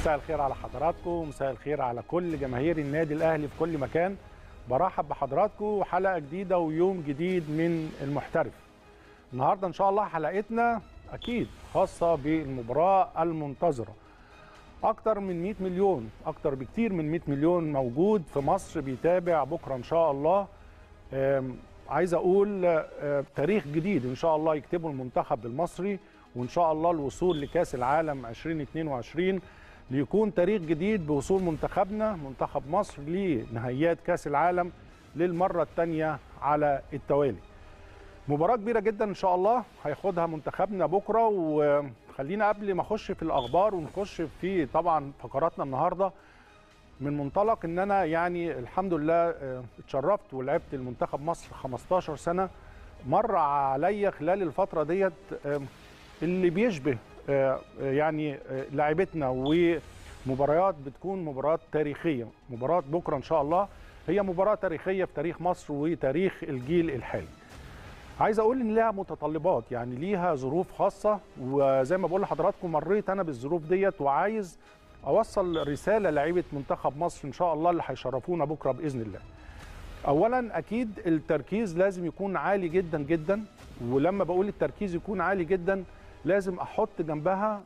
مساء الخير على حضراتكم مساء الخير على كل جماهير النادي الاهلي في كل مكان برحب بحضراتكم حلقه جديده ويوم جديد من المحترف النهارده ان شاء الله حلقتنا اكيد خاصه بالمباراه المنتظره اكتر من 100 مليون اكتر بكتير من 100 مليون موجود في مصر بيتابع بكره ان شاء الله آم، عايز اقول آه، تاريخ جديد ان شاء الله يكتبه المنتخب المصري وان شاء الله الوصول لكاس العالم 2022 ليكون تاريخ جديد بوصول منتخبنا منتخب مصر لنهائيات كاس العالم للمره الثانيه على التوالي مباراة كبيرة جدا إن شاء الله هياخدها منتخبنا بكرة وخلينا قبل ما أخش في الأخبار ونخش في طبعا فقراتنا النهاردة من منطلق إن أنا يعني الحمد لله آه، اتشرفت ولعبت المنتخب مصر 15 سنة مر عليا خلال الفترة ديت آه، اللي بيشبه آه، آه، يعني آه، لعيبتنا ومباريات بتكون مباريات تاريخية مباراة بكرة إن شاء الله هي مباراة تاريخية في تاريخ مصر وتاريخ الجيل الحالي عايز اقول ان ليها متطلبات يعني ليها ظروف خاصه وزي ما بقول لحضراتكم مريت انا بالظروف ديت وعايز اوصل رساله لعيبه منتخب مصر ان شاء الله اللي هيشرفونا بكره باذن الله اولا اكيد التركيز لازم يكون عالي جدا جدا ولما بقول التركيز يكون عالي جدا لازم احط جنبها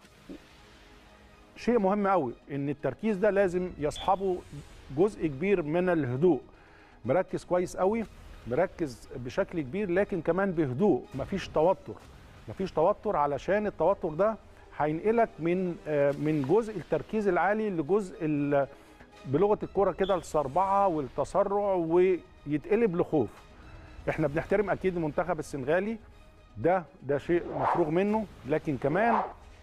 شيء مهم قوي ان التركيز ده لازم يصحبه جزء كبير من الهدوء مركز كويس قوي مركز بشكل كبير لكن كمان بهدوء مفيش توتر مفيش توتر علشان التوتر ده هينقلك من آه، من جزء التركيز العالي لجزء ال- بلغه الكوره كده الصربعه والتسرع ويتقلب لخوف احنا بنحترم اكيد المنتخب السنغالي ده ده شيء مفروغ منه لكن كمان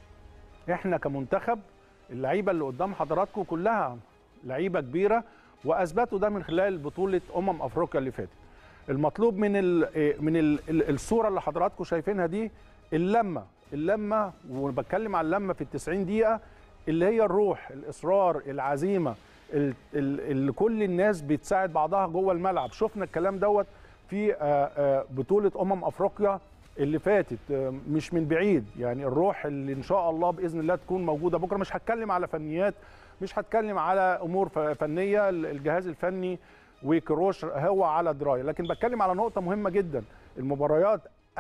احنا كمنتخب اللعيبه اللي قدام حضراتكم كلها لعيبه كبيره واثبتوا ده من خلال بطوله امم افريقيا اللي فاتت المطلوب من ال من ال الصوره اللي حضراتكم شايفينها دي اللمه اللمه وبتكلم على اللمه في ال 90 دقيقه اللي هي الروح الاصرار العزيمه ال- ال- اللي كل الناس بتساعد بعضها جوه الملعب شفنا الكلام دوت في آه، آه، بطوله امم افريقيا اللي فاتت آه، مش من بعيد يعني الروح اللي ان شاء الله باذن الله تكون موجوده بكره مش هتكلم على فنيات مش هتكلم على امور ف- فنيه الجهاز الفني وكروش هو على درايه لكن بتكلم على نقطه مهمه جدا المباريات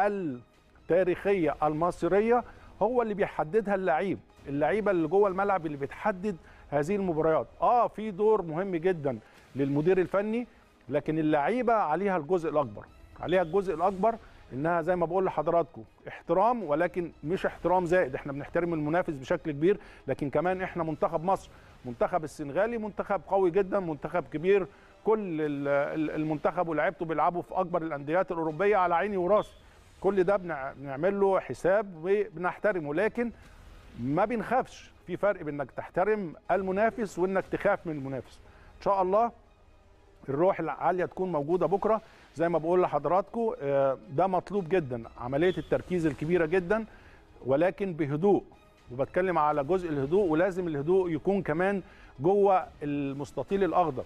التاريخيه المصريه هو اللي بيحددها اللعيب اللعيبه اللي جوه الملعب اللي بتحدد هذه المباريات اه في دور مهم جدا للمدير الفني لكن اللعيبه عليها الجزء الاكبر عليها الجزء الاكبر انها زي ما بقول لحضراتكم احترام ولكن مش احترام زائد احنا بنحترم المنافس بشكل كبير لكن كمان احنا منتخب مصر منتخب السنغالي منتخب قوي جدا منتخب كبير كل ال- ال- المنتخب ولاعيبته بيلعبوا في اكبر الانديات الاوروبيه على عيني وراسي كل ده بنع- بنعمل له حساب وبنحترمه لكن ما بنخافش في فرق بين انك تحترم المنافس وانك تخاف من المنافس ان شاء الله الروح العاليه تكون موجوده بكره زي ما بقول لحضراتكم آه، ده مطلوب جدا عمليه التركيز الكبيره جدا ولكن بهدوء وبتكلم على جزء الهدوء ولازم الهدوء يكون كمان جوه المستطيل الاخضر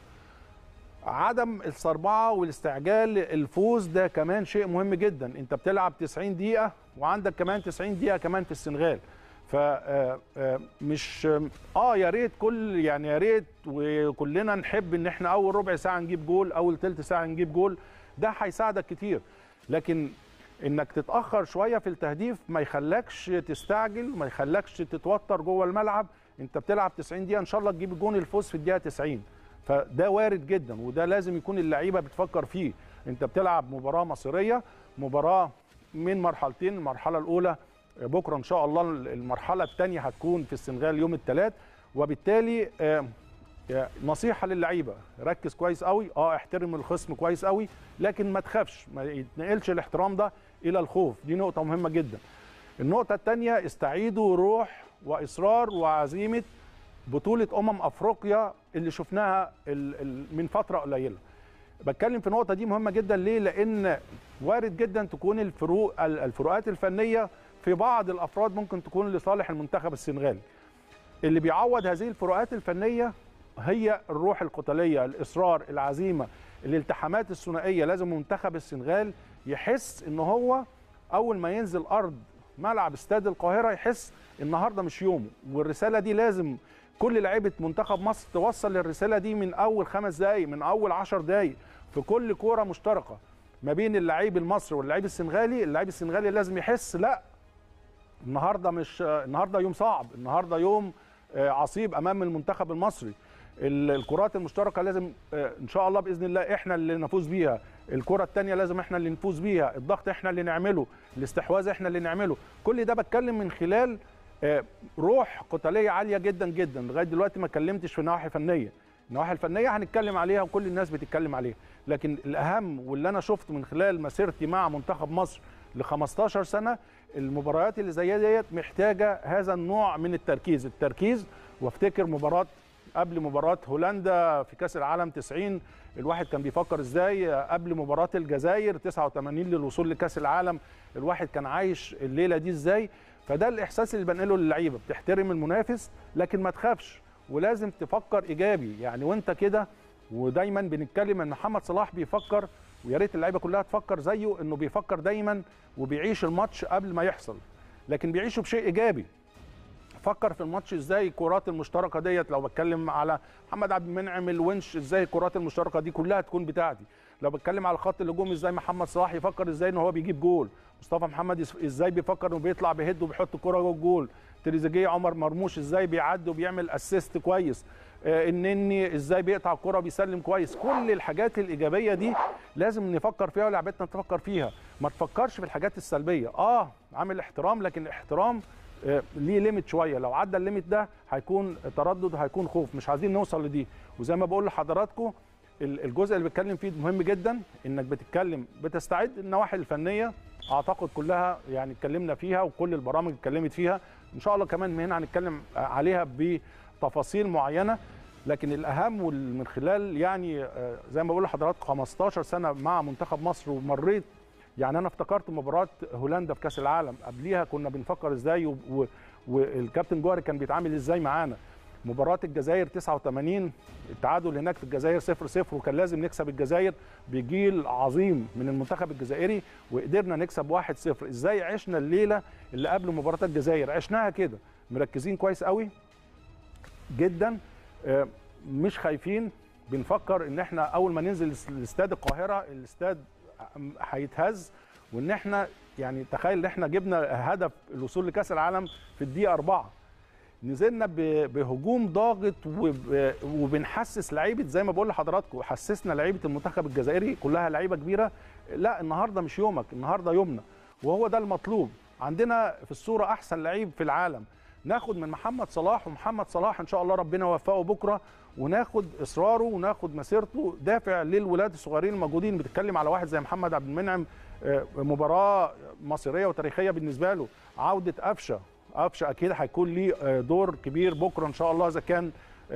عدم الصربعه والاستعجال الفوز ده كمان شيء مهم جدا انت بتلعب 90 دقيقه وعندك كمان 90 دقيقه كمان في السنغال ف آه، آه، مش اه يا ريت كل يعني يا ريت وكلنا نحب ان احنا اول ربع ساعه نجيب جول اول ثلث ساعه نجيب جول ده هيساعدك كتير لكن انك تتاخر شويه في التهديف ما يخلكش تستعجل ما يخلكش تتوتر جوه الملعب انت بتلعب 90 دقيقه ان شاء الله تجيب الجون الفوز في الدقيقه 90 فده وارد جدا وده لازم يكون اللعيبه بتفكر فيه انت بتلعب مباراه مصيريه مباراه من مرحلتين المرحله الاولى بكره ان شاء الله المرحله الثانيه هتكون في السنغال يوم الثلاث وبالتالي آه، آه، نصيحه للعيبه ركز كويس قوي اه احترم الخصم كويس قوي لكن ما تخافش ما يتنقلش الاحترام ده الى الخوف دي نقطه مهمه جدا النقطه الثانيه استعيدوا روح واصرار وعزيمه بطوله امم افريقيا اللي شفناها ال- ال- من فتره قليله بتكلم في النقطه دي مهمه جدا ليه لان وارد جدا تكون الفروق ال- الفروقات الفنيه في بعض الافراد ممكن تكون لصالح المنتخب السنغالي اللي بيعوض هذه الفروقات الفنيه هي الروح القتاليه الاصرار العزيمه الالتحامات الثنائيه لازم منتخب السنغال يحس ان هو اول ما ينزل ارض ملعب استاد القاهره يحس النهارده مش يومه والرساله دي لازم كل لعيبه منتخب مصر توصل الرساله دي من اول خمس دقائق من اول عشر دقائق في كل كوره مشتركه ما بين اللعيب المصري واللعيب السنغالي اللعيب السنغالي لازم يحس لا النهارده مش النهارده يوم صعب النهارده يوم عصيب امام المنتخب المصري الكرات المشتركه لازم ان شاء الله باذن الله احنا اللي نفوز بيها الكره الثانيه لازم احنا اللي نفوز بيها الضغط احنا اللي نعمله الاستحواذ احنا اللي نعمله كل ده بتكلم من خلال روح قتاليه عاليه جدا جدا لغايه دلوقتي ما اتكلمتش في نواحي فنيه النواحي الفنيه هنتكلم عليها وكل الناس بتتكلم عليها لكن الاهم واللي انا شفته من خلال مسيرتي مع منتخب مصر ل 15 سنه المباريات اللي زي ديت محتاجه هذا النوع من التركيز التركيز وافتكر مباراه قبل مباراه هولندا في كاس العالم 90 الواحد كان بيفكر ازاي قبل مباراه الجزائر 89 للوصول لكاس العالم الواحد كان عايش الليله دي ازاي فده الاحساس اللي بنقله للعيبه بتحترم المنافس لكن ما تخافش ولازم تفكر ايجابي يعني وانت كده ودايما بنتكلم ان محمد صلاح بيفكر ويا ريت اللعيبه كلها تفكر زيه انه بيفكر دايما وبيعيش الماتش قبل ما يحصل لكن بيعيشه بشيء ايجابي فكر في الماتش ازاي الكرات المشتركه ديت لو بتكلم على محمد عبد المنعم الونش ازاي الكرات المشتركه دي كلها تكون بتاعتي لو بتكلم على خط الهجوم ازاي محمد صلاح يفكر ازاي ان هو بيجيب جول مصطفى محمد ازاي بيفكر انه بيطلع بيهد وبيحط الكره جوه الجول تريزيجيه عمر مرموش ازاي بيعدي وبيعمل اسيست كويس آه النني ازاي بيقطع الكره وبيسلم كويس كل الحاجات الايجابيه دي لازم نفكر فيها ولعبتنا تفكر فيها ما تفكرش في الحاجات السلبيه اه عامل احترام لكن الاحترام آه ليه ليميت شويه لو عدى الليميت ده هيكون تردد وهيكون خوف مش عايزين نوصل لدي وزي ما بقول لحضراتكم الجزء اللي بتكلم فيه مهم جدا انك بتتكلم بتستعد النواحي الفنيه اعتقد كلها يعني اتكلمنا فيها وكل البرامج اتكلمت فيها ان شاء الله كمان من هنا هنتكلم عليها بتفاصيل معينه لكن الاهم من خلال يعني زي ما بقول لحضراتكم 15 سنه مع منتخب مصر ومريت يعني انا افتكرت مباراه هولندا في كاس العالم قبليها كنا بنفكر ازاي والكابتن جوهري كان بيتعامل ازاي معانا مباراة الجزائر 89 التعادل هناك في الجزائر 0 0 وكان لازم نكسب الجزائر بجيل عظيم من المنتخب الجزائري وقدرنا نكسب 1 0 ازاي عشنا الليلة اللي قبل مباراة الجزائر عشناها كده مركزين كويس قوي جدا مش خايفين بنفكر ان احنا اول ما ننزل لاستاد القاهرة الاستاد هيتهز وان احنا يعني تخيل ان احنا جبنا هدف الوصول لكاس العالم في الدقيقة 4 نزلنا بهجوم ضاغط وبنحسس لعيبه زي ما بقول لحضراتكم حسسنا لعيبه المنتخب الجزائري كلها لعيبه كبيره لا النهارده مش يومك النهارده يومنا وهو ده المطلوب عندنا في الصوره احسن لعيب في العالم ناخد من محمد صلاح ومحمد صلاح ان شاء الله ربنا يوفقه بكره وناخد اصراره وناخد مسيرته دافع للولاد الصغيرين الموجودين بتتكلم على واحد زي محمد عبد المنعم مباراه مصيريه وتاريخيه بالنسبه له عوده قفشه قفشه اكيد هيكون ليه دور كبير بكره ان شاء الله اذا كان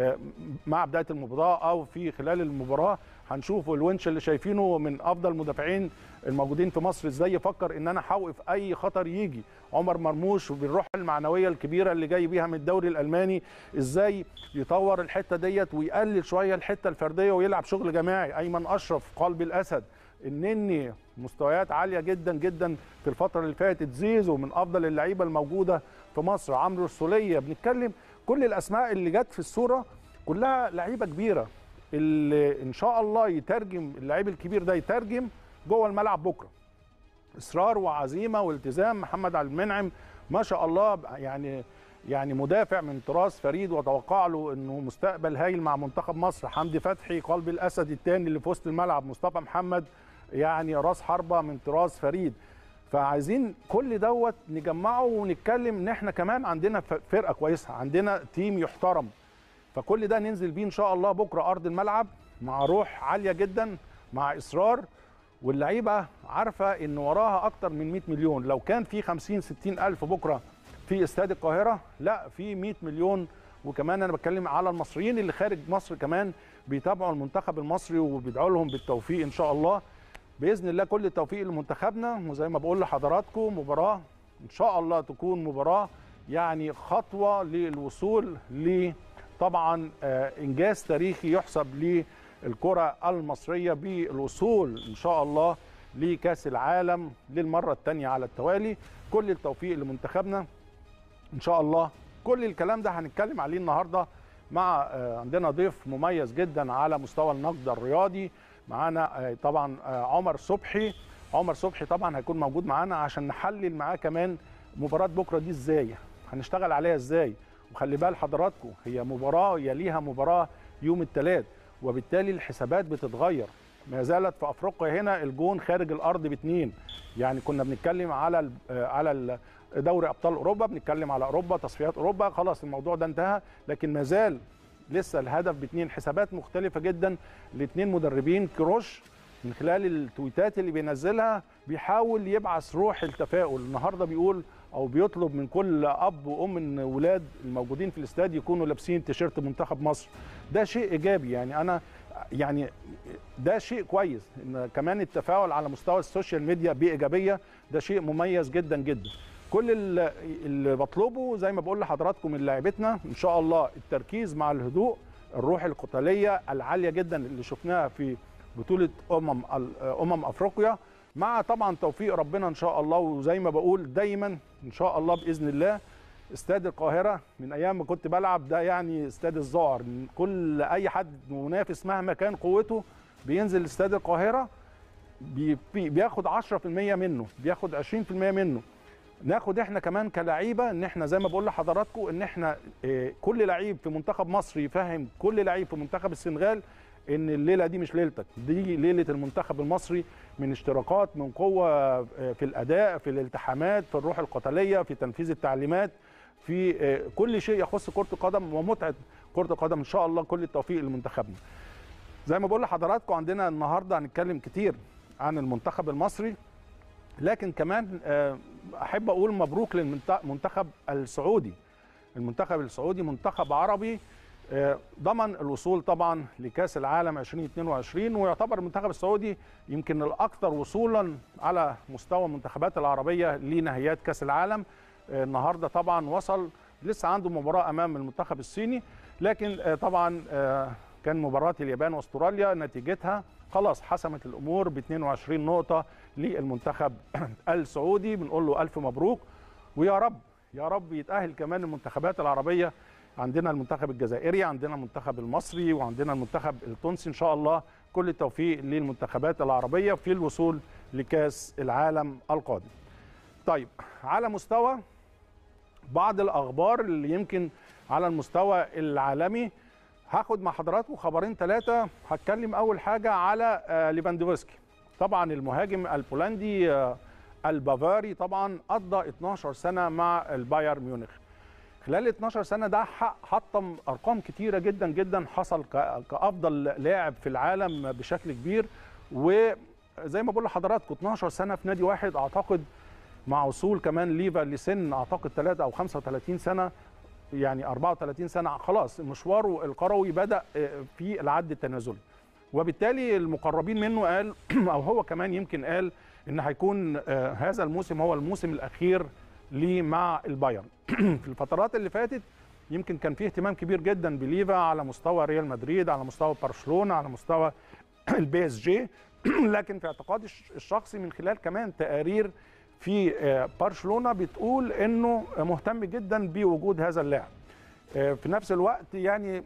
مع بدايه المباراه او في خلال المباراه هنشوف الونش اللي شايفينه من افضل المدافعين الموجودين في مصر ازاي يفكر ان انا هوقف اي خطر يجي عمر مرموش بالروح المعنويه الكبيره اللي جاي بيها من الدوري الالماني ازاي يطور الحته ديت ويقلل شويه الحته الفرديه ويلعب شغل جماعي ايمن اشرف قلب الاسد النني مستويات عاليه جدا جدا في الفتره اللي فاتت زيزو من افضل اللعيبه الموجوده في مصر عمرو السوليه بنتكلم كل الاسماء اللي جت في الصوره كلها لعيبه كبيره اللي ان شاء الله يترجم اللعيب الكبير ده يترجم جوه الملعب بكره اصرار وعزيمه والتزام محمد عبد المنعم ما شاء الله يعني يعني مدافع من طراز فريد واتوقع له انه مستقبل هايل مع منتخب مصر حمدي فتحي قلب الاسد الثاني اللي في وسط الملعب مصطفى محمد يعني راس حربه من طراز فريد فعايزين كل دوت نجمعه ونتكلم ان احنا كمان عندنا فرقه كويسه عندنا تيم يحترم فكل ده ننزل بيه ان شاء الله بكره ارض الملعب مع روح عاليه جدا مع اصرار واللعيبه عارفه ان وراها اكتر من 100 مليون لو كان في 50 60 الف بكره في استاد القاهره لا في 100 مليون وكمان انا بتكلم على المصريين اللي خارج مصر كمان بيتابعوا المنتخب المصري وبيدعوا لهم بالتوفيق ان شاء الله باذن الله كل التوفيق لمنتخبنا وزي ما بقول لحضراتكم مباراه ان شاء الله تكون مباراه يعني خطوه للوصول ل طبعا انجاز تاريخي يحسب للكره المصريه بالوصول ان شاء الله لكاس العالم للمره الثانيه على التوالي كل التوفيق لمنتخبنا ان شاء الله كل الكلام ده هنتكلم عليه النهارده مع آه، عندنا ضيف مميز جدا على مستوى النقد الرياضي معانا آه، طبعا آه، عمر صبحي عمر صبحي طبعا هيكون موجود معانا عشان نحلل معاه كمان مباراه بكره دي ازاي هنشتغل عليها ازاي وخلي بال حضراتكم هي مباراه يليها مباراه يوم الثلاث وبالتالي الحسابات بتتغير ما زالت في افريقيا هنا الجون خارج الارض باثنين يعني كنا بنتكلم على ال على ال دوري ابطال اوروبا بنتكلم على اوروبا تصفيات اوروبا خلاص الموضوع ده انتهى لكن ما زال لسه الهدف باثنين حسابات مختلفه جدا لاثنين مدربين كروش من خلال التويتات اللي بينزلها بيحاول يبعث روح التفاؤل النهارده بيقول او بيطلب من كل اب وام ان ولاد الموجودين في الاستاد يكونوا لابسين تيشيرت منتخب مصر ده شيء ايجابي يعني انا يعني ده شيء كويس ان كمان التفاعل على مستوى السوشيال ميديا بايجابيه ده شيء مميز جدا جدا كل ال- اللي بطلبه زي ما بقول لحضراتكم من لاعبتنا ان شاء الله التركيز مع الهدوء الروح القتاليه العاليه جدا اللي شفناها في بطوله امم ال- امم افريقيا مع طبعا توفيق ربنا ان شاء الله وزي ما بقول دايما ان شاء الله باذن الله استاد القاهره من ايام ما كنت بلعب ده يعني استاد الذعر كل اي حد منافس مهما كان قوته بينزل استاد القاهره بي بي- بياخد 10% منه بياخد 20% منه ناخد احنا كمان كلعيبه ان احنا زي ما بقول لحضراتكم ان احنا اه، كل لعيب في منتخب مصر يفهم كل لعيب في منتخب السنغال ان الليله دي مش ليلتك دي ليله المنتخب المصري من اشتراكات من قوه اه، في الاداء في الالتحامات في الروح القتاليه في تنفيذ التعليمات في اه، كل شيء يخص كره القدم ومتعه كره القدم ان شاء الله كل التوفيق لمنتخبنا زي ما بقول لحضراتكم عندنا النهارده هنتكلم كتير عن المنتخب المصري لكن كمان آه، احب اقول مبروك للمنتخب السعودي المنتخب السعودي منتخب عربي آه، ضمن الوصول طبعا لكاس العالم 2022 ويعتبر المنتخب السعودي يمكن الاكثر وصولا على مستوى المنتخبات العربيه لنهائيات كاس العالم آه، النهارده طبعا وصل لسه عنده مباراه امام المنتخب الصيني لكن آه، طبعا آه، كان مباراه اليابان واستراليا نتيجتها خلاص حسمت الامور ب 22 نقطه للمنتخب السعودي بنقول له الف مبروك ويا رب يا رب يتاهل كمان المنتخبات العربيه عندنا المنتخب الجزائري عندنا المنتخب المصري وعندنا المنتخب التونسي ان شاء الله كل التوفيق للمنتخبات العربيه في الوصول لكاس العالم القادم طيب على مستوى بعض الاخبار اللي يمكن على المستوى العالمي هاخد مع حضراتكم خبرين ثلاثه هتكلم اول حاجه على آه، ليفاندوفسكي طبعا المهاجم البولندي آه، البافاري طبعا قضى 12 سنه مع البايرن ميونخ خلال ال 12 سنه ده ح- حطم ارقام كتيره جدا جدا حصل ك- كافضل لاعب في العالم بشكل كبير وزي ما بقول لحضراتكم 12 سنه في نادي واحد اعتقد مع وصول كمان ليفا لسن اعتقد 3 او 35 سنه يعني 34 سنه خلاص مشواره الكروي بدا في العد التنازلي وبالتالي المقربين منه قال او هو كمان يمكن قال ان هيكون آه، هذا الموسم هو الموسم الاخير ليه مع البايرن في الفترات اللي فاتت يمكن كان فيه اهتمام كبير جدا بليفا على مستوى ريال مدريد على مستوى برشلونه على مستوى البي اس جي لكن في اعتقادي الش- الشخصي من خلال كمان تقارير في آه، برشلونه بتقول انه مهتم جدا بوجود هذا اللاعب آه، في نفس الوقت يعني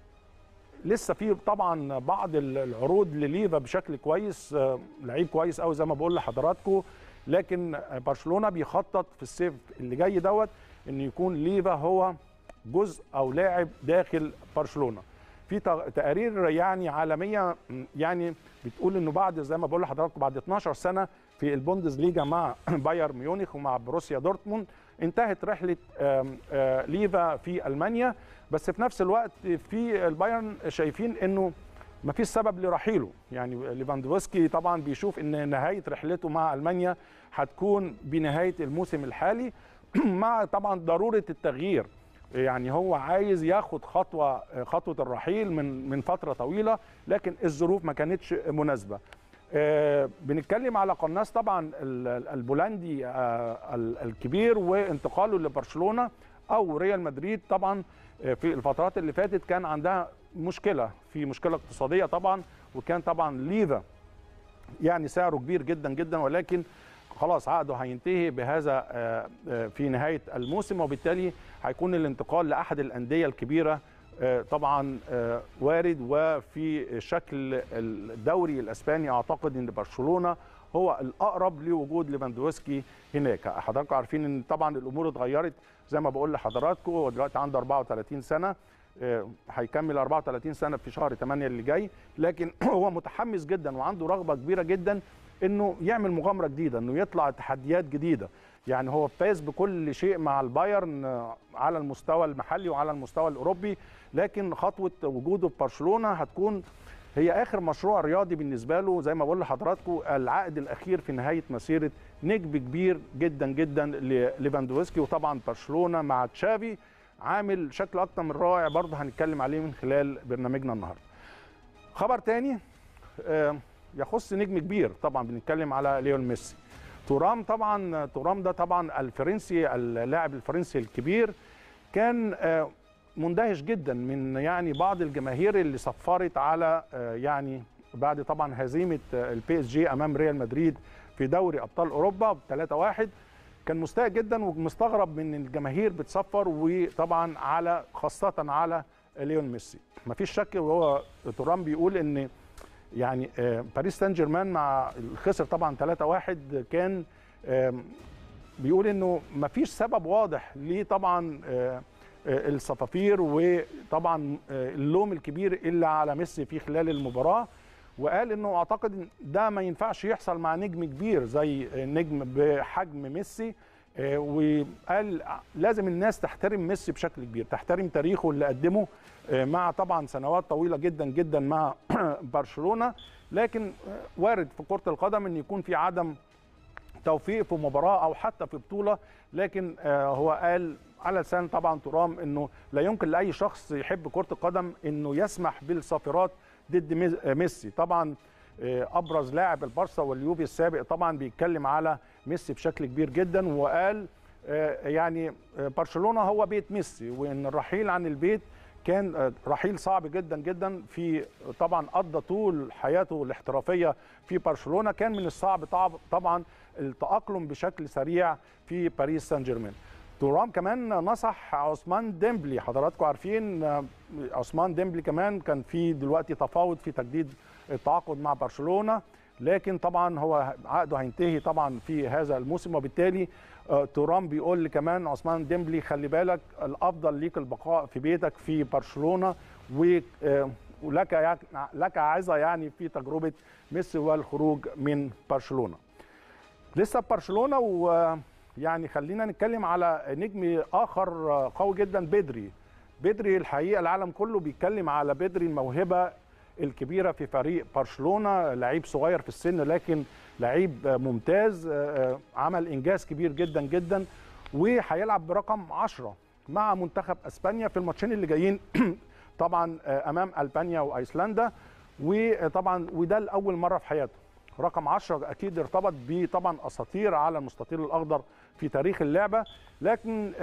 لسه في طبعا بعض ال- العروض لليفا بشكل كويس آه، لعيب كويس قوي زي ما بقول لحضراتكم لكن آه، برشلونه بيخطط في الصيف اللي جاي دوت ان يكون ليفا هو جزء او لاعب داخل برشلونه في تق- تقارير يعني عالميه م، يعني بتقول انه بعد زي ما بقول لحضراتكم بعد 12 سنه في البوندسليجا مع بايرن ميونخ ومع بروسيا دورتموند انتهت رحله آم، آه، ليفا في المانيا بس في نفس الوقت في البايرن شايفين انه ما فيش سبب لرحيله يعني ليفاندوفسكي طبعا بيشوف ان نهايه رحلته مع المانيا هتكون بنهايه الموسم الحالي مع طبعا ضروره التغيير يعني هو عايز ياخد خطوه خطوه الرحيل من من فتره طويله لكن الظروف ما كانتش مناسبه آه، بنتكلم على قناص طبعا ال- ال- البولندي آه، ال- الكبير وانتقاله لبرشلونه او ريال مدريد طبعا آه، في الفترات اللي فاتت كان عندها مشكله في مشكله اقتصاديه طبعا وكان طبعا ليفا يعني سعره كبير جدا جدا ولكن خلاص عقده هينتهي بهذا آه، آه، في نهايه الموسم وبالتالي هيكون الانتقال لاحد الانديه الكبيره طبعا وارد وفي شكل الدوري الاسباني اعتقد ان برشلونه هو الاقرب لوجود ليفاندوسكي هناك حضراتكم عارفين ان طبعا الامور اتغيرت زي ما بقول لحضراتكم هو دلوقتي عنده 34 سنه هيكمل 34 سنه في شهر 8 اللي جاي لكن هو متحمس جدا وعنده رغبه كبيره جدا انه يعمل مغامره جديده انه يطلع تحديات جديده يعني هو فاز بكل شيء مع البايرن على المستوى المحلي وعلى المستوى الاوروبي لكن خطوه وجوده في برشلونه هتكون هي اخر مشروع رياضي بالنسبه له زي ما بقول لحضراتكم العقد الاخير في نهايه مسيره نجم كبير جدا جدا لليفاندوفسكي وطبعا برشلونه مع تشافي عامل شكل اكتر من رائع برضه هنتكلم عليه من خلال برنامجنا النهارده. خبر تاني يخص نجم كبير طبعا بنتكلم على ليون ميسي. تورام طبعا تورام ده طبعا الفرنسي اللاعب الفرنسي الكبير كان مندهش جدا من يعني بعض الجماهير اللي صفرت على يعني بعد طبعا هزيمه البي اس جي امام ريال مدريد في دوري ابطال اوروبا ب 3-1 كان مستاء جدا ومستغرب من الجماهير بتصفر وطبعا على خاصه على ليون ميسي مفيش شك وهو تورام بيقول ان يعني باريس سان جيرمان مع خسر طبعا 3-1 كان بيقول انه مفيش سبب واضح ليه طبعا الصفافير وطبعا اللوم الكبير الا على ميسي في خلال المباراه وقال انه اعتقد ده ما ينفعش يحصل مع نجم كبير زي نجم بحجم ميسي وقال لازم الناس تحترم ميسي بشكل كبير تحترم تاريخه اللي قدمه مع طبعا سنوات طويله جدا جدا مع برشلونه لكن وارد في كره القدم ان يكون في عدم توفيق في مباراه او حتى في بطوله لكن هو قال على لسان طبعا ترام انه لا يمكن لاي شخص يحب كره القدم انه يسمح بالصافرات ضد ميسي طبعا ابرز لاعب البارسا واليوفي السابق طبعا بيتكلم على ميسي بشكل كبير جدا وقال يعني برشلونه هو بيت ميسي وان الرحيل عن البيت كان رحيل صعب جدا جدا في طبعا قضى طول حياته الاحترافيه في برشلونه كان من الصعب طبعا التاقلم بشكل سريع في باريس سان جيرمان تورام كمان نصح عثمان ديمبلي حضراتكم عارفين عثمان ديمبلي كمان كان في دلوقتي تفاوض في تجديد التعاقد مع برشلونه لكن طبعا هو عقده هينتهي طبعا في هذا الموسم وبالتالي تورام بيقول كمان عثمان ديمبلي خلي بالك الافضل ليك البقاء في بيتك في برشلونه ولك لك عظه يعني في تجربه ميسي والخروج من برشلونه. لسه برشلونه و يعني خلينا نتكلم على نجم اخر قوي جدا بدري بدري الحقيقه العالم كله بيتكلم على بدري الموهبه الكبيره في فريق برشلونه لعيب صغير في السن لكن لعيب ممتاز عمل انجاز كبير جدا جدا وهيلعب برقم 10 مع منتخب اسبانيا في الماتشين اللي جايين طبعا امام البانيا وايسلندا وطبعا وده لاول مره في حياته رقم 10 اكيد ارتبط بيه طبعا اساطير على المستطيل الاخضر في تاريخ اللعبه لكن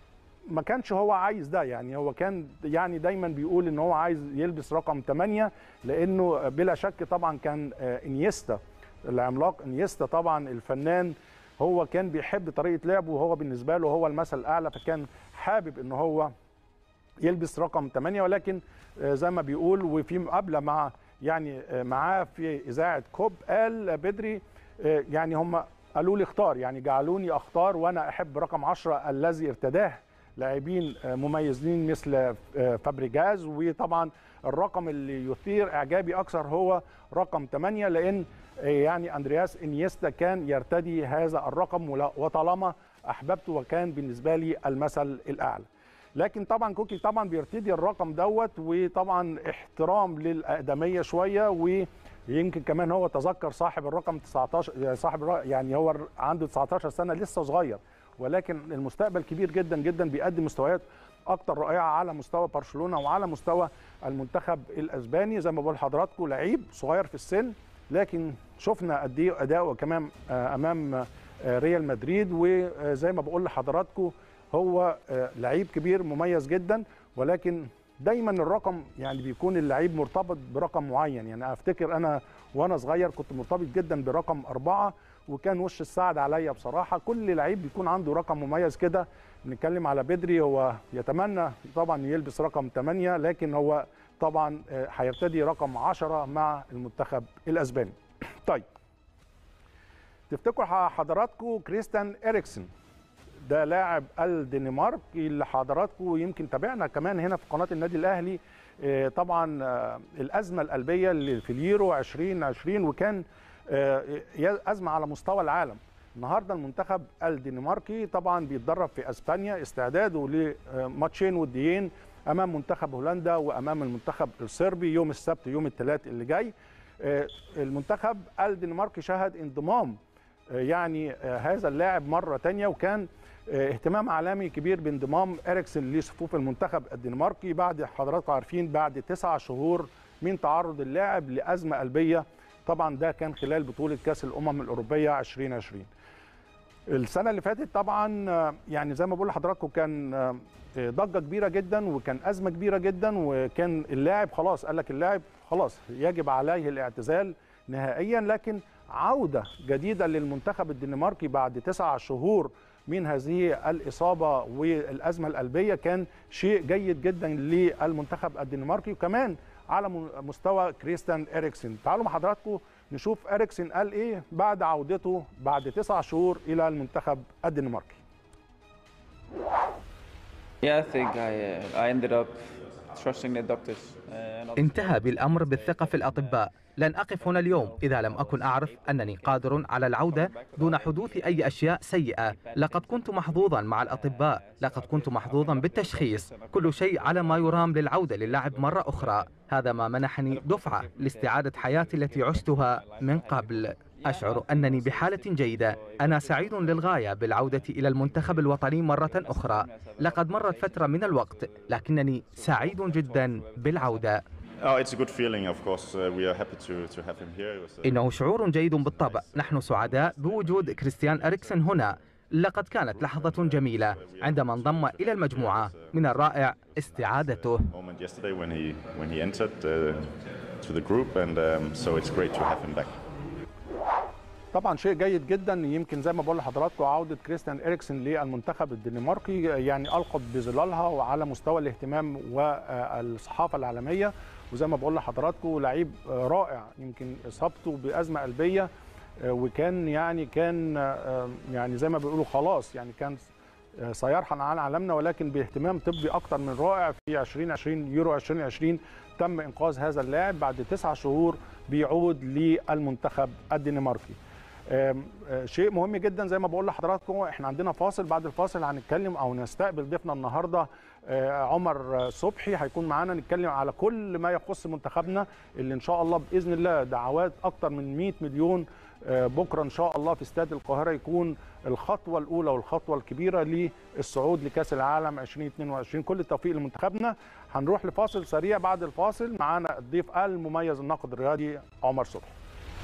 ما كانش هو عايز ده يعني هو كان يعني دايما بيقول ان هو عايز يلبس رقم 8 لانه بلا شك طبعا كان انيستا العملاق انيستا طبعا الفنان هو كان بيحب طريقه لعبه وهو بالنسبه له هو المثل الاعلى فكان حابب ان هو يلبس رقم 8 ولكن زي ما بيقول وفي مقابله مع يعني معاه في اذاعه كوب قال بدري يعني هم قالوا لي اختار يعني جعلوني اختار وانا احب رقم 10 الذي ارتداه لاعبين مميزين مثل فابريجاز وطبعا الرقم اللي يثير اعجابي اكثر هو رقم 8 لان يعني اندرياس انيستا كان يرتدي هذا الرقم وطالما احببته وكان بالنسبه لي المثل الاعلى لكن طبعا كوكي طبعا بيرتدي الرقم دوت وطبعا احترام للاقدميه شويه ويمكن كمان هو تذكر صاحب الرقم 19 صاحب يعني هو عنده 19 سنه لسه صغير ولكن المستقبل كبير جدا جدا بيقدم مستويات اكتر رائعه على مستوى برشلونه وعلى مستوى المنتخب الاسباني زي ما بقول لحضراتكم لعيب صغير في السن لكن شفنا قد ايه اداؤه كمان امام ريال مدريد وزي ما بقول لحضراتكم هو لعيب كبير مميز جدا ولكن دايما الرقم يعني بيكون اللعيب مرتبط برقم معين يعني افتكر انا وانا صغير كنت مرتبط جدا برقم أربعة وكان وش السعد عليا بصراحه كل لعيب بيكون عنده رقم مميز كده نتكلم على بدري هو يتمنى طبعا يلبس رقم 8 لكن هو طبعا هيرتدي رقم 10 مع المنتخب الاسباني طيب تفتكروا حضراتكم كريستيان اريكسن ده لاعب الدنمارك اللي حضراتكم يمكن تابعنا كمان هنا في قناه النادي الاهلي طبعا الازمه القلبيه اللي في اليورو 2020 وكان ازمه على مستوى العالم النهارده المنتخب الدنماركي طبعا بيتدرب في اسبانيا استعداده لماتشين وديين امام منتخب هولندا وامام المنتخب الصربي يوم السبت يوم الثلاث اللي جاي المنتخب الدنماركي شهد انضمام يعني هذا اللاعب مره ثانيه وكان اهتمام عالمي كبير بانضمام اريكسن لصفوف المنتخب الدنماركي بعد حضراتكم عارفين بعد تسعة شهور من تعرض اللاعب لازمه قلبيه طبعا ده كان خلال بطوله كاس الامم الاوروبيه 2020 السنه اللي فاتت طبعا يعني زي ما بقول لحضراتكم كان ضجه كبيره جدا وكان ازمه كبيره جدا وكان اللاعب خلاص قال لك اللاعب خلاص يجب عليه الاعتزال نهائيا لكن عوده جديده للمنتخب الدنماركي بعد تسعة شهور من هذه الاصابه والازمه القلبيه كان شيء جيد جدا للمنتخب الدنماركي وكمان على مستوى كريستيان اريكسن تعالوا مع حضراتكم نشوف اريكسن قال ايه بعد عودته بعد تسعة شهور الى المنتخب الدنماركي Yeah, I think I, uh, I ended up trusting the doctors. Uh, انتهى بالأمر بالثقة في الأطباء لن أقف هنا اليوم إذا لم أكن أعرف أنني قادر على العودة دون حدوث أي أشياء سيئة لقد كنت محظوظا مع الأطباء لقد كنت محظوظا بالتشخيص كل شيء على ما يرام للعودة للعب مرة أخرى هذا ما منحني دفعة لاستعادة حياتي التي عشتها من قبل أشعر أنني بحالة جيدة أنا سعيد للغاية بالعودة إلى المنتخب الوطني مرة أخرى لقد مرت فترة من الوقت لكنني سعيد جدا بالعودة إنه شعور جيد بالطبع نحن سعداء بوجود كريستيان أريكسن هنا لقد كانت لحظة جميلة عندما انضم إلى المجموعة من الرائع استعادته طبعا شيء جيد جدا يمكن زي ما بقول لحضراتكم عوده كريستيان اريكسن للمنتخب الدنماركي يعني القت بظلالها وعلى مستوى الاهتمام والصحافه العالميه وزي ما بقول لحضراتكم لعيب رائع يمكن اصابته بازمه قلبيه وكان يعني كان يعني زي ما بيقولوا خلاص يعني كان سيرحل عن عالمنا ولكن باهتمام طبي اكتر من رائع في 2020 يورو 2020 تم انقاذ هذا اللاعب بعد تسعة شهور بيعود للمنتخب الدنماركي. شيء مهم جدا زي ما بقول لحضراتكم احنا عندنا فاصل بعد الفاصل هنتكلم او نستقبل ضيفنا النهارده عمر صبحي هيكون معانا نتكلم على كل ما يخص منتخبنا اللي ان شاء الله باذن الله دعوات اكتر من 100 مليون بكره ان شاء الله في استاد القاهره يكون الخطوه الاولى والخطوه الكبيره للصعود لكاس العالم 2022 كل التوفيق لمنتخبنا هنروح لفاصل سريع بعد الفاصل معانا الضيف المميز الناقد الرياضي عمر صبحي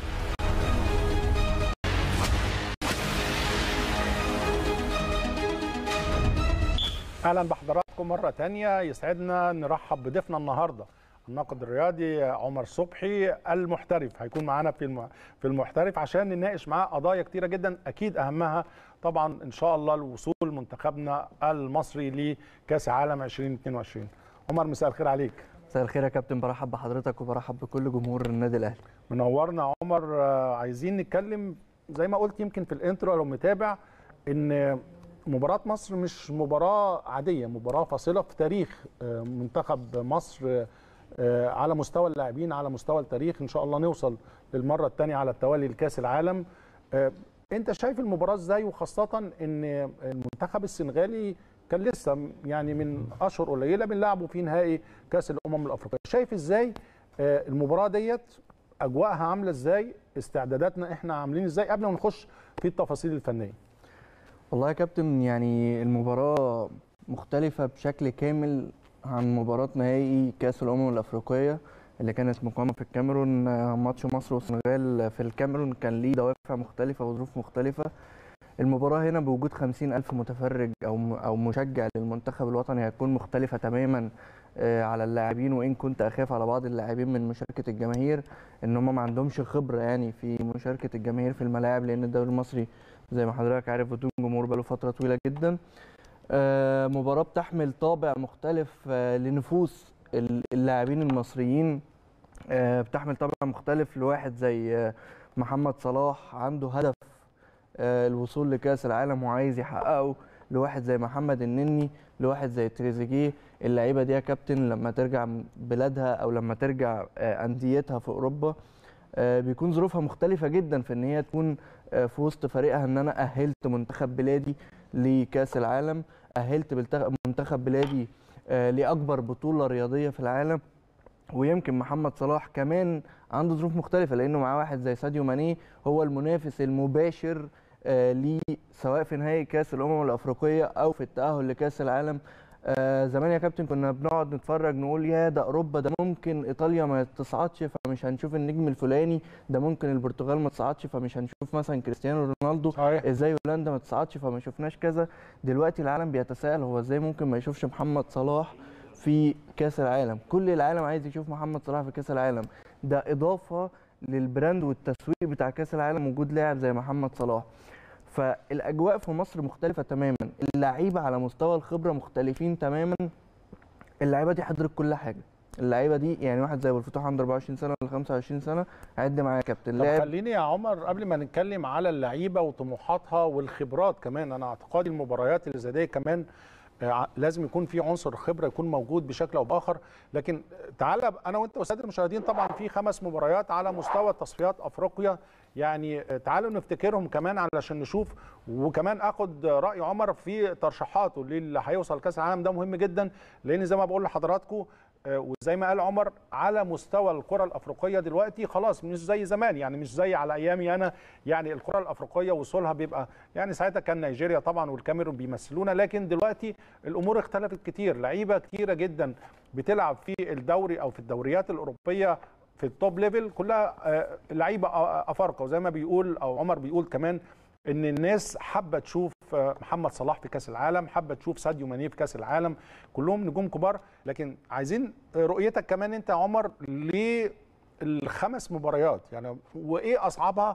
اهلا بحضراتكم مره ثانيه يسعدنا نرحب بضيفنا النهارده الناقد الرياضي عمر صبحي المحترف هيكون معانا في في المحترف عشان نناقش معاه قضايا كتيره جدا اكيد اهمها طبعا ان شاء الله الوصول منتخبنا المصري لكاس عالم 2022 عمر مساء الخير عليك مساء الخير يا كابتن برحب بحضرتك وبرحب بكل جمهور النادي الاهلي منورنا عمر عايزين نتكلم زي ما قلت يمكن في الانترو لو متابع ان مباراة مصر مش مباراة عادية مباراة فاصلة في تاريخ منتخب مصر على مستوى اللاعبين على مستوى التاريخ ان شاء الله نوصل للمرة الثانية على التوالي لكأس العالم انت شايف المباراة ازاي وخاصة ان المنتخب السنغالي كان لسه يعني من اشهر قليلة بنلعبه في نهائي كأس الامم الافريقية شايف ازاي المباراة ديت اجواءها عاملة ازاي استعداداتنا احنا عاملين ازاي قبل ما نخش في التفاصيل الفنية والله يا كابتن يعني المباراة مختلفة بشكل كامل عن مباراة نهائي كأس الأمم الأفريقية اللي كانت مقامة في الكاميرون ماتش مصر والسنغال في الكاميرون كان ليه دوافع مختلفة وظروف مختلفة المباراة هنا بوجود 50 ألف متفرج أو م- أو مشجع للمنتخب الوطني هتكون مختلفة تماما آه، على اللاعبين وإن كنت أخاف على بعض اللاعبين من مشاركة الجماهير إن هم ما عندهمش خبرة يعني في مشاركة الجماهير في الملاعب لأن الدوري المصري زي ما حضرتك عارف بدون جمهور بقاله فترة طويلة جدا آه، مباراة بتحمل طابع مختلف آه، لنفوس ال- اللاعبين المصريين آه، بتحمل طابع مختلف لواحد زي آه، محمد صلاح عنده هدف آه، الوصول لكأس العالم وعايز يحققه لواحد زي محمد النني لواحد زي تريزيجيه اللعيبه دي يا كابتن لما ترجع م- بلادها او لما ترجع آه، انديتها في اوروبا آه، بيكون ظروفها مختلفه جدا في ان هي تكون آه، في وسط فريقها ان انا اهلت منتخب بلادي لكاس العالم اهلت بلت- منتخب بلادي آه، لاكبر بطوله رياضيه في العالم ويمكن محمد صلاح كمان عنده ظروف مختلفه لانه معاه واحد زي ساديو ماني هو المنافس المباشر آه، ليه سواء في نهائي كاس الامم الافريقيه او في التاهل لكاس العالم آه، زمان يا كابتن كنا بنقعد نتفرج نقول يا ده اوروبا ده ممكن ايطاليا ما تصعدش فمش هنشوف النجم الفلاني ده ممكن البرتغال ما تصعدش فمش هنشوف مثلا كريستيانو رونالدو صحيح ازاي هولندا ما تصعدش فما شفناش كذا دلوقتي العالم بيتساءل هو ازاي ممكن ما يشوفش محمد صلاح في كاس العالم كل العالم عايز يشوف محمد صلاح في كاس العالم ده اضافه للبراند والتسويق بتاع كاس العالم وجود لاعب زي محمد صلاح فالاجواء في مصر مختلفه تماما اللعيبه على مستوى الخبره مختلفين تماما اللعيبه دي حضرت كل حاجه اللعيبه دي يعني واحد زي ابو الفتوح عنده 24 سنه ولا 25 سنه عد معايا يا كابتن طب لاعب خليني يا عمر قبل ما نتكلم على اللعيبه وطموحاتها والخبرات كمان انا اعتقادي المباريات اللي زي دي كمان آه، لازم يكون في عنصر خبره يكون موجود بشكل او باخر لكن تعالى انا وانت والساده المشاهدين طبعا في خمس مباريات على مستوى تصفيات افريقيا يعني آه، تعالوا نفتكرهم كمان علشان نشوف وكمان اخد راي عمر في ترشيحاته للي هيوصل كاس العالم ده مهم جدا لان زي ما بقول لحضراتكم آه، وزي ما قال عمر على مستوى الكره الافريقيه دلوقتي خلاص مش زي زمان يعني مش زي على ايامي انا يعني الكره الافريقيه وصولها بيبقى يعني ساعتها كان نيجيريا طبعا والكاميرون بيمثلونا لكن دلوقتي الامور اختلفت كتير لعيبه كتيره جدا بتلعب في الدوري او في الدوريات الاوروبيه في التوب ليفل كلها آه، لعيبه آه، افارقه وزي ما بيقول او عمر بيقول كمان ان الناس حابه تشوف آه، محمد صلاح في كاس العالم حابه تشوف ساديو ماني في كاس العالم كلهم نجوم كبار لكن عايزين رؤيتك كمان انت يا عمر للخمس مباريات يعني وايه اصعبها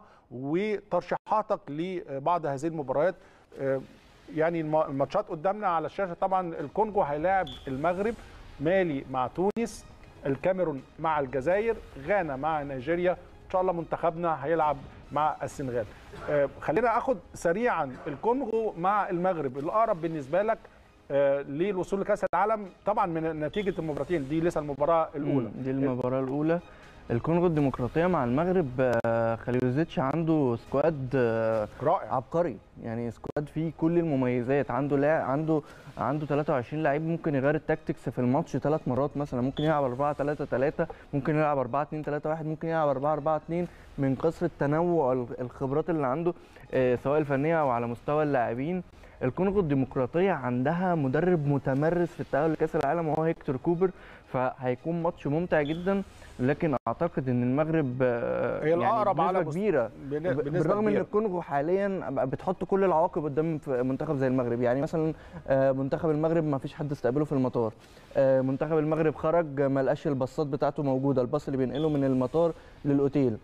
وترشيحاتك لبعض هذه المباريات آه، يعني الم- الماتشات قدامنا على الشاشه طبعا الكونجو هيلاعب المغرب مالي مع تونس الكاميرون مع الجزائر غانا مع نيجيريا ان شاء الله منتخبنا هيلعب مع السنغال آه، خلينا اخد سريعا الكونغو مع المغرب الاقرب بالنسبه لك آه، للوصول لكاس العالم طبعا من نتيجه المباراتين دي لسه المباراه الاولى مم، دي المباراة الأولى الكونغو الديمقراطية مع المغرب آه، خليلوزيتش عنده سكواد آه، رائع عبقري يعني سكواد فيه كل المميزات عنده لا عنده عنده 23 لعيب ممكن يغير التاكتكس في الماتش ثلاث مرات مثلا ممكن يلعب 4 3 3 ممكن يلعب 4 2 3 1 ممكن يلعب 4 4 2 من كثرة تنوع ال- الخبرات اللي عنده آه، سواء الفنية او على مستوى اللاعبين الكونغو الديمقراطية عندها مدرب متمرس في التأهل لكأس العالم وهو هيكتور كوبر فهيكون ماتش ممتع جدا لكن اعتقد ان المغرب آه، هي الأقرب بنسبة على مست- كبيره بن- ب- بنسبه بالرغم ان كبيره الكونغو حاليا بتحط كل العواقب قدام في منتخب زي المغرب يعني مثلا آه، منتخب المغرب ما فيش حد استقبله في المطار آه، منتخب المغرب خرج ما لقاش الباصات بتاعته موجوده الباص اللي بينقله من المطار للاوتيل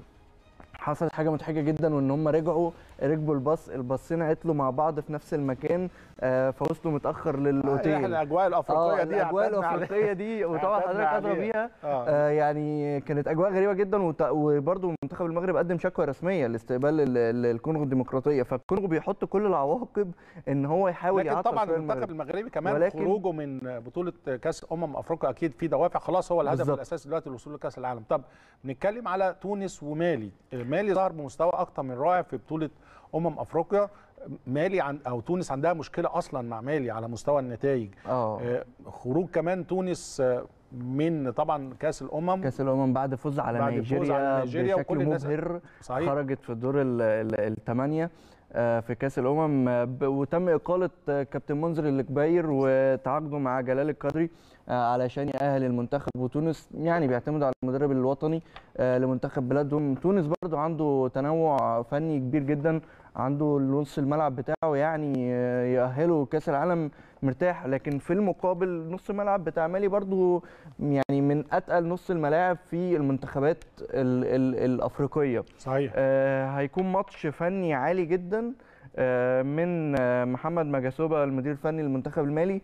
حصلت حاجه مضحكه جدا وان هم رجعوا ركبوا الباص الباصين عطلوا مع بعض في نفس المكان آه، فوصلوا متاخر آه، للاوتيل الاجواء الافريقيه اه دي الاجواء اعتدنا عليها. الافريقيه دي وطبعا اعتدنا حضرتك ادرى عليها. بيها آه. آه يعني كانت اجواء غريبه جدا وت- وبرضه منتخب المغرب قدم شكوى رسميه لاستقبال ال- ال- الكونغو الديمقراطيه فالكونغو بيحط كل العواقب ان هو يحاول لكن يعطل طبعا شوية المنتخب المغربي كمان ولكن- خروجه من بطوله كاس امم افريقيا اكيد في دوافع خلاص هو الهدف بالظبط. الاساسي دلوقتي الوصول لكاس العالم طب نتكلم على تونس ومالي مالي ظهر بمستوى اكتر من رائع في بطوله امم افريقيا مالي عن او تونس عندها مشكله اصلا مع مالي على مستوى النتائج اه آه، خروج كمان تونس آه، من طبعا كاس الامم كاس الامم بعد فوز على بعد الفوز نيجيريا على نيجيريا بشكل وكل الناس- مبهر صحيح خرجت في الدور الثمانيه في كاس الامم آه، ب- وتم اقاله آه، كابتن منذر الكباير وتعاقده مع جلال القدري آه، علشان يأهل المنتخب وتونس يعني بيعتمدوا على المدرب الوطني آه، لمنتخب بلادهم تونس برضو عنده تنوع فني كبير جدا عنده نص الملعب بتاعه يعني آه، يأهله كأس العالم مرتاح لكن في المقابل نص الملعب بتاع مالي برضو يعني من أتقل نص الملاعب في المنتخبات ال ال الأفريقية صحيح آه، هيكون ماتش فني عالي جدا آه، من آه، محمد مجاسوبة المدير الفني للمنتخب المالي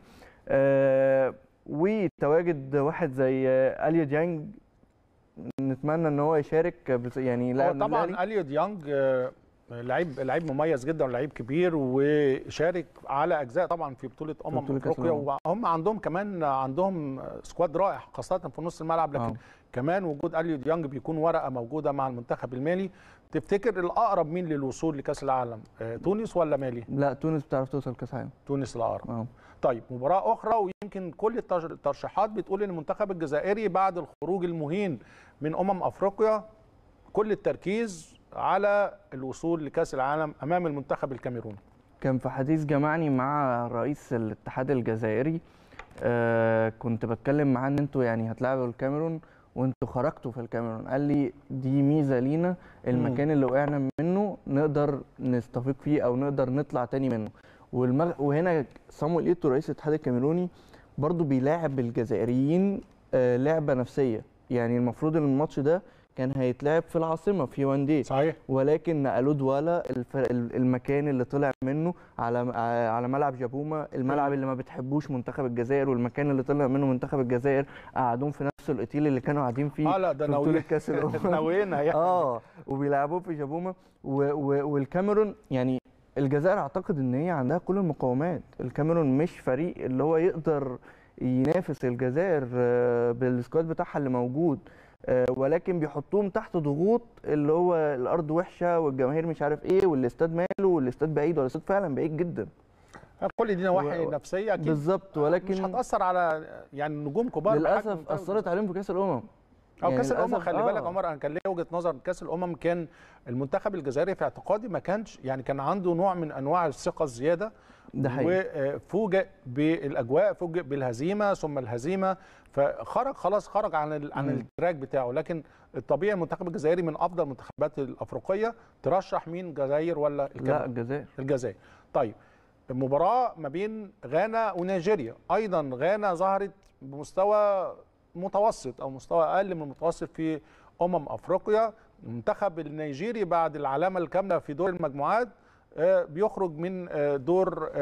آه، وتواجد واحد زي آه، اليو ديانج نتمنى ان هو يشارك بس- يعني هو لاعب طبعا الأهلي. اليو ديانج آه، لعيب لعيب مميز جدا ولعيب كبير وشارك على اجزاء طبعا في بطوله امم بطولة كأس افريقيا الأمم. وهم عندهم كمان عندهم سكواد رائع خاصه في نص الملعب لكن آه. كمان وجود اليو ديانج بيكون ورقه موجوده مع المنتخب المالي تفتكر الاقرب مين للوصول لكاس العالم آه، تونس ولا مالي لا تونس بتعرف توصل كاس عالم تونس الاقرب اه طيب مباراة أخرى ويمكن كل التر- الترشيحات بتقول إن المنتخب الجزائري بعد الخروج المهين من أمم أفريقيا كل التركيز على الوصول لكأس العالم أمام المنتخب الكاميروني كان في حديث جمعني مع رئيس الاتحاد الجزائري آه كنت بتكلم معاه ان انتوا يعني هتلعبوا الكاميرون وانتوا خرجتوا في الكاميرون قال لي دي ميزه لينا المكان اللي وقعنا منه نقدر نستفيق فيه او نقدر نطلع تاني منه والمغ... وهنا صامويل ايتو رئيس الاتحاد الكاميروني برضو بيلاعب الجزائريين آه لعبه نفسيه يعني المفروض ان الماتش ده كان هيتلعب في العاصمه في واندي صحيح ولكن نقلوه دوالا الف- المكان اللي طلع منه على على ملعب جابوما الملعب اللي ما بتحبوش منتخب الجزائر والمكان اللي طلع منه منتخب الجزائر قعدوهم في نفس الاوتيل اللي كانوا قاعدين فيه اه لا ده في بطولة ناويين كاس الامم ناويين يعني اه وبيلعبوه في جابوما و- و- والكاميرون يعني الجزائر اعتقد ان هي عندها كل المقومات الكاميرون مش فريق اللي هو يقدر ينافس الجزائر آه، بالسكواد بتاعها اللي موجود آه، ولكن بيحطوهم تحت ضغوط اللي هو الارض وحشه والجماهير مش عارف ايه والاستاد ماله والاستاد بعيد والاستاد فعلا بعيد جدا كل دي نواحي و- نفسيه اكيد بالظبط مش ولكن هتاثر على يعني نجوم كبار بحجم للاسف منتخب اثرت عليهم في كاس الامم او يعني كاس الامم للأسف خلي بالك آه. عمر انا كان ليا وجهه نظر كاس الامم كان المنتخب الجزائري في اعتقادي ما كانش يعني كان عنده نوع من انواع الثقه الزياده ده حقيقي وفوجئ بالاجواء فوجئ بالهزيمه ثم الهزيمه فخرج خلاص خرج عن ال- عن مم. التراك بتاعه لكن الطبيعي المنتخب الجزائري من افضل المنتخبات الافريقيه ترشح مين الجزائر ولا لا الكاميرون؟ الجزائر الجزائر طيب المباراه ما بين غانا ونيجيريا ايضا غانا ظهرت بمستوى متوسط او مستوى اقل من المتوسط في امم افريقيا المنتخب النيجيري بعد العلامه الكامله في دور المجموعات آه، بيخرج من آه، دور مم.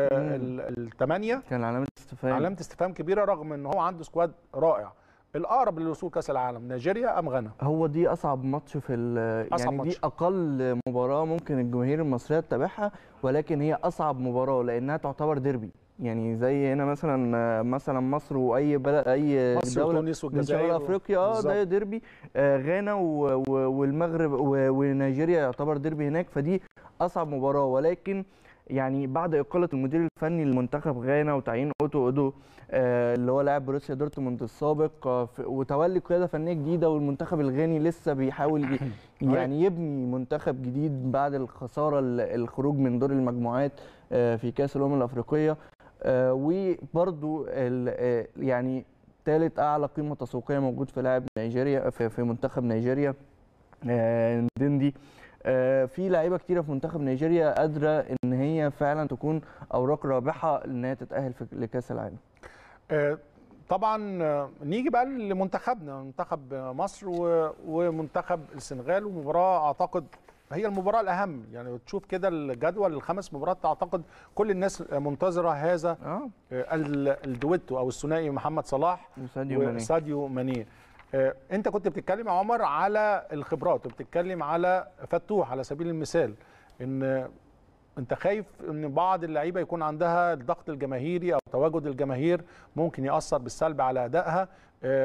الثمانيه كان علامه استفهام علامه استفهام كبيره رغم ان هو عنده سكواد رائع الاقرب للوصول كاس العالم نيجيريا ام غانا هو دي اصعب ماتش في ال- أصعب يعني ماتش. دي اقل مباراه ممكن الجماهير المصريه تتابعها ولكن هي اصعب مباراه لانها تعتبر ديربي يعني زي هنا مثلا مثلا مصر واي بلد اي مصر دوله وتونس من شمال والجزائر افريقيا اه بالظبط. ده ديربي آه غانا و- و- والمغرب و- ونيجيريا يعتبر ديربي هناك فدي اصعب مباراه ولكن يعني بعد اقاله المدير الفني لمنتخب غانا وتعيين اوتو اودو آه اللي هو لاعب بروسيا دورتموند السابق آه ف- وتولي قياده فنيه جديده والمنتخب الغاني لسه بيحاول ي- يعني يبني منتخب جديد بعد الخساره ال- الخروج من دور المجموعات آه في كاس الامم الافريقيه آه وبرضو ال- آه يعني ثالث اعلى قيمه تسويقيه موجود في لاعب نيجيريا في, في منتخب نيجيريا آه، ندندي آه، في لعيبه كتيره في منتخب نيجيريا قادره ان هي فعلا تكون اوراق رابحه ان هي تتاهل في لكاس العالم آه، طبعا آه، نيجي بقى لمنتخبنا منتخب مصر و- ومنتخب السنغال ومباراه اعتقد هي المباراه الاهم يعني تشوف كده الجدول الخمس مباريات اعتقد كل الناس منتظره هذا اه آه، ال- الدويتو او الثنائي محمد صلاح وساديو ماني وساديو ماني آه، انت كنت بتتكلم يا عمر على الخبرات وبتتكلم على فتوح على سبيل المثال ان انت خايف ان بعض اللعيبه يكون عندها الضغط الجماهيري او تواجد الجماهير ممكن ياثر بالسلب على ادائها آه،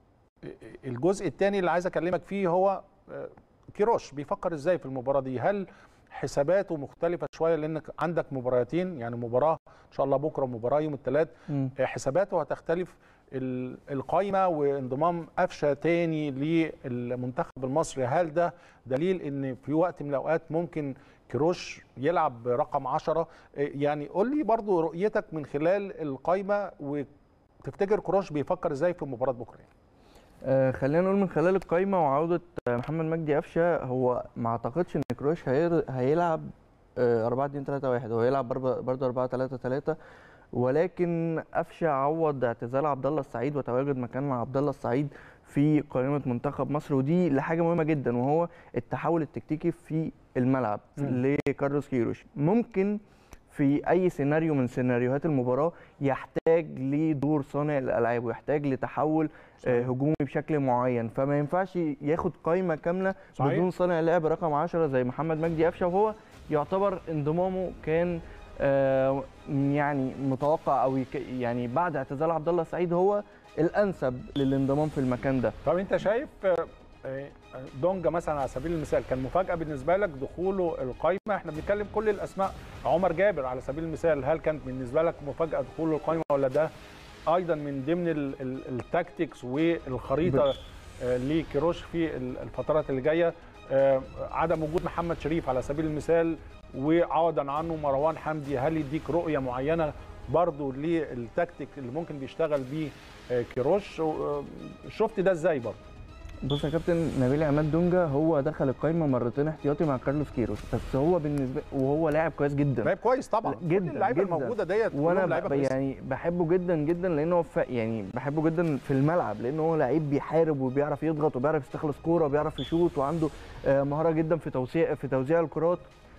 الجزء الثاني اللي عايز اكلمك فيه هو آه، كيروش بيفكر ازاي في المباراه دي هل حساباته مختلفه شويه لانك عندك مباراتين يعني مباراه ان شاء الله بكره ومباراه يوم الثلاث مم. حساباته هتختلف ال- القايمه وانضمام قفشه تاني للمنتخب المصري هل ده دليل ان في وقت من الاوقات ممكن كروش يلعب برقم 10 يعني قول لي برضو رؤيتك من خلال القايمه وتفتكر كروش بيفكر ازاي في مباراه بكره يعني. آه خلينا نقول من خلال القايمه وعوده آه، محمد مجدي قفشه هو ما اعتقدش ان كروش هير- هيلعب 4 2 3 1 هو هيلعب برضه 4 3 3 ولكن قفشه عوض اعتزال عبد الله السعيد وتواجد مكان عبد الله السعيد في قائمه منتخب مصر ودي لحاجه مهمه جدا وهو التحول التكتيكي في الملعب مم. لكارلوس كيروش ممكن في اي سيناريو من سيناريوهات المباراه يحتاج لدور صانع الالعاب ويحتاج لتحول آه، هجومي بشكل معين فما ينفعش ياخد قائمه كامله صحيح. بدون صانع لعب رقم 10 زي محمد مجدي قفشه وهو يعتبر انضمامه كان آه، يعني متوقع او يك- يعني بعد اعتزال عبد الله السعيد هو الانسب للانضمام في المكان ده طب انت شايف آه، آه، دونجا مثلا على سبيل المثال كان مفاجاه بالنسبه لك دخوله القائمه احنا بنتكلم كل الاسماء عمر جابر على سبيل المثال هل كانت بالنسبه لك مفاجاه دخوله القائمه ولا ده ايضا من ضمن ال- ال- التاكتكس والخريطه آه، لكيروش في ال- الفترات اللي جايه آه، عدم وجود محمد شريف على سبيل المثال وعوضا عنه مروان حمدي هل يديك رؤيه معينه برضو للتكتيك اللي ممكن بيشتغل بيه آه، كيروش آه، شفت ده ازاي برضو بص يا كابتن نبيل عماد دونجا هو دخل القائمه مرتين احتياطي مع كارلوس كيروش بس هو بالنسبه وهو لاعب كويس جدا لعيب كويس طبعا جدا كل اللعيبه جدا. الموجوده ديت وانا كلهم لعيبه ب- كويسة. يعني بحبه جدا جدا لانه هو ف... يعني بحبه جدا في الملعب لانه هو لعيب بيحارب وبيعرف يضغط وبيعرف يستخلص كوره وبيعرف يشوط وعنده آه، مهاره جدا في توزيع في توزيع الكرات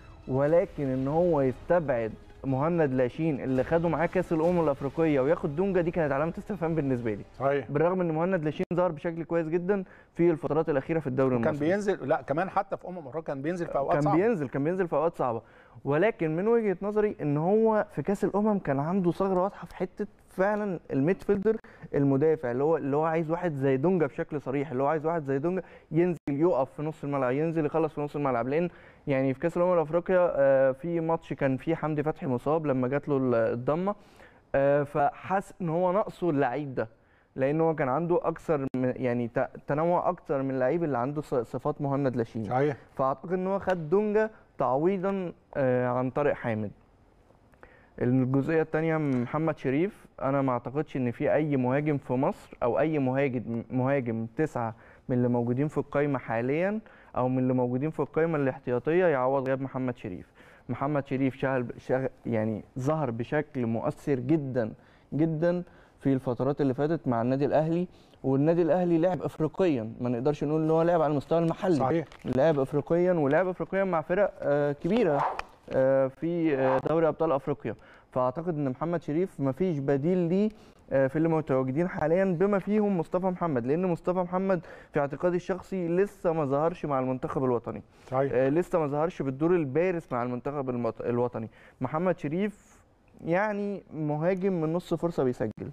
ولكن ان هو يستبعد مهند لاشين اللي خدوا معاه كاس الامم الافريقيه وياخد دونجا دي كانت علامه استفهام بالنسبه لي صحيح بالرغم ان مهند لاشين ظهر بشكل كويس جدا في الفترات الاخيره في الدوري كان المصري بينزل لا كمان حتى في امم افريقيا كان بينزل في اوقات كان صعبه بينزل كان بينزل في اوقات صعبه ولكن من وجهه نظري ان هو في كاس الامم كان عنده ثغره واضحه في حته فعلا الميدفيلدر المدافع اللي هو اللي هو عايز واحد زي دونجا بشكل صريح اللي هو عايز واحد زي دونجا ينزل يقف في نص الملعب ينزل يخلص في نص الملعب لان يعني في كاس الامم الافريقيا آه، في ماتش كان فيه حمدي فتحي مصاب لما جات له الضمه آه، فحس ان هو ناقصه اللعيب ده لان هو كان عنده اكثر من يعني ت- تنوع اكتر من اللعيب اللي عنده ص- صفات مهند لاشين صحيح فاعتقد ان هو خد دونجا تعويضا آه، عن طارق حامد الجزئيه الثانيه محمد شريف انا ما اعتقدش ان في اي مهاجم في مصر او اي مهاجم مهاجم تسعه من اللي موجودين في القائمه حاليا او من اللي موجودين في القائمه الاحتياطيه يعوض غياب محمد شريف محمد شريف شغل شغل يعني ظهر بشكل مؤثر جدا جدا في الفترات اللي فاتت مع النادي الاهلي والنادي الاهلي لعب افريقيا ما نقدرش نقول ان هو لعب على المستوى المحلي صحيح لعب افريقيا ولعب افريقيا مع فرق آه، كبيره آه، في آه، دوري ابطال افريقيا فاعتقد ان محمد شريف مفيش بديل ليه آه، في اللي متواجدين حاليا بما فيهم مصطفى محمد لان مصطفى محمد في اعتقادي الشخصي لسه ما ظهرش مع المنتخب الوطني صحيح آه، لسه ما ظهرش بالدور البارز مع المنتخب المط- الوطني محمد شريف يعني مهاجم من نص فرصه بيسجل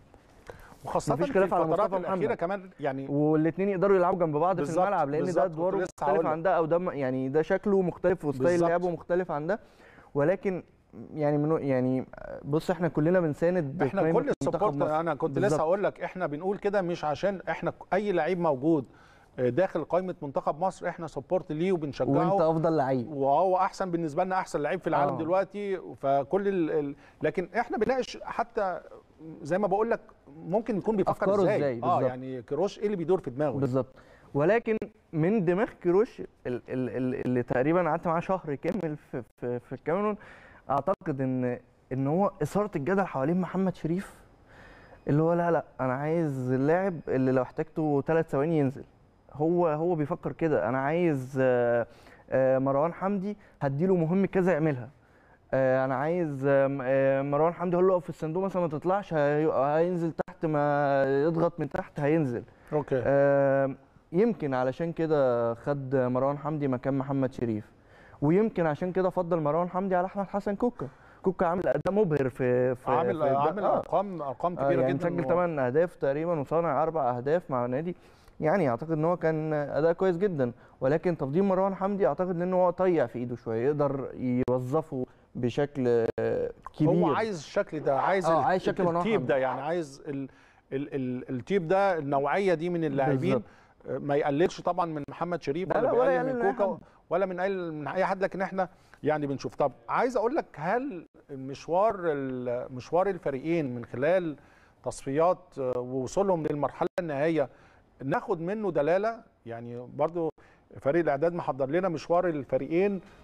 وخاصه مفيش في خلاف على الفترات مصطفى الاخيره محمد. كمان يعني والاثنين يقدروا يلعبوا جنب بعض في بالظبط، الملعب لان ده بالظبط، كنت ادواره لسه هقول مختلف لك. عن ده او ده م- يعني ده شكله مختلف وستايل بالظبط. لعبه مختلف عن ده ولكن يعني من يعني بص احنا كلنا بنساند احنا بقائمة كل منتخب السبورت مصر. انا كنت بالظبط. لسه هقول لك احنا بنقول كده مش عشان احنا اي لعيب موجود آه، داخل قائمه منتخب مصر احنا سبورت ليه وانت وبنشجعه افضل لعيب وهو احسن بالنسبه لنا احسن لعيب في العالم آه. دلوقتي فكل ال... ال... لكن احنا بنناقش حتى زي ما بقول لك ممكن يكون بيفكر أفكاره ازاي, إزاي، اه بالظبط. يعني كروش ايه اللي بيدور في دماغه بالظبط ولكن من دماغ كيروش ال- ال- ال- اللي تقريبا قعدت معاه شهر كامل في في, في الكاميرون اعتقد ان ان هو اثاره الجدل حوالين محمد شريف اللي هو لا لا انا عايز اللاعب اللي لو احتاجته ثلاث ثواني ينزل هو هو بيفكر كده انا عايز آه، آه، مروان حمدي هديله مهم كذا يعملها آه، انا عايز آه، آه، مروان حمدي هقول له اقف في الصندوق مثلا ما تطلعش هي- هينزل تحت ما يضغط من تحت هينزل اوكي آه، يمكن علشان كده خد مروان حمدي مكان محمد شريف ويمكن عشان كده فضل مروان حمدي على احمد حسن كوكا كوكا عامل اداء مبهر في في عامل في عامل آه. ارقام ارقام آه، كبيره يعني جدا مسجل و- 8 اهداف تقريبا وصانع اربع اهداف مع نادي يعني اعتقد ان هو كان اداء كويس جدا ولكن تفضيل مروان حمدي اعتقد ان هو طيع في ايده شويه يقدر يوظفه بشكل آه، كبير هو عايز الشكل ده عايز آه، ال- عايز شكل مروان التيب حمدي. ده يعني عايز ال ال ال التيب ده النوعيه دي من اللاعبين بالظبط. آه، ما يقللش طبعا من محمد شريف لا، ولا لا، ولا بيقلل يقلل من من أي كوكا حد. ولا من اي من اي حد لكن احنا يعني بنشوف طب عايز اقول لك هل مشوار ال- مشوار الفريقين من خلال تصفيات آه، ووصولهم للمرحله النهائيه ناخد منه دلاله يعني برضو فريق الاعداد محضر لنا مشوار الفريقين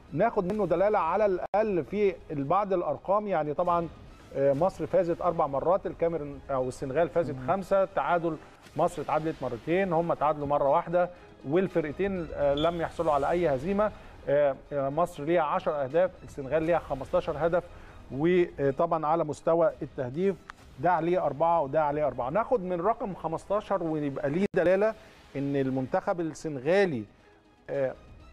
ناخد منه دلاله على الاقل في بعض الارقام يعني طبعا آه، مصر فازت اربع مرات الكاميرون او السنغال فازت خمسه تعادل مصر اتعادلت مرتين هم تعادلوا مره واحده والفرقتين آه، لم يحصلوا على اي هزيمه آه، آه، مصر ليها 10 اهداف السنغال ليها 15 هدف وطبعا على مستوى التهديف ده عليه أربعة وده عليه أربعة ناخد من رقم 15 ويبقى ليه دلالة إن المنتخب السنغالي آه،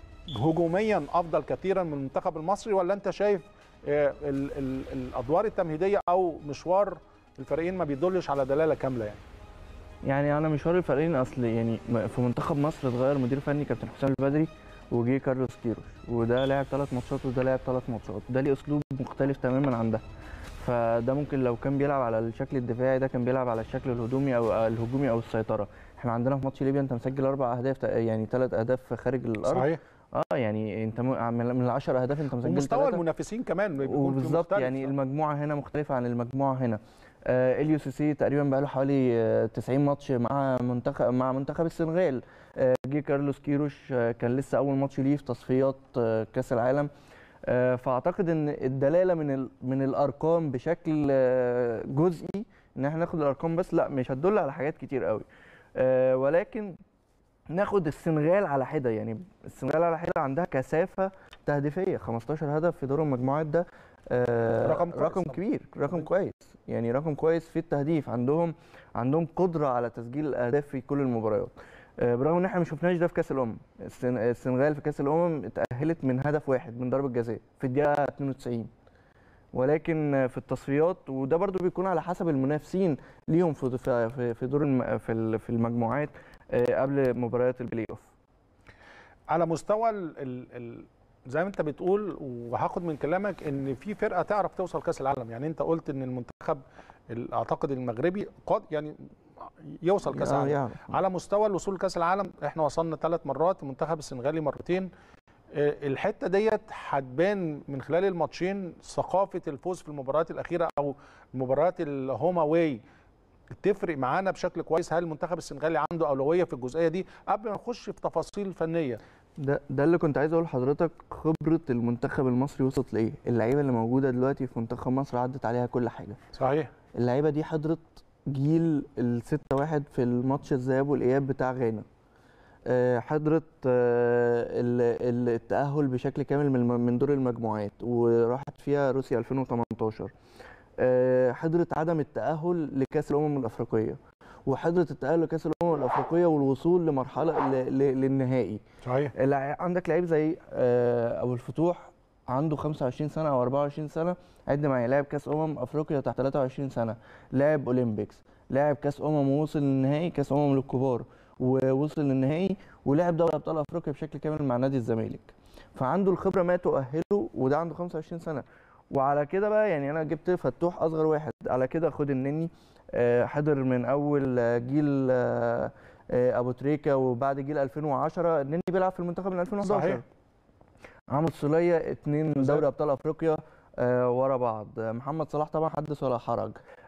هجوميا أفضل كثيرا من المنتخب المصري ولا أنت شايف آه، ال- ال- الأدوار التمهيدية أو مشوار الفريقين ما بيدلش على دلالة كاملة يعني يعني انا مشوار الفريقين اصل يعني م- في منتخب مصر اتغير مدير فني كابتن حسام البدري وجي كارلوس كيروش وده لعب ثلاث ماتشات وده لعب ثلاث ماتشات ده ليه اسلوب مختلف تماما عن ده فده ممكن لو كان بيلعب على الشكل الدفاعي ده كان بيلعب على الشكل الهجومي او الهجومي او السيطره احنا عندنا في ماتش ليبيا انت مسجل اربع اهداف تق- يعني ثلاث اهداف خارج الارض صحيح اه يعني انت م- من من ال 10 اهداف انت مسجل ومستوى ثلاثة. المنافسين كمان بيكون في وبالظبط مختلف. يعني المجموعه هنا مختلفه عن المجموعه هنا آه اليو سي سي تقريبا بقى له حوالي آه 90 ماتش مع منتخب مع منتخب السنغال آه جه كارلوس كيروش آه كان لسه اول ماتش ليه في تصفيات آه كاس العالم آه فاعتقد ان الدلاله من ال من الارقام بشكل آه جزئي ان احنا ناخد الارقام بس لا مش هتدل على حاجات كتير قوي آه ولكن ناخد السنغال على حده يعني السنغال على حده عندها كثافه تهديفيه 15 هدف في دور المجموعات ده آه، رقم كويس رقم طبعاً. كبير رقم كويس يعني رقم كويس في التهديف عندهم عندهم قدره على تسجيل الاهداف في كل المباريات آه، برغم ان احنا ما شفناش ده في كاس الامم السن- السنغال في كاس الامم اتاهلت من هدف واحد من ضربه جزاء في الدقيقه 92 ولكن آه، في التصفيات وده برضو بيكون على حسب المنافسين ليهم في في في دور الم- في ال- في المجموعات آه، قبل مباريات البلاي اوف على مستوى ال ال ال زي ما انت بتقول وهاخد من كلامك ان في فرقه تعرف توصل كاس العالم يعني انت قلت ان المنتخب ال- اعتقد المغربي قد يعني يوصل كاس آه، العالم يعرف. على مستوى الوصول لكاس العالم احنا وصلنا ثلاث مرات المنتخب السنغالي مرتين آه، الحته ديت هتبان من خلال الماتشين ثقافه الفوز في المباريات الاخيره او المباريات الهوما واي تفرق معانا بشكل كويس هل المنتخب السنغالي عنده اولويه في الجزئيه دي قبل ما نخش في تفاصيل فنيه ده ده اللي كنت عايز اقول لحضرتك خبره المنتخب المصري وصلت لايه اللعيبه اللي موجوده دلوقتي في منتخب مصر عدت عليها كل حاجه صحيح اللعيبه دي حضرت جيل الستة واحد في الماتش الذهاب والاياب بتاع غانا آه، حضرت آه، ال- ال- التاهل بشكل كامل من الم- من دور المجموعات وراحت فيها روسيا 2018 آه، حضرت عدم التاهل لكاس الامم الافريقيه وحضرت التاهل لكاس الامم الافريقيه والوصول لمرحله ل- ل- للنهائي صحيح الع- عندك لعيب زي آه، ابو الفتوح عنده 25 سنه او 24 سنه عد معايا لعب كاس امم افريقيا تحت 23 سنه لعب اولمبيكس لعب كاس امم ووصل للنهائي كاس امم للكبار ووصل للنهائي ولعب دوري ابطال افريقيا بشكل كامل مع نادي الزمالك فعنده الخبره ما تؤهله وده عنده 25 سنه وعلى كده بقى يعني انا جبت فتوح اصغر واحد على كده خد النني آه، حضر من اول آه، جيل آه، آه، ابو تريكه وبعد جيل 2010 النني بيلعب في المنتخب من 2011 صحيح. عمرو السوليه اتنين بالظبط. دوري ابطال افريقيا آه، ورا بعض آه، محمد صلاح طبعا حدث ولا حرج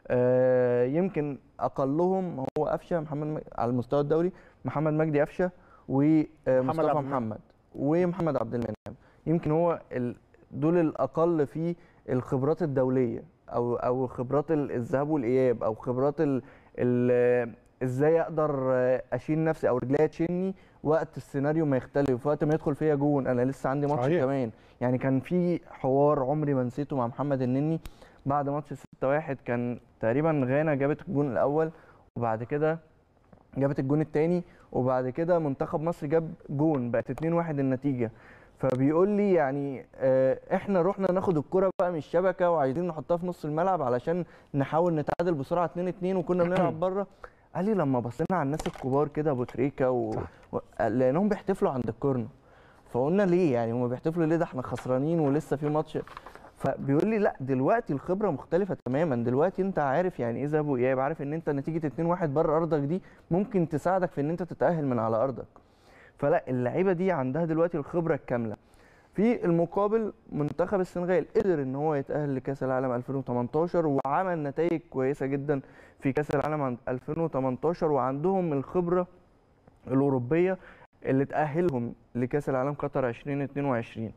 آه، يمكن اقلهم هو قفشه محمد مج... على المستوى الدولي محمد مجدي قفشه عبد ومصطفى المنعم. محمد ومحمد عبد المنعم يمكن هو ال... دول الاقل في الخبرات الدوليه او او خبرات ال- الذهاب والاياب او خبرات ال... ال... ازاي اقدر اشيل نفسي او رجليا تشيلني وقت السيناريو ما يختلف وقت ما يدخل فيا جون انا لسه عندي ماتش صحيح. كمان يعني كان في حوار عمري ما نسيته مع محمد النني بعد ماتش 6-1 كان تقريبا غانا جابت الجون الاول وبعد كده جابت الجون الثاني وبعد كده منتخب مصر جاب جون بقت 2-1 النتيجه فبيقول لي يعني آه، احنا رحنا ناخد الكرة بقى من الشبكه وعايزين نحطها في نص الملعب علشان نحاول نتعادل بسرعه 2-2 وكنا بنلعب بره قال لي لما بصينا على الناس الكبار كده ابو تريكه و... و... لانهم بيحتفلوا عند الكورنر فقلنا ليه يعني هم بيحتفلوا ليه ده احنا خسرانين ولسه في ماتش فبيقول لي لا دلوقتي الخبره مختلفه تماما دلوقتي انت عارف يعني ايه ذهاب واياب عارف ان انت نتيجه 2-1 بره ارضك دي ممكن تساعدك في ان انت تتاهل من على ارضك فلا اللعيبه دي عندها دلوقتي الخبره الكامله في المقابل منتخب السنغال قدر ان هو يتاهل لكاس العالم 2018 وعمل نتائج كويسه جدا في كاس العالم عن 2018 وعندهم الخبره الاوروبيه اللي تاهلهم لكاس العالم قطر 2022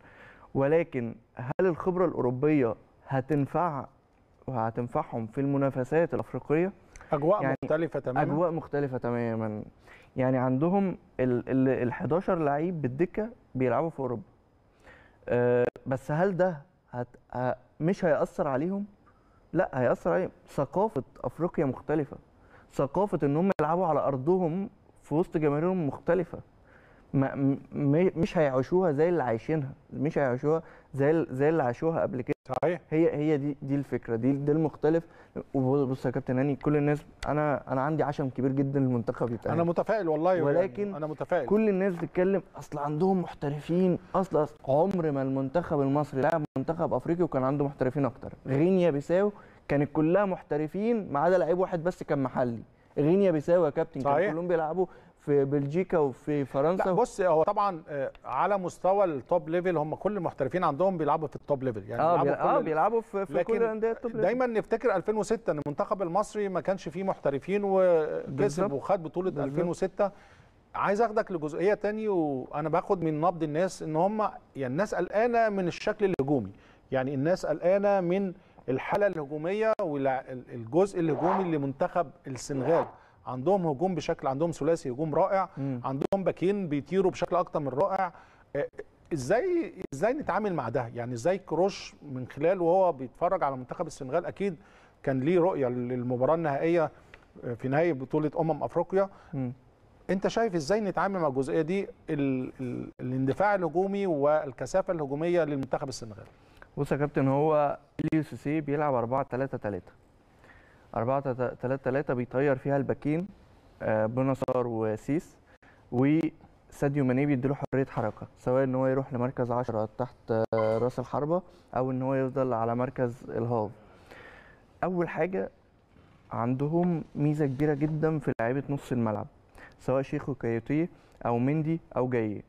ولكن هل الخبره الاوروبيه هتنفع وهتنفعهم في المنافسات الافريقيه اجواء يعني مختلفه تماما اجواء مختلفه تماما يعني عندهم ال ال ال 11 لعيب بالدكه بيلعبوا في اوروبا أه بس هل ده هت ه- مش هيأثر عليهم لا هيأثر عليهم ثقافه افريقيا مختلفه ثقافه ان هم يلعبوا على ارضهم في وسط جماهيرهم مختلفه ما م- م- مش هيعيشوها زي اللي عايشينها مش هيعيشوها زي ال- زي اللي عاشوها قبل كده صحيح هي هي دي دي الفكره دي ده المختلف وبص يا كابتن هاني كل الناس انا انا عندي عشم كبير جدا للمنتخب يتأهل انا متفائل والله ولكن يعني انا متفائل كل الناس بتتكلم اصل عندهم محترفين اصل, أصل عمر ما المنتخب المصري لعب منتخب افريقي وكان عنده محترفين اكتر غينيا بيساو كانت كلها محترفين ما عدا لعيب واحد بس كان محلي غينيا بيساو يا كابتن صحيح. كانوا كلهم بيلعبوا في بلجيكا وفي فرنسا لا بص هو طبعا آه، على مستوى التوب ليفل هم كل المحترفين عندهم بيلعبوا في التوب ليفل يعني اه بيلعبوا بيلع- اه كل- بيلعبوا في, في لكن كل الانديه التوب ليفل. دايما نفتكر 2006 ان المنتخب المصري ما كانش فيه محترفين وكسب بالظبط. وخد بطوله بالظبط. 2006 عايز اخدك لجزئيه تاني وانا باخد من نبض الناس ان هم يعني الناس قلقانه من الشكل الهجومي يعني الناس قلقانه من الحاله الهجوميه والجزء الهجومي لمنتخب السنغال عندهم هجوم بشكل عندهم ثلاثي هجوم رائع مم. عندهم باكين بيطيروا بشكل اكتر من رائع آه، ازاي ازاي نتعامل مع ده يعني ازاي كروش من خلال وهو بيتفرج على منتخب السنغال اكيد كان ليه رؤيه للمباراه النهائيه آه، في نهائي بطوله امم افريقيا مم. انت شايف ازاي نتعامل مع الجزئيه دي ال... ال... الاندفاع الهجومي والكثافه الهجوميه للمنتخب السنغال بص يا كابتن هو اليو سي سي بيلعب 4 3 3 4 3 3 بيطير فيها الباكين آه، بونصار وسيس وساديو ماني بيديله حريه حركه سواء ان هو يروح لمركز 10 تحت آه، راس الحربه او ان هو يفضل على مركز الهاف اول حاجه عندهم ميزه كبيره جدا في لعيبه نص الملعب سواء شيخو كايوتي او مندي او جاي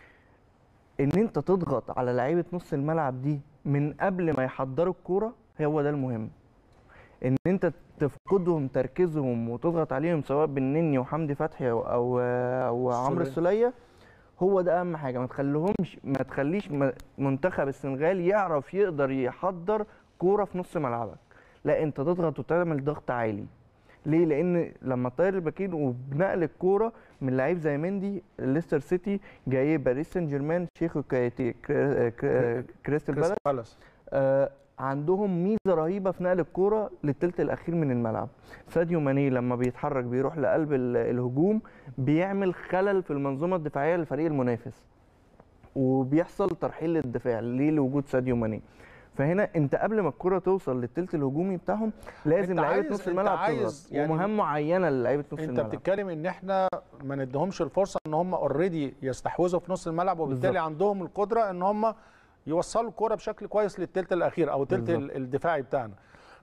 ان انت تضغط على لعيبه نص الملعب دي من قبل ما يحضروا الكوره هو ده المهم ان انت تفقدهم تركيزهم وتضغط عليهم سواء بالنني وحمدي فتحي او او, أو عمرو السوليه هو ده اهم حاجه ما تخليهمش ما تخليش م- منتخب السنغال يعرف يقدر يحضر كوره في نص ملعبك لا انت تضغط وتعمل ضغط عالي ليه لان لما تطير الباكين وبنقل الكوره من لعيب زي مندي ليستر سيتي جاي باريس سان جيرمان شيخو كايتي كري- كري- كريستال بالاس بالاس آه، عندهم ميزه رهيبه في نقل الكوره للثلث الاخير من الملعب ساديو ماني لما بيتحرك بيروح لقلب ال- الهجوم بيعمل خلل في المنظومه الدفاعيه للفريق المنافس وبيحصل ترحيل للدفاع ليه لوجود ساديو ماني فهنا انت قبل ما الكره توصل للثلث الهجومي بتاعهم لازم انت لعيبه عايز- نص انت الملعب عايز تضغط يعني- ومهام معينه للعيبه نص انت الملعب بتتكلم ان احنا ما نديهمش الفرصه ان هم اوريدي يستحوذوا في نص الملعب وبالتالي بالظبط. عندهم القدره ان هم يوصلوا الكوره بشكل كويس للثلث الاخير او الثلث بالظبط. الدفاعي بتاعنا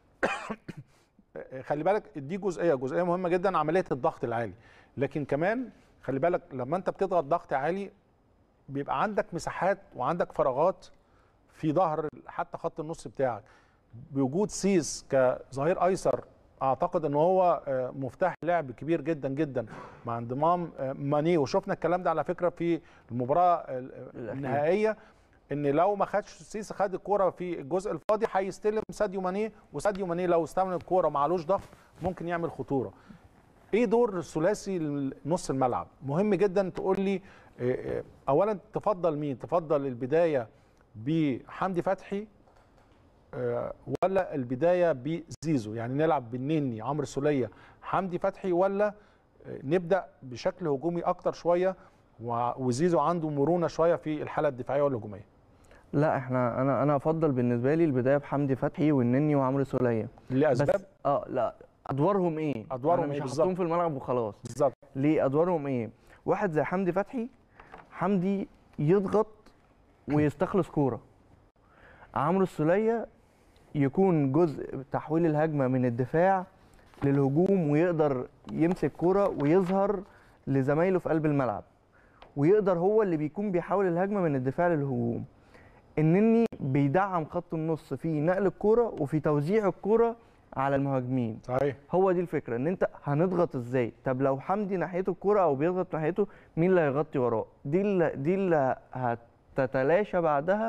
خلي بالك دي جزئيه جزئيه مهمه جدا عمليه الضغط العالي لكن كمان خلي بالك لما انت بتضغط ضغط عالي بيبقى عندك مساحات وعندك فراغات في ظهر حتى خط النص بتاعك بوجود سيس كظهير ايسر اعتقد ان هو آه، مفتاح لعب كبير جدا جدا مع انضمام آه، ماني وشفنا الكلام ده على فكره في المباراه ال- النهائيه ان لو ما خدش سيس خد الكوره في الجزء الفاضي هيستلم ساديو ماني وساديو ماني لو استلم الكوره ومعلوش ضغط ممكن يعمل خطوره ايه دور الثلاثي نص الملعب مهم جدا تقول لي آه، آه، اولا تفضل مين تفضل البدايه بحمدي فتحي آه، ولا البدايه بزيزو يعني نلعب بالنني عمرو السوليه حمدي فتحي ولا آه، نبدا بشكل هجومي اكتر شويه و- وزيزو عنده مرونه شويه في الحاله الدفاعيه والهجوميه لا احنا انا انا افضل بالنسبه لي البدايه بحمدي فتحي والنني وعمرو سوليه لاسباب بس اه لا ادوارهم ايه أدوارهم أنا مش إيه هحطهم بالظبط؟ في الملعب وخلاص بالظبط ليه ادوارهم ايه واحد زي حمدي فتحي حمدي يضغط ويستخلص كوره عمرو السوليه يكون جزء تحويل الهجمه من الدفاع للهجوم ويقدر يمسك كوره ويظهر لزمايله في قلب الملعب ويقدر هو اللي بيكون بيحول الهجمه من الدفاع للهجوم النني بيدعم خط النص في نقل الكوره وفي توزيع الكوره على المهاجمين صحيح هو دي الفكره ان انت هنضغط ازاي طب لو حمدي ناحيته الكوره او بيضغط ناحيته مين اللي هيغطي وراه دي اللي دي اللي هتتلاشى بعدها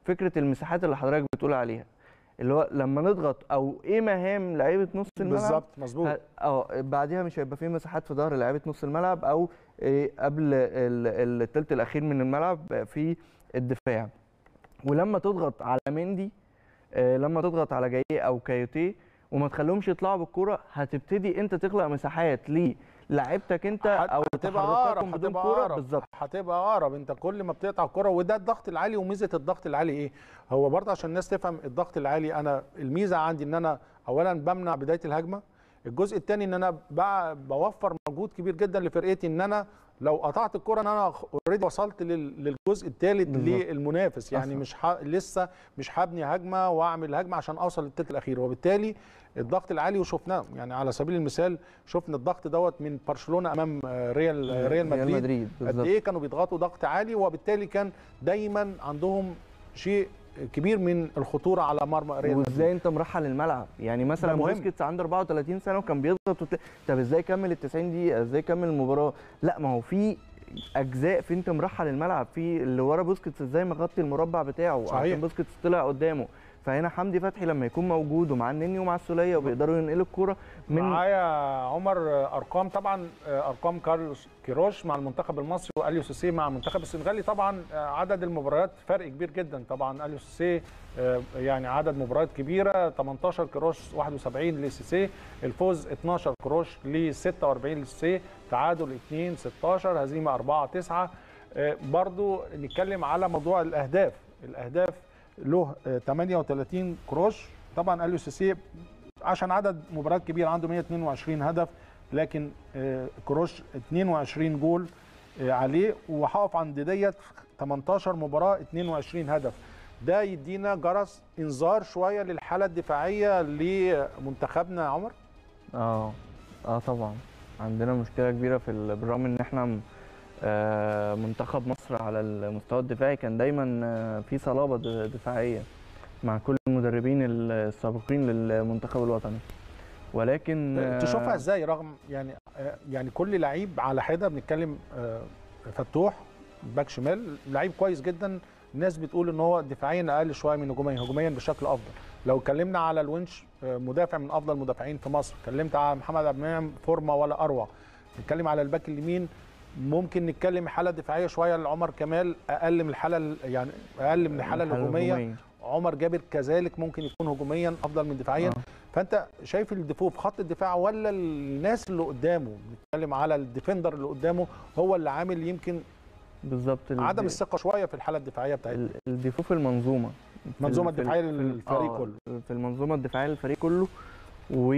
فكره المساحات اللي حضرتك بتقول عليها اللي هو لما نضغط او ايه مهام لعيبه نص الملعب بالظبط مظبوط ه- اه بعديها مش هيبقى فيه مساحات في ظهر لعيبه نص الملعب او إيه قبل ال- الثلث الاخير من الملعب في الدفاع ولما تضغط على مندي آه، لما تضغط على جاي او كايوتي وما تخليهمش يطلعوا بالكرة هتبتدي انت تخلق مساحات للاعيبتك انت او هتبقى تحركاتهم اقرب بدون هتبقى كرة اقرب بالظبط هتبقى اقرب انت كل ما بتقطع الكره وده الضغط العالي وميزه الضغط العالي ايه هو برضه عشان الناس تفهم الضغط العالي انا الميزه عندي ان انا اولا بمنع بدايه الهجمه الجزء الثاني ان انا بع- بوفر مجهود كبير جدا لفرقتي ان انا لو قطعت الكره ان انا اوريدي وصلت لل- للجزء الثالث بالظبط. للمنافس يعني أصلاً. مش ح... لسه مش هبني هجمه واعمل هجمه عشان اوصل للثلث الاخير وبالتالي الضغط العالي وشفناه يعني على سبيل المثال شفنا الضغط دوت من برشلونه امام آه، ريال ريال ريال مدريد مدريد قد بالظبط ايه كانوا بيضغطوا ضغط عالي وبالتالي كان دايما عندهم شيء كبير من الخطوره على مرمى ريال مدريد وازاي انت مرحل الملعب يعني مثلا ده مهم. بوسكيتس عنده 34 سنه وكان بيضغط وت... طب ازاي يكمل ال 90 دقيقه ازاي يكمل المباراه لا ما هو في اجزاء في انت مرحل الملعب في اللي ورا بوسكيتس ازاي مغطي المربع بتاعه صحيح. عشان بوسكيتس طلع قدامه فهنا حمدي فتحي لما يكون موجود ومع النني ومع السوليه وبيقدروا ينقلوا الكوره من معايا عمر ارقام طبعا ارقام كارلوس كيروش مع المنتخب المصري واليو سيسي مع المنتخب السنغالي طبعا عدد المباريات فرق كبير جدا طبعا اليو سيسي يعني عدد مباريات كبيره 18 كيروش 71 لسيسي الفوز 12 كيروش ل 46 لسيسي تعادل 2 16 هزيمه 4 9 برضو نتكلم على موضوع الاهداف الاهداف له 38 كروش طبعا اليو سيسي عشان عدد مباريات كبير عنده 122 هدف لكن آه، كروش 22 جول آه، عليه وهقف عند ديت 18 مباراه 22 هدف ده يدينا جرس انذار شويه للحاله الدفاعيه لمنتخبنا يا عمر اه اه طبعا عندنا مشكله كبيره في ال- بالرغم ان احنا م- آه، منتخب مصر على المستوى الدفاعي كان دايما آه، في صلابه د- دفاعيه مع كل المدربين السابقين للمنتخب الوطني ولكن آه، تشوفها ازاي رغم يعني آه، يعني كل لعيب على حده بنتكلم آه، فتوح باك شمال لعيب كويس جدا الناس بتقول ان هو دفاعيا اقل شويه من هجوميا هجوميا بشكل افضل لو اتكلمنا على الونش آه، مدافع من افضل المدافعين في مصر اتكلمت على محمد عبد المنعم فورمه ولا اروع نتكلم على الباك اليمين ممكن نتكلم حاله دفاعيه شويه لعمر كمال اقل من الحاله ال- يعني اقل من الحاله الهجوميه عمر جابر كذلك ممكن يكون هجوميا افضل من دفاعيا آه. فانت شايف الدفوع في خط الدفاع ولا الناس اللي قدامه بنتكلم على الديفندر اللي قدامه هو اللي عامل يمكن بالظبط ال- عدم الثقه شويه في الحاله الدفاعيه بتاعتنا ال- الدفوع في المنظومه في ال- المنظومه في ال- الدفاعيه في ال- للفريق آه، كله في المنظومه الدفاعيه للفريق كله و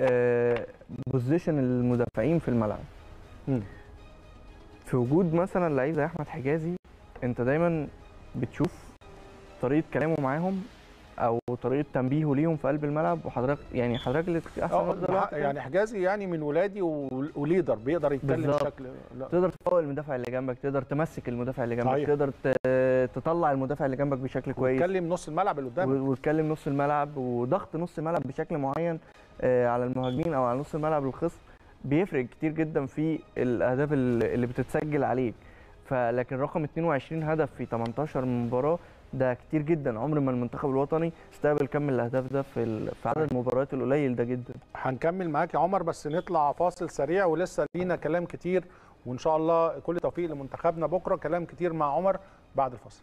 بوزيشن المدافعين في الملعب مم. في وجود مثلا لعيب زي احمد حجازي انت دايما بتشوف طريقه كلامه معاهم او طريقه تنبيهه ليهم في قلب الملعب وحضرتك يعني حضرتك اللي احسن آه، واحد دلوقتي يعني حجازي يعني من ولادي و- وليدر بيقدر يتكلم بالظبط. بشكل لا. تقدر تفوق المدافع اللي جنبك تقدر تمسك المدافع اللي جنبك صحيح. تقدر ت- تطلع المدافع اللي جنبك بشكل كويس ويتكلم نص الملعب اللي قدامك و- وتكلم نص الملعب وضغط نص الملعب بشكل معين آه، على المهاجمين او على نص الملعب الخصم بيفرق كتير جدا في الاهداف ال- اللي بتتسجل عليك فلكن رقم 22 هدف في 18 مباراه ده كتير جدا عمر ما المنتخب الوطني استقبل كم من الاهداف ده في ال- في عدد المباريات القليل ده جدا هنكمل معاك يا عمر بس نطلع فاصل سريع ولسه لينا كلام كتير وان شاء الله كل توفيق لمنتخبنا بكره كلام كتير مع عمر بعد الفاصل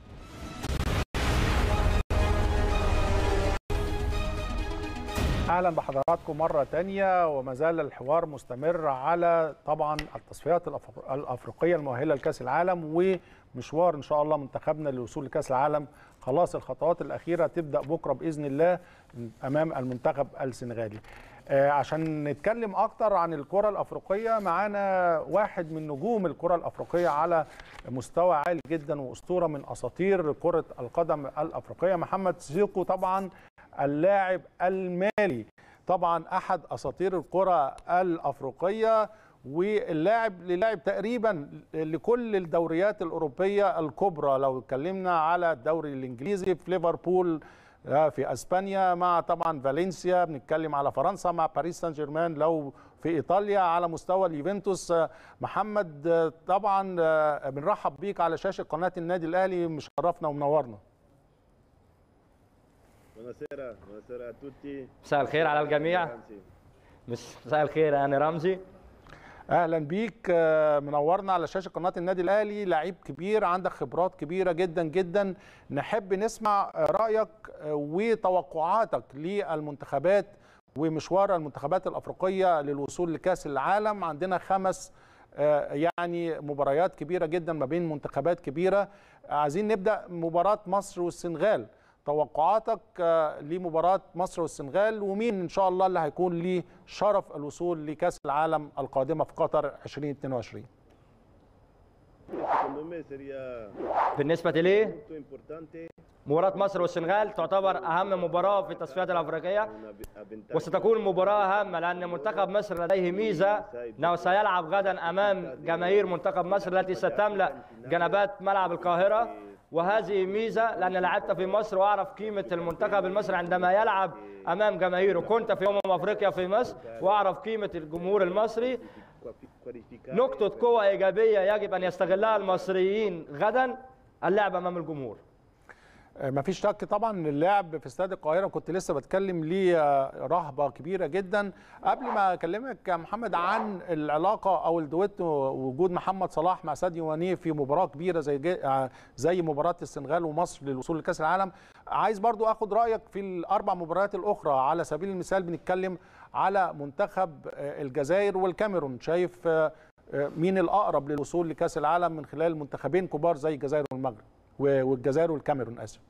اهلا بحضراتكم مره تانية وما زال الحوار مستمر على طبعا التصفيات الأف- الافريقيه المؤهله لكاس العالم ومشوار ان شاء الله منتخبنا للوصول لكاس العالم خلاص الخطوات الاخيره تبدا بكره باذن الله امام المنتخب السنغالي آه، عشان نتكلم اكتر عن الكره الافريقيه معانا واحد من نجوم الكره الافريقيه على مستوى عالي جدا واسطوره من اساطير كره القدم الافريقيه محمد سيكو طبعا اللاعب المالي طبعا احد اساطير الكره الافريقيه واللاعب للاعب تقريبا لكل الدوريات الاوروبيه الكبرى لو اتكلمنا على الدوري الانجليزي في ليفربول آه، في اسبانيا مع طبعا فالنسيا بنتكلم على فرنسا مع باريس سان جيرمان لو في ايطاليا على مستوى اليوفنتوس آه، محمد آه، طبعا آه، بنرحب بيك على شاشه قناه النادي الاهلي مشرفنا ومنورنا Buonasera, buonasera a tutti. مساء الخير على الجميع Ramsey. مس- مساء الخير انا رمزي اهلا بيك آه، منورنا على شاشه قناه النادي الاهلي لعيب كبير عندك خبرات كبيره جدا جدا نحب نسمع آه، رايك آه، وتوقعاتك للمنتخبات ومشوار المنتخبات الافريقيه للوصول لكاس العالم عندنا خمس آه، يعني مباريات كبيره جدا ما بين منتخبات كبيره عايزين نبدا مباراه مصر والسنغال توقعاتك آه، لمباراه مصر والسنغال ومين ان شاء الله اللي هيكون ليه شرف الوصول لكاس العالم القادمه في قطر 2022 Secondo me seria بالنسبه لي molto importante مباراه مصر والسنغال تعتبر اهم مباراه في التصفيات الافريقيه una avventaggio وستكون مباراه هامه لان منتخب مصر لديه ميزه انه سيلعب غدا امام جماهير منتخب مصر التي ستملا جنبات ملعب القاهره وهذه ميزه لان لعبت في مصر واعرف قيمه المنتخب المصري عندما يلعب امام جماهيره كنت في امم افريقيا في مصر واعرف قيمه الجمهور المصري qualificare نقطة قوة إيجابية يجب أن يستغلها المصريين غدا اللعب أمام الجمهور ما فيش شك طبعا إن اللعب في استاد القاهره كنت لسه بتكلم ليه آه، رهبه كبيره جدا قبل ما اكلمك يا محمد عن العلاقه او الدويتو وجود محمد صلاح مع ساديو ماني في مباراه كبيره زي جي- آه، زي مباراه السنغال ومصر للوصول لكاس العالم عايز برضو اخد رايك في الاربع مباريات الاخرى على سبيل المثال بنتكلم على منتخب آه، الجزائر والكاميرون شايف آه، آه، مين الاقرب للوصول لكاس العالم من خلال منتخبين كبار زي الجزائر والمغرب و- والجزائر والكاميرون اسف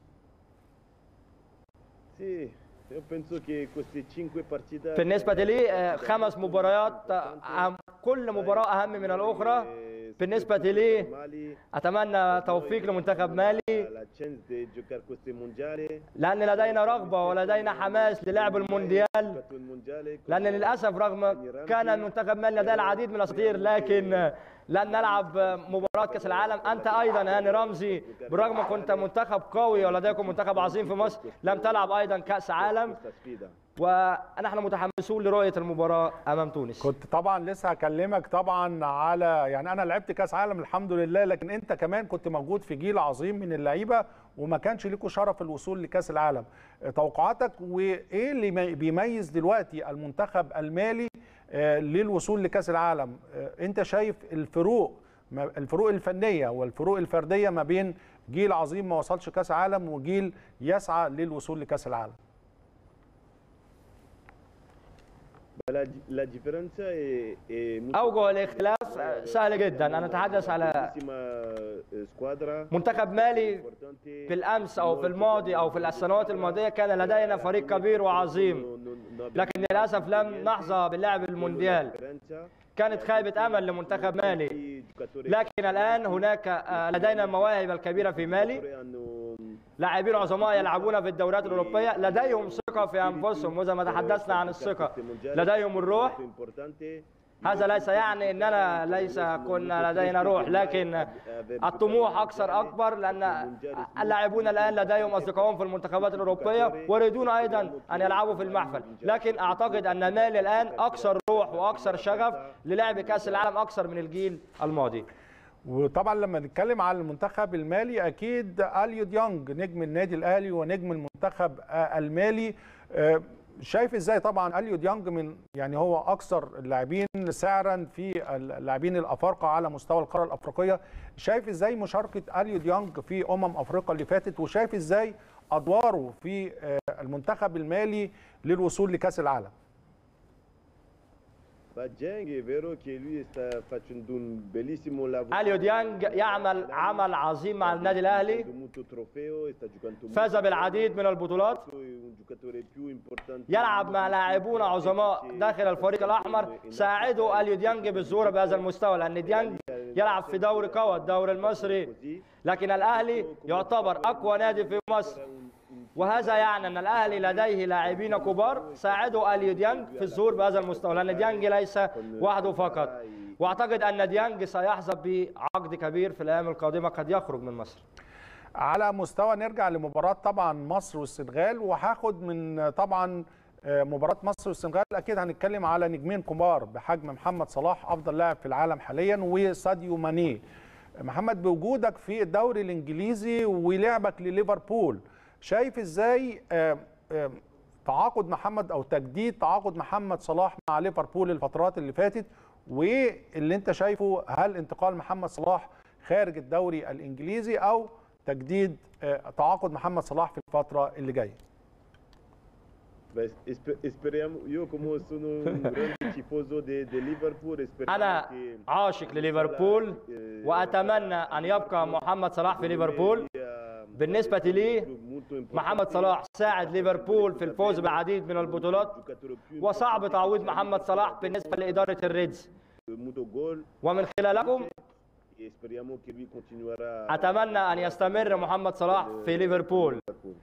Sì, io penso che queste cinque partite بالنسبة لي آه، خمس مباريات آه، كل مباراة أهم من الأخرى بالنسبة لي Mali أتمنى توفيق لمنتخب مالي la chance di giocare questo mondiale لأن لدينا رغبة ولدينا حماس للعب المونديال giocato il mondiale لأن للأسف رغم كان المنتخب مالي لديه العديد من الأساطير لكن آه، لن نلعب آه، مباراة كأس العالم أنت أيضا هاني رمزي بالرغم كنت منتخب قوي ولديكم منتخب عظيم في مصر لم تلعب أيضا كأس عالم questa sfida ونحن متحمسون لرؤية المباراة أمام تونس كنت طبعا لسه هكلمك طبعا على يعني انا لعبت كاس عالم الحمد لله لكن انت كمان كنت موجود في جيل عظيم من اللعيبه وما كانش ليكوا شرف الوصول لكاس العالم توقعاتك وايه اللي مي- بيميز دلوقتي المنتخب المالي آه، للوصول لكاس العالم آه، انت شايف الفروق ما- الفروق الفنيه والفروق الفرديه ما بين جيل عظيم ما وصلش كاس عالم وجيل يسعى للوصول لكاس العالم la, la differenza è, è molto أوجه الاختلاف آه، سهل جدا أنا أتحدث على bellissima eh, squadra منتخب مالي importante في الأمس أو في الماضي أو في السنوات الماضية كان لدينا فريق كبير وعظيم لكن للأسف لم نحظى باللعب المونديال كانت خيبة أمل لمنتخب مالي لكن الآن هناك آه، لدينا المواهب الكبيرة في مالي لاعبين عظماء يلعبون في الدوريات الأوروبية لديهم ثقة في أنفسهم وإذا ما تحدثنا عن الثقة لديهم الروح هذا ليس يعني اننا ليس كنا لدينا روح لكن الطموح اكثر اكبر لان اللاعبون الان لديهم اصدقائهم في المنتخبات الاوروبيه ويريدون ايضا ان يلعبوا في المحفل لكن اعتقد ان مالي الان اكثر روح واكثر شغف للعب كاس العالم اكثر من الجيل الماضي وطبعا لما نتكلم على المنتخب المالي اكيد اليو ديونج نجم النادي الاهلي ونجم المنتخب آه، المالي آه، شايف ازاي طبعا اليو ديونج من يعني هو اكثر اللاعبين سعرا في اللاعبين الافارقه على مستوى القاره الافريقيه شايف ازاي مشاركه اليو ديونج في امم افريقيا اللي فاتت وشايف ازاي ادواره في آه، المنتخب المالي للوصول لكاس العالم Bajeng è vero che lui sta facendo un bellissimo lavoro. اليو ديانج يعمل عمل عظيم مع النادي الاهلي molto trofeo e sta giocando فاز بالعديد من البطولات molto, è un giocatore più importante. يلعب مع لاعبون عظماء داخل الفريق الاحمر ساعدوا اليو ديانج بالظهور بهذا المستوى لان ديانج يلعب في دوري قوى الدوري المصري لكن الاهلي يعتبر اقوى نادي في مصر وهذا يعني ان الاهلي لديه لاعبين كبار ساعدوا اليو ديانج في الظهور بهذا المستوى لان ديانج ليس وحده فقط واعتقد ان ديانج سيحظى بعقد كبير في الايام القادمه قد يخرج من مصر على مستوى نرجع لمباراة طبعا مصر والسنغال وهاخد من طبعا آه، مباراة مصر والسنغال أكيد هنتكلم على نجمين كبار بحجم محمد صلاح أفضل لاعب في العالم حاليا وساديو ماني محمد بوجودك في الدوري الإنجليزي ولعبك لليفربول شايف إزاي آه، آم، تعاقد محمد او تجديد تعاقد محمد صلاح مع ليفربول الفترات اللي فاتت واللي انت شايفه هل انتقال محمد صلاح خارج الدوري الانجليزي او تجديد آه، تعاقد محمد صلاح في الفتره اللي جايه Mas espe- Esperiamo, io come sono un grande tifoso di di Liverpool, speriamo أنا che عاشق لليفربول وأتمنى أن يبقى محمد صلاح في ليفربول بالنسبة لي محمد صلاح ساعد ليفربول في الفوز بعديد من البطولات وصعب تعويض محمد صلاح بالنسبة لإدارة الريدز molto gol ومن خلالكم e speriamo che lui continuerà أتمنى أن يستمر محمد صلاح في ليفربول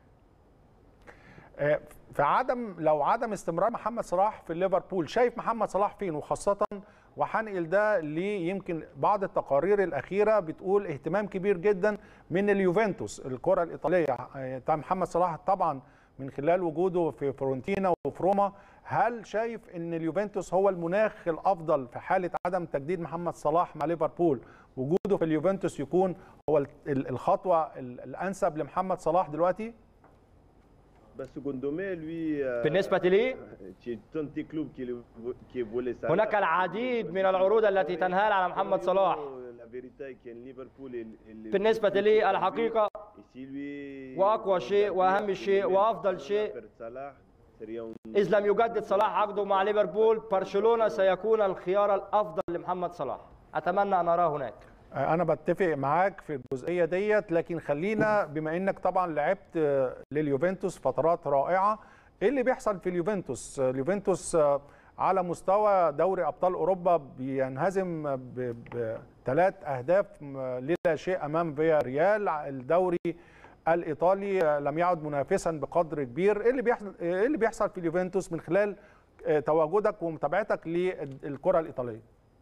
آه، في عدم لو عدم استمرار محمد صلاح في ليفربول شايف محمد صلاح فين وخاصة وهنقل ده ليمكن بعض التقارير الأخيرة بتقول اهتمام كبير جدا من اليوفنتوس الكرة الإيطالية آه، طبعا محمد صلاح طبعا من خلال وجوده في فورنتينا وفي روما هل شايف ان اليوفنتوس هو المناخ الافضل في حاله عدم تجديد محمد صلاح مع ليفربول وجوده في اليوفنتوس يكون هو ال- ال- الخطوه ال- الانسب لمحمد صلاح دلوقتي Bah, secondo me, lui, euh, بالنسبة لي c'è tanti club qui, le- qui voulaient ça. هناك العديد من العروض التي تنهال على محمد صلاح La vérité est que Liverpool est- est- بالنسبة لي الحقيقة Et si lui- وأقوى شيء وأهم شيء وأفضل شيء Faire Salah, sería un- إذ لم يجدد صلاح عقده مع ليفربول برشلونة سيكون الخيار الأفضل لمحمد صلاح أتمنى أن أراه هناك انا بتفق معاك في الجزئيه ديت لكن خلينا بما انك طبعا لعبت آه، لليوفنتوس فترات رائعه ايه اللي بيحصل في اليوفنتوس آه، اليوفنتوس آه، على مستوى دوري ابطال اوروبا بينهزم بثلاث اهداف م- للا شيء امام فيا ريال الدوري الايطالي آه، لم يعد منافسا بقدر كبير ايه اللي بيحصل ايه اللي بيحصل في اليوفنتوس من خلال آه، تواجدك ومتابعتك للكره الايطاليه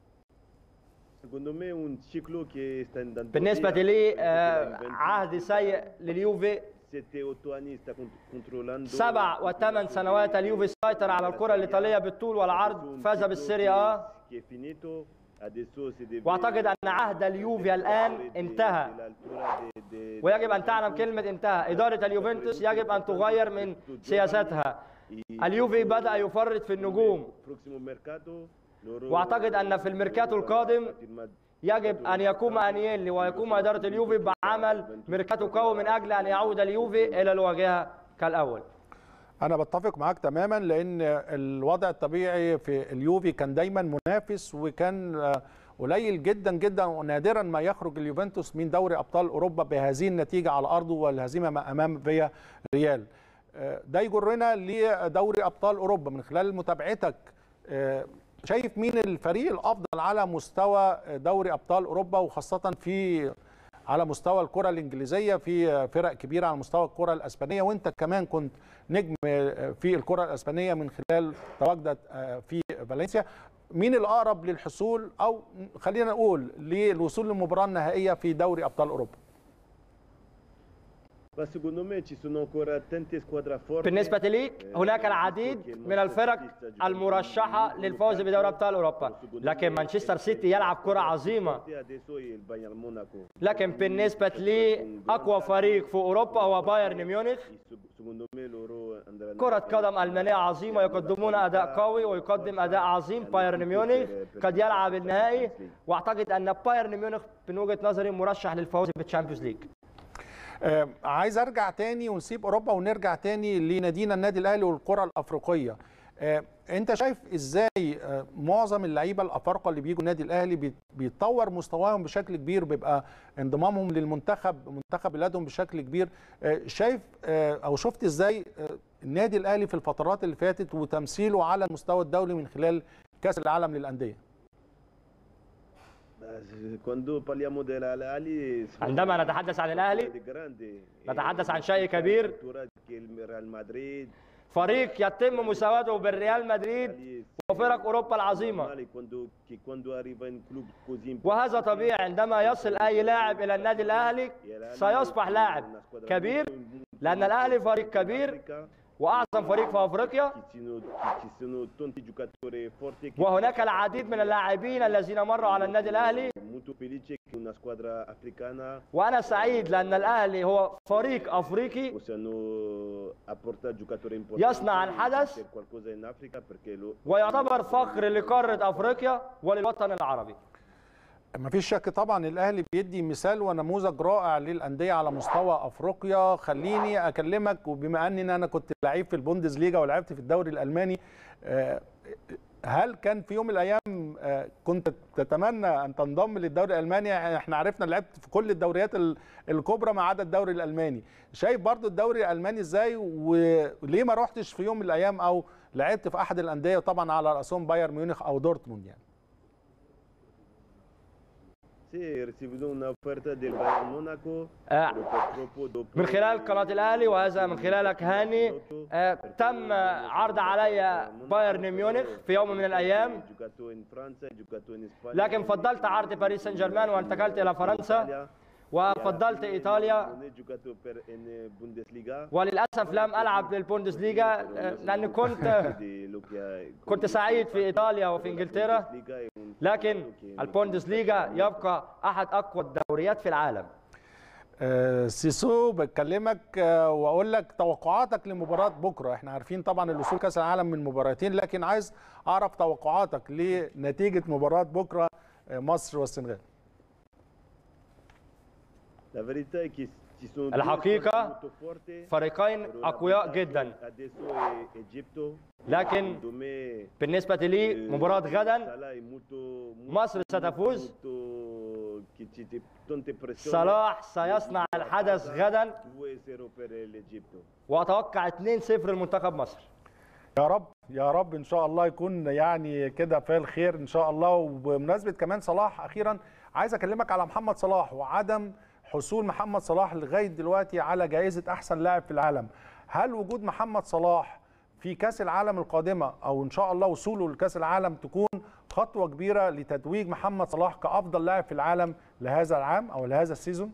Secondo me un ciclo che sta andando بالنسبة via. لي Perché آه، la Juventus عهد سيء لليوفي Sette, otto anni sta con- controllando سبع وثمان سنوات اليوفي سيطر على الكرة الإيطالية بالطول والعرض فاز بالسيريا آ che è finito adesso si deve واعتقد ان عهد اليوفي الان انتهى ويجب ان تعلم كلمه انتهى اداره اليوفنتوس يجب ان تغير من سياستها اليوفي بدا يفرط في النجوم واعتقد ان في الميركاتو القادم يجب ان يقوم انييلي ويقوم اداره اليوفي بعمل ميركاتو قوي من اجل ان يعود اليوفي الى الواجهه كالاول انا بتفق معاك تماما لان الوضع الطبيعي في اليوفي كان دايما منافس وكان آه، قليل جدا جدا ونادرا ما يخرج اليوفنتوس من دوري ابطال اوروبا بهذه النتيجه على ارضه والهزيمه امام فيا ريال آه، ده يجرنا لدوري ابطال اوروبا من خلال متابعتك آه، شايف مين الفريق الافضل على مستوى دوري ابطال اوروبا وخاصه في على مستوى الكره الانجليزيه في فرق كبيره على مستوى الكره الاسبانيه وانت كمان كنت نجم في الكره الاسبانيه من خلال تواجدك في فالنسيا مين الاقرب للحصول او خلينا نقول للوصول للمباراه النهائيه في دوري ابطال اوروبا Ma secondo me ci sono ancora tante squadre forti. بالنسبة لي هناك العديد من الفرق المرشحة للفوز بدوري أبطال أوروبا لكن مانشستر سيتي يلعب كرة عظيمة Adesso è il Bayern Monaco. لكن بالنسبة لي أقوى فريق في أوروبا هو بايرن ميونخ Secondo me loro andranno كرة قدم ألمانية عظيمة يقدمون أداء قوي ويقدم أداء عظيم بايرن ميونخ قد يلعب النهائي وأعتقد أن بايرن ميونخ من وجهة نظري مرشح للفوز بالتشامبيونز ليج آه، عايز ارجع تاني ونسيب اوروبا ونرجع تاني لنادينا النادي الاهلي والكره الافريقيه آه، انت شايف ازاي آه، معظم اللعيبه الافارقه اللي بيجوا النادي الاهلي بيت- بيتطور مستواهم بشكل كبير بيبقى انضمامهم للمنتخب منتخب بلادهم بشكل كبير آه، شايف آه، او شفت ازاي آه، النادي الاهلي في الفترات اللي فاتت وتمثيله على المستوى الدولي من خلال كاس العالم للانديه Quando parliamo dell'Ali عندما نتحدث عن الأهلي نتحدث عن شيء كبير ريال مدريد فريق يتم مساواته بالريال مدريد وفرق أوروبا العظيمة وهذا طبيعي عندما يصل أي لاعب إلى النادي الأهلي سيصبح لاعب كبير لأن الأهلي فريق كبير واعظم فريق في افريقيا che ci sono, che ci sono tanti giocatori forti che وهناك العديد من اللاعبين الذين مروا على النادي الاهلي molto felice che una squadra africana وانا سعيد لان الاهلي هو فريق افريقي possano apportare giocatori importanti يصنع الحدث. per qualcosa in Africa perché lo, ويعتبر فخر لقاره افريقيا وللوطن العربي ما فيش شك طبعا الاهلي بيدي مثال ونموذج رائع للانديه على مستوى افريقيا خليني اكلمك وبما اني انا كنت لعيب في البوندسليجا ولعبت في الدوري الالماني آه، هل كان في يوم من الايام آه، كنت تتمنى ان تنضم للدوري الالماني يعني احنا عرفنا لعبت في كل الدوريات ال- الكبرى ما عدا الدوري الالماني شايف برضو الدوري الالماني ازاي وليه ما رحتش في يوم من الايام او لعبت في احد الانديه طبعا على راسهم بايرن ميونخ او دورتموند يعني Sì, ho ricevuto un'offerta del Bayern Monaco آه، però purtroppo dopo من خلال قناه الاهلي وهذا من خلالك هاني آه، تم عرض علي بايرن ميونخ في يوم من الايام Ho giocato in Francia, ho giocato in Spagna لكن فضلت عرض باريس سان جيرمان وانتقلت الى فرنسا وفضلت ايطاليا Non ho giocato per in Bundesliga وللاسف لم العب للبوندسليغا آه، لاني كنت di lo che ha- كنت سعيد في ايطاليا وفي انجلترا Bundesliga è un لكن che- البوندسليغا يبقى احد اقوى الدوريات في العالم آه، سيسو بكلمك آه، واقول لك توقعاتك لمباراه بكره احنا عارفين طبعا الوصول كاس العالم من مباراتين لكن عايز اعرف توقعاتك لنتيجه مباراه بكره آه، مصر والسنغال La verità è che ci sono due الحقيقة squadre molto forti. فريقين Però la اقوياء verità جدا che Adesso è Egitto. لكن Secondo me بالنسبه لي مباراه غدا Salah è molto, molto, مصر ستفوز. molto- che ci- ci- tante pressioni. صلاح سيصنع الحدث غدا 2-0 per l'Egitto. واتوقع 2-0 لمنتخب مصر يا رب يا رب ان شاء الله يكون يعني كده في الخير ان شاء الله وبمناسبه كمان صلاح اخيرا عايز اكلمك على محمد صلاح وعدم حصول محمد صلاح لغايه دلوقتي على جائزه احسن لاعب في العالم هل وجود محمد صلاح في كاس العالم القادمه او ان شاء الله وصوله لكاس العالم تكون خطوه كبيره لتتويج محمد صلاح كافضل لاعب في العالم لهذا العام او لهذا السيزون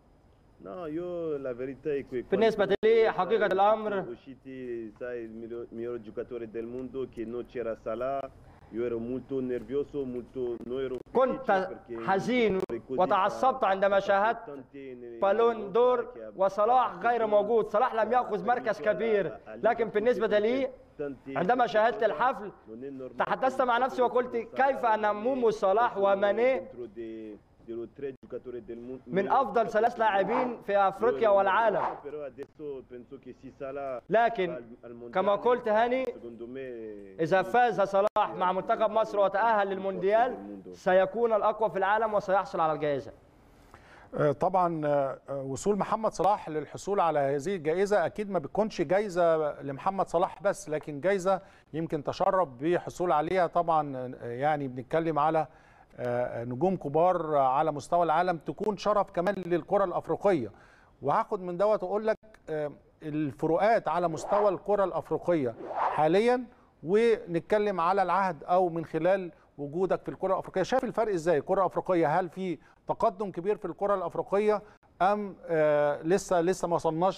No, io la verità è che بالنسبة quando لي siamo حقيقة الأمر usciti, sai, il miglior, miglior giocatore del mondo che non c'era Salah, io ero molto nervioso, molto non ero felice كنت perché حزين ero così وتعصبت عندما شاهدت importante nel- بالون دور che ha- وصلاح غير موجود صلاح لم يأخذ مركز كبير لكن بالنسبة لي tanti- عندما شاهدت الحفل non è normale تحدثت مع نفسي وقلت كيف أن مومو صلاح وماني dentro dei- dei tre giocatori del mondo من أفضل ثلاث لاعبين في أفريقيا والعالم però adesso penso che si Salah لكن al- al mondiale, كما قلت هاني secondo me إذا فاز صلاح مع منتخب مصر وتأهل للمونديال سيكون الأقوى في العالم وسيحصل على الجائزة آه، طبعا آه، آه، وصول محمد صلاح للحصول على هذه الجائزة أكيد ما بتكونش جائزة لمحمد صلاح بس لكن جائزة يمكن تشرف بحصول عليها طبعا آه، يعني بنتكلم على آه، نجوم كبار على مستوى العالم تكون شرف كمان للكرة الأفريقية وهاخد من دوت وأقول لك آه، الفروقات على مستوى الكرة الأفريقية حاليا ونتكلم على العهد أو من خلال وجودك في الكرة الأفريقية شايف الفرق إزاي الكرة الأفريقية هل في تقدم كبير في الكرة الأفريقية أم آه لسه لسه ما وصلناش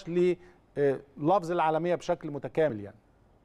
للفظ العالمية بشكل متكامل يعني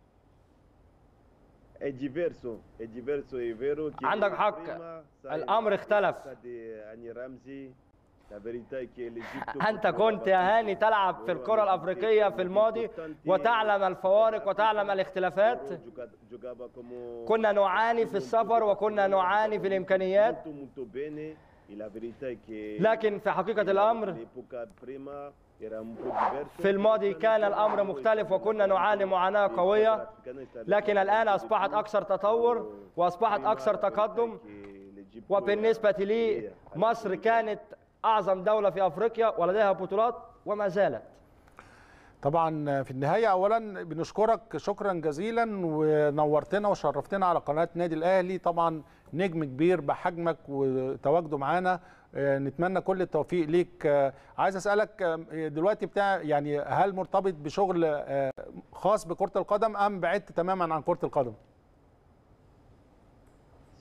è diverso è diverso è vero che عندك حق. prima, sai, الأمر اختلف. di Anni Ramsey la verità è che l'Egitto أنت كنت يا هاني تلعب في الكرة الأفريقية في الماضي وتعلم الفوارق وتعلم الاختلافات Gioca- giocava come كنا نعاني في السفر وكنا نعاني في الإمكانيات molto molto bene e la verità è che لكن في حقيقة الأمر l'epoca prima era un po' diverso في الماضي كان الأمر مختلف وكنا نعاني معاناة قوية لكن الآن أصبحت أكثر تطور وأصبحت أكثر تقدم وبالنسبة لي مصر كانت أعظم دولة في أفريقيا ولديها بطولات وما زالت طبعا في النهاية أولا بنشكرك شكرا جزيلا ونورتنا وشرفتنا على قناة نادي الأهلي طبعا نجم كبير بحجمك وتواجده معانا آه، نتمنى كل التوفيق ليك آه، عايز أسألك آه، دلوقتي بتاع يعني هل مرتبط بشغل آه، خاص بكرة القدم أم بعدت تماما عن كرة القدم؟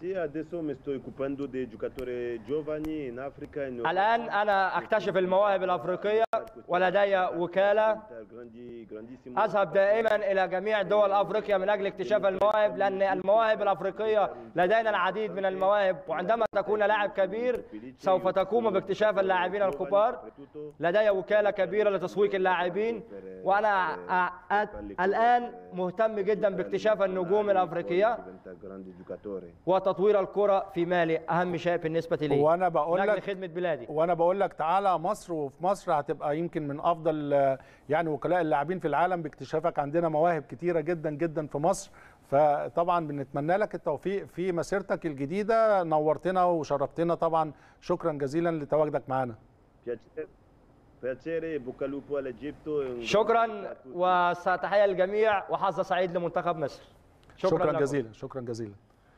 Sì, adesso mi sto occupando dei giocatori giovani in Africa. In الآن أنا أكتشف المواهب الأفريقية ولدي وكالة Grandi, grandissimo. أذهب دائما إلى جميع دول أفريقيا من أجل اكتشاف المواهب لأن المواهب الأفريقية لدينا العديد من المواهب وعندما تكون لاعب كبير سوف تقوم باكتشاف اللاعبين الكبار لدي وكالة كبيرة لتسويق اللاعبين وأنا أ- أ- الآن مهتم جدا باكتشاف النجوم الأفريقية Diventa grandi giocatori. وتطوير الكرة في مالي أهم شيء بالنسبة لي وانا بقول من أجل لك خدمة بلادي وانا بقول لك تعالى مصر وفي مصر هتبقى يمكن من افضل آه، يعني وكلاء اللاعبين في العالم باكتشافك عندنا مواهب كتيره جدا جدا في مصر فطبعا بنتمنى لك التوفيق في مسيرتك الجديده نورتنا وشرفتنا طبعا شكرا جزيلا لتواجدك معنا Piacere, piacere, bocca al lupo all'Egitto. e un شكرا grande a tutti. وستحية للجميع وحظ سعيد لمنتخب مصر شكرا, شكرا لكم. جزيلا شكرا جزيلا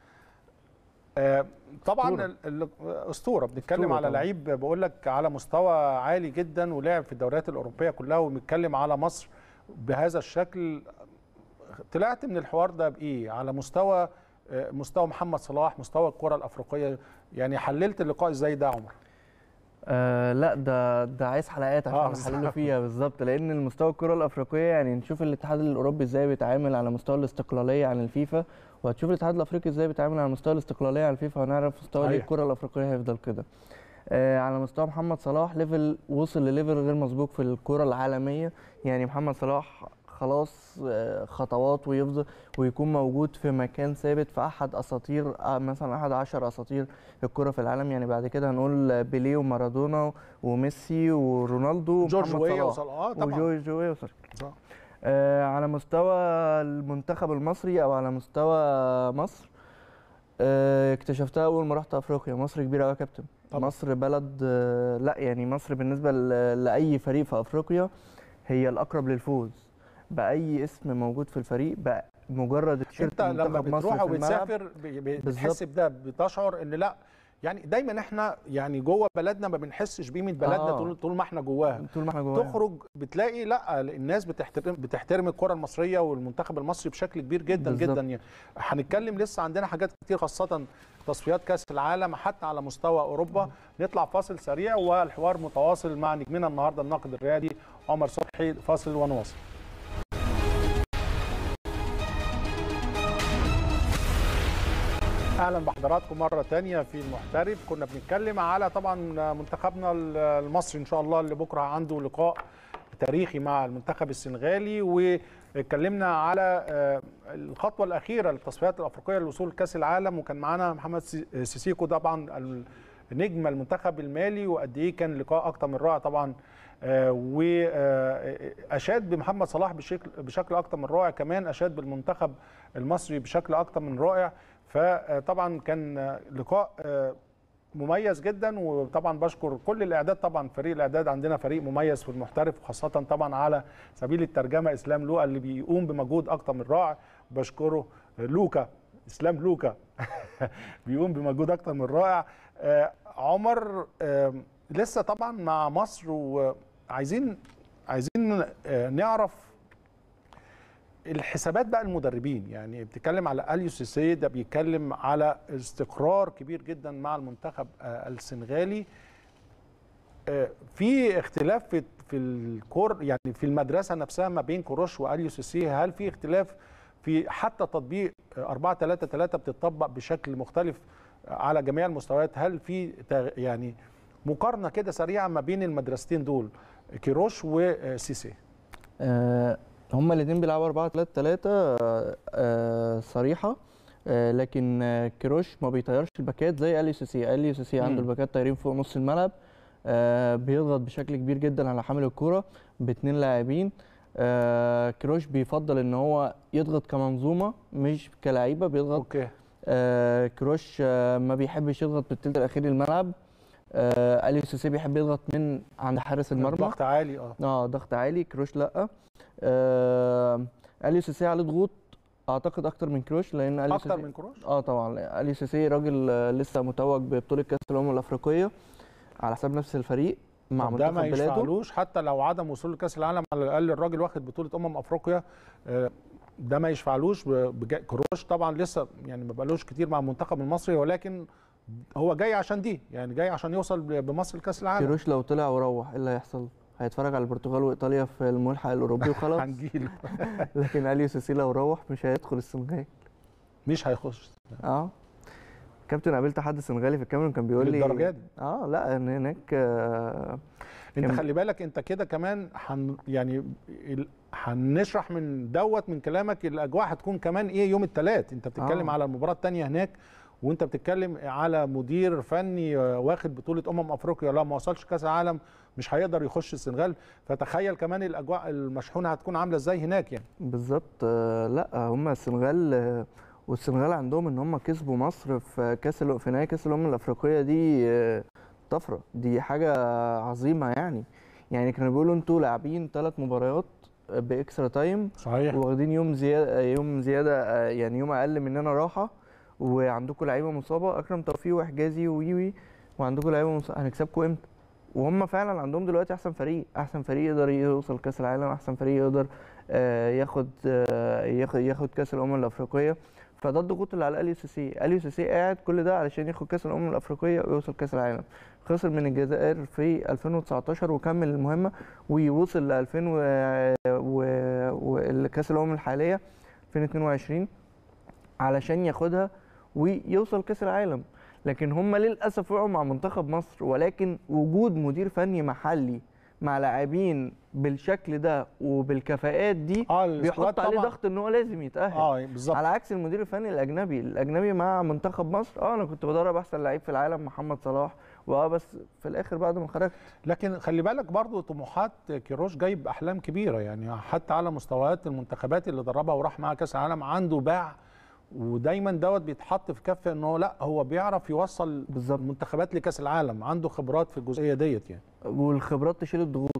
آه، طبعا ال- ال- اسطوره بنتكلم أسطورة على طبعاً. لعيب بقول لك على مستوى عالي جدا ولعب في الدوريات الاوروبيه كلها وبنتكلم على مصر بهذا الشكل طلعت من الحوار ده بايه على مستوى آه، مستوى محمد صلاح مستوى الكره الافريقيه يعني حللت اللقاء ازاي ده يا عمر آه لا ده ده عايز حلقات آه، عشان بالظبط. نحلله فيها بالظبط لان المستوى الكره الافريقيه يعني نشوف الاتحاد الاوروبي ازاي بيتعامل على مستوى الاستقلاليه عن الفيفا وهتشوف الاتحاد الافريقي ازاي بيتعامل على مستوى الاستقلاليه عن الفيفا وهنعرف مستوى ليه صحيح. الكره الافريقيه هيفضل كده آه على مستوى محمد صلاح ليفل وصل لليفل غير مسبوق في الكره العالميه يعني محمد صلاح خلاص آه، خطوات ويفضل ويكون موجود في مكان ثابت في احد اساطير آه، مثلا احد عشر اساطير الكره في العالم يعني بعد كده هنقول بيليه ومارادونا وميسي ورونالدو جورج ومحمد ويا صلاح. وصل اه طبعا وجورج ويا وصل. صح. آه على مستوى المنتخب المصري او على مستوى مصر آه اكتشفتها اول ما رحت افريقيا مصر كبيره قوي يا كابتن طبعا. مصر بلد آه لا يعني مصر بالنسبه ل- لاي فريق في افريقيا هي الاقرب للفوز باي اسم موجود في الفريق بقى مجرد التيشيرت انت لما منتخب مصر بتروح في الملعب وبتسافر ب- ب- بالظبط. بتحس بده بتشعر ان لا يعني دايما احنا يعني جوه بلدنا ما بنحسش بقيمه بلدنا آه. طول طول ما احنا جواها طول ما احنا جواها تخرج بتلاقي لا الناس بتحترم بتحترم الكره المصريه والمنتخب المصري بشكل كبير جدا بالظبط. جدا يعني هنتكلم لسه عندنا حاجات كتير خاصه تصفيات كاس العالم حتى على مستوى اوروبا نطلع فاصل سريع والحوار متواصل مع نجمنا النهارده الناقد الرياضي عمر صبحي فاصل ونواصل اهلا بحضراتكم مره تانية في المحترف كنا بنتكلم على طبعا منتخبنا المصري ان شاء الله اللي بكره عنده لقاء تاريخي مع المنتخب السنغالي واتكلمنا على آه، الخطوه الاخيره للتصفيات الافريقيه للوصول لكاس العالم وكان معانا محمد سي- سيسيكو طبعا نجم المنتخب المالي وقد ايه كان لقاء اكتر من رائع طبعا واشاد بمحمد صلاح بشكل بشكل اكتر من رائع كمان اشاد بالمنتخب المصري بشكل اكتر من رائع فطبعا كان لقاء آه، مميز جدا وطبعا بشكر كل الاعداد طبعا فريق الاعداد عندنا فريق مميز في المحترف وخاصه طبعا على سبيل الترجمه اسلام لوقا اللي بيقوم بمجهود اكتر من رائع بشكره لوكا اسلام لوكا بيقوم بمجهود اكتر من رائع آه، عمر آه، لسه طبعا مع مصر وعايزين عايزين آه، نعرف الحسابات بقى المدربين يعني بتتكلم على اليو سيسي ده بيتكلم على استقرار كبير جدا مع المنتخب آه، السنغالي آه، في اختلاف في في الكور يعني في المدرسه نفسها ما بين كروش واليو سيسي هل في اختلاف في حتى تطبيق 4 3 3 بتطبق بشكل مختلف على جميع المستويات هل في تغ- يعني مقارنه كده سريعه ما بين المدرستين دول كيروش وسيسي آه، هما الاثنين بيلعبوا 4 3 3 صريحه آه، لكن آه، كيروش ما بيطيرش الباكات زي اليو سي سي اليو سي سي عنده مم. الباكات طايرين فوق نص الملعب آه، بيضغط بشكل كبير جدا على حامل الكرة باثنين لاعبين آه، كيروش بيفضل ان هو يضغط كمنظومه مش كلاعيبه بيضغط اوكي آه، كروش آه، ما بيحبش يضغط بالتلت الاخير الملعب آه، اليو سي سي بيحب يضغط من عند حارس المرمى ضغط عالي اه اه ضغط عالي كروش لا آه اليو سي سي عليه ضغوط اعتقد اكتر من كروش لان اليو اكتر سي من كروش اه طبعا اليو سي سي راجل آه، لسه متوج ببطوله كاس الامم الافريقيه على حساب نفس الفريق مع طب ده منتخب ما بلاده يشفعلوش حتى لو عدم وصول لكاس العالم على الاقل الراجل واخد بطوله امم افريقيا آه، ده ما يشفعلوش ب- بجا- كروش طبعا لسه يعني ما بقالوش كتير مع المنتخب المصري ولكن هو جاي عشان دي يعني جاي عشان يوصل ب- بمصر لكاس العالم كيروش لو طلع وروح ايه اللي هيحصل؟ هيتفرج على البرتغال وايطاليا في الملحق الاوروبي وخلاص هنجيله لكن اليو سيسي لو روح مش هيدخل السنغال مش هيخش اه كابتن قابلت حد سنغالي في الكاميرون كان بيقول لي للدرجة دي؟ اه لا ان هناك آه انت كان- خلي بالك انت كده كمان حن يعني ال- هنشرح من دوت من كلامك الاجواء هتكون كمان ايه يوم الثلاث انت بتتكلم آه. على المباراه الثانيه هناك وانت بتتكلم على مدير فني آه، واخد بطوله امم افريقيا لا ما وصلش كاس العالم مش هيقدر يخش السنغال فتخيل كمان الاجواء المشحونه هتكون عامله ازاي هناك يعني بالظبط آه لا هم السنغال آه والسنغال عندهم ان هم كسبوا مصر في كاس ال- في نهائي كاس الامم الافريقيه دي آه طفره دي حاجه عظيمه يعني يعني كانوا بيقولوا انتوا لاعبين ثلاث مباريات باكسترا تايم صحيح واخدين يوم زياده يوم زياده آه، يعني يوم اقل مننا راحه وعندكم لعيبه مصابه اكرم توفيق وحجازي ويوي وعندكم لعيبه مصابه هنكسبكم امتى وهم فعلا عندهم دلوقتي احسن فريق احسن فريق يقدر يوصل كاس العالم احسن فريق يقدر آه، ياخد آه، ياخد ياخد كاس الامم الافريقيه فده الضغوط اللي على اليو سي سي اليو سي سي قاعد كل ده علشان ياخد كاس الامم الافريقيه ويوصل كاس العالم خسر من الجزائر في 2019 وكمل المهمه ووصل ل 2000 و... و... وكاس الامم الحاليه 2022 علشان ياخدها ويوصل كاس العالم لكن هم للاسف وقعوا مع منتخب مصر ولكن وجود مدير فني محلي مع لاعبين بالشكل ده وبالكفاءات دي اه السكواد بيحط عليه طبعاً. ضغط ان هو لازم يتاهل اه بالظبط على عكس المدير الفني الاجنبي الاجنبي مع منتخب مصر اه انا كنت بدرب احسن لعيب في العالم محمد صلاح واه بس في الاخر بعد ما خرجت لكن خلي بالك برضو طموحات كيروش جايب احلام كبيره يعني حتى على مستويات المنتخبات اللي دربها وراح معاها كاس العالم عنده باع ودايما دوت بيتحط في كفه ان هو لا هو بيعرف يوصل بالظبط المنتخبات لكاس العالم عنده خبرات في الجزئيه ديت يعني والخبرات تشيل الضغوط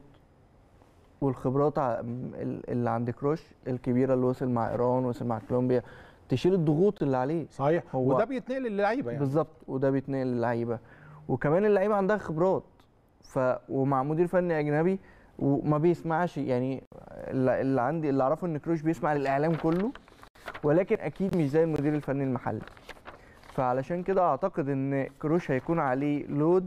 والخبرات ع- ال- اللي عند كروش الكبيره اللي وصل مع ايران وصل مع كولومبيا تشيل الضغوط اللي عليه صحيح هو- وده بيتنقل للعيبه يعني بالظبط وده بيتنقل للعيبه وكمان اللعيبه عندها خبرات ف ومع مدير فني اجنبي وما بيسمعش يعني اللي اللي عندي اللي اعرفه ان كروش بيسمع للاعلام كله ولكن اكيد مش زي المدير الفني المحلي فعلشان كده اعتقد ان كروش هيكون عليه لود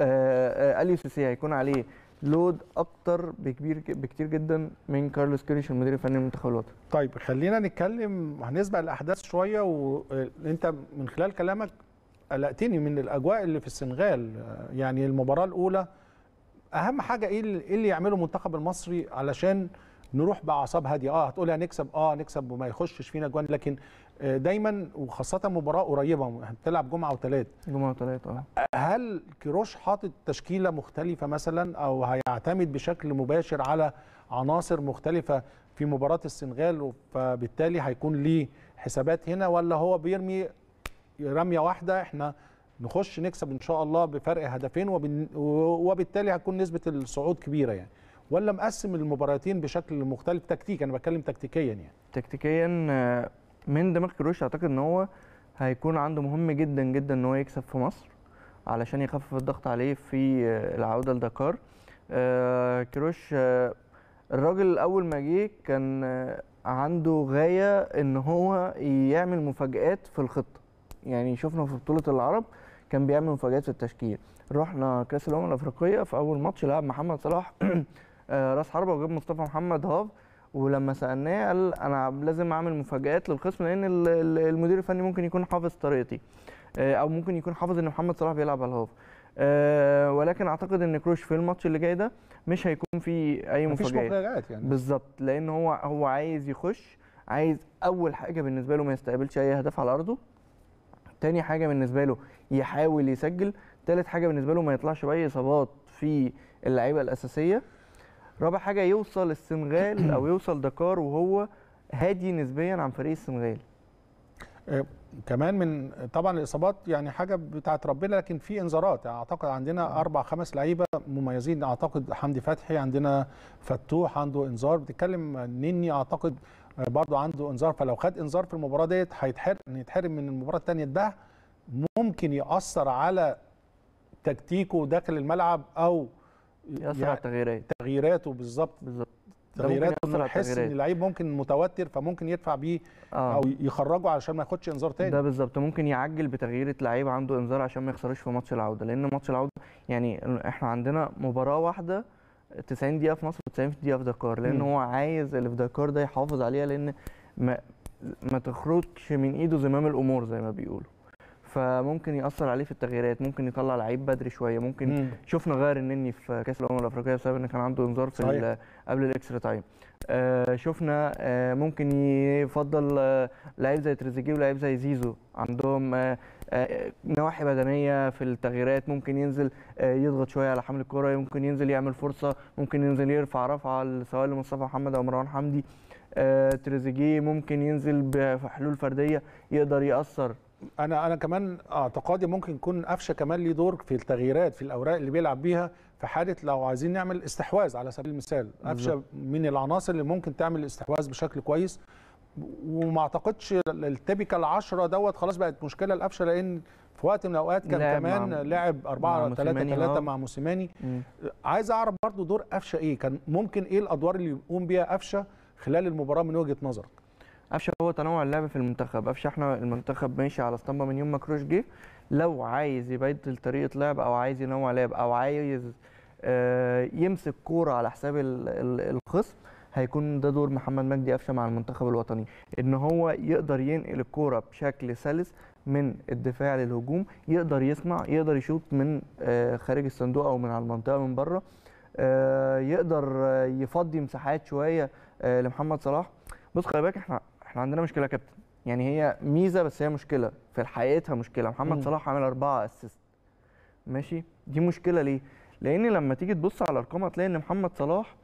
آه آه اليو سيسي هيكون عليه لود اكتر بكبير بكتير جدا من كارلوس كيريش المدير الفني للمنتخب الوطني طيب خلينا نتكلم هنسبق الاحداث شويه وانت من خلال كلامك قلقتني من الاجواء اللي في السنغال يعني المباراه الاولى اهم حاجه ايه اللي, إيه اللي يعمله المنتخب المصري علشان نروح باعصاب هاديه اه هتقولي هنكسب اه نكسب وما يخشش فينا جوان لكن آه، دايما وخاصه مباراه قريبه هتلعب جمعه وثلاث جمعه وثلاث اه هل كيروش حاطط تشكيله مختلفه مثلا او هيعتمد بشكل مباشر على عناصر مختلفه في مباراه السنغال فبالتالي هيكون ليه حسابات هنا ولا هو بيرمي رميه واحده احنا نخش نكسب ان شاء الله بفرق هدفين وبن- وبالتالي هتكون نسبه الصعود كبيره يعني ولا مقسم المباراتين بشكل مختلف تكتيك انا بتكلم تكتيكيا يعني تكتيكيا آه، من دماغ كروش اعتقد ان هو هيكون عنده مهم جدا جدا ان هو يكسب في مصر علشان يخفف الضغط عليه في آه، العوده لدكار آه، كروش آه، الراجل اول ما جه كان آه، عنده غايه ان هو يعمل مفاجآت في الخطه يعني شفنا في بطوله العرب كان بيعمل مفاجآت في التشكيل رحنا كاس الامم الافريقيه في اول ماتش لعب محمد صلاح آه، راس حربه وجاب مصطفى محمد هاف ولما سالناه قال انا لازم اعمل مفاجآت للخصم لان ال- ال- المدير الفني ممكن يكون حافظ طريقتي آه، او ممكن يكون حافظ ان محمد صلاح بيلعب على الهاف آه، ولكن اعتقد ان كروش في الماتش اللي جاي ده مش هيكون في اي مفيش مفاجآت مفاجآت يعني بالظبط لان هو هو عايز يخش عايز اول حاجه بالنسبه له ما يستقبلش اي هدف على ارضه تاني حاجه بالنسبه له يحاول يسجل تالت حاجه بالنسبه له ما يطلعش باي اصابات في اللعيبه الاساسيه رابع حاجه يوصل السنغال او يوصل دكار وهو هادي نسبيا عن فريق السنغال آه، كمان من طبعا الاصابات يعني حاجه بتاعت ربنا لكن في انذارات يعني اعتقد عندنا اربع خمس لعيبه مميزين اعتقد حمدي فتحي عندنا فتوح عنده انذار بتتكلم نني اعتقد آه، برضه عنده انذار فلو خد انذار في المباراه ديت هيتحرم يتحرم من المباراه الثانيه ده ممكن ياثر على تكتيكه داخل الملعب او يأثر على يعني التغييرات تغييراته بالظبط بالظبط ده ممكن تغييرات يأثر على نحس ان التغييرات. اللعيب ممكن متوتر فممكن يدفع بيه اه او يخرجه علشان ما ياخدش انذار تاني ده بالظبط ممكن يعجل بتغيير لعيب عنده انذار عشان ما يخسروش في ماتش العوده لان ماتش العوده يعني احنا عندنا مباراه واحده 90 دقيقه في مصر و90 دقيقه في دكار لان مم. هو عايز اللي في دكار ده يحافظ عليها لان ما ما تخرجش من ايده زمام الامور زي ما بيقولوا فممكن ياثر عليه في التغييرات ممكن يطلع لعيب بدري شويه ممكن مم. شفنا غير النني في كاس الامم الافريقيه بسبب ان كان عنده انذار في صحيح. ال- قبل الاكسترا تايم آه شفنا آه ممكن يفضل آه لعيب زي تريزيجيه ولعيب زي زيزو عندهم آه آه نواحي بدنيه في التغييرات ممكن ينزل آه يضغط شويه على حمل الكره ممكن ينزل يعمل فرصه ممكن ينزل يرفع رفعه سواء لمصطفى محمد او مروان حمدي آه تريزيجيه ممكن ينزل بحلول فرديه يقدر ياثر انا انا كمان اعتقادي ممكن يكون قفشه كمان ليه دور في التغييرات في الاوراق اللي بيلعب بيها في حاله لو عايزين نعمل استحواذ على سبيل المثال قفشه من العناصر اللي ممكن تعمل استحواذ بشكل كويس وما اعتقدش التيبيكال 10 دوت خلاص بقت مشكله لقفشه لان في وقت من الاوقات كان لعب كمان مع- لعب 4 مع 3 موسيماني، 3 آه. مع موسيماني مم. عايز اعرف برضو دور قفشه ايه كان ممكن ايه الادوار اللي يقوم بيها قفشه خلال المباراه من وجهه نظرك قفشه هو تنوع اللعب في المنتخب قفشه احنا المنتخب ماشي على اسطمبه من يوم ما كروش جه لو عايز يبدل طريقه لعب او عايز ينوع لعب او عايز آه، يمسك كوره على حساب ال- ال- الخصم هيكون ده دور محمد مجدي قفشه مع المنتخب الوطني ان هو يقدر ينقل الكوره بشكل سلس من الدفاع للهجوم يقدر يصنع يقدر يشوط من آه، خارج الصندوق او من على المنطقه من بره آه، يقدر آه، يفضي مساحات شويه آه، لمحمد صلاح بص خلي بالك احنا احنا عندنا مشكله يا كابتن يعني هي ميزه بس هي مشكله في حقيقتها مشكله محمد مم. صلاح عامل اربعه اسيست ماشي دي مشكله ليه لان لما تيجي تبص على الارقام هتلاقي ان محمد صلاح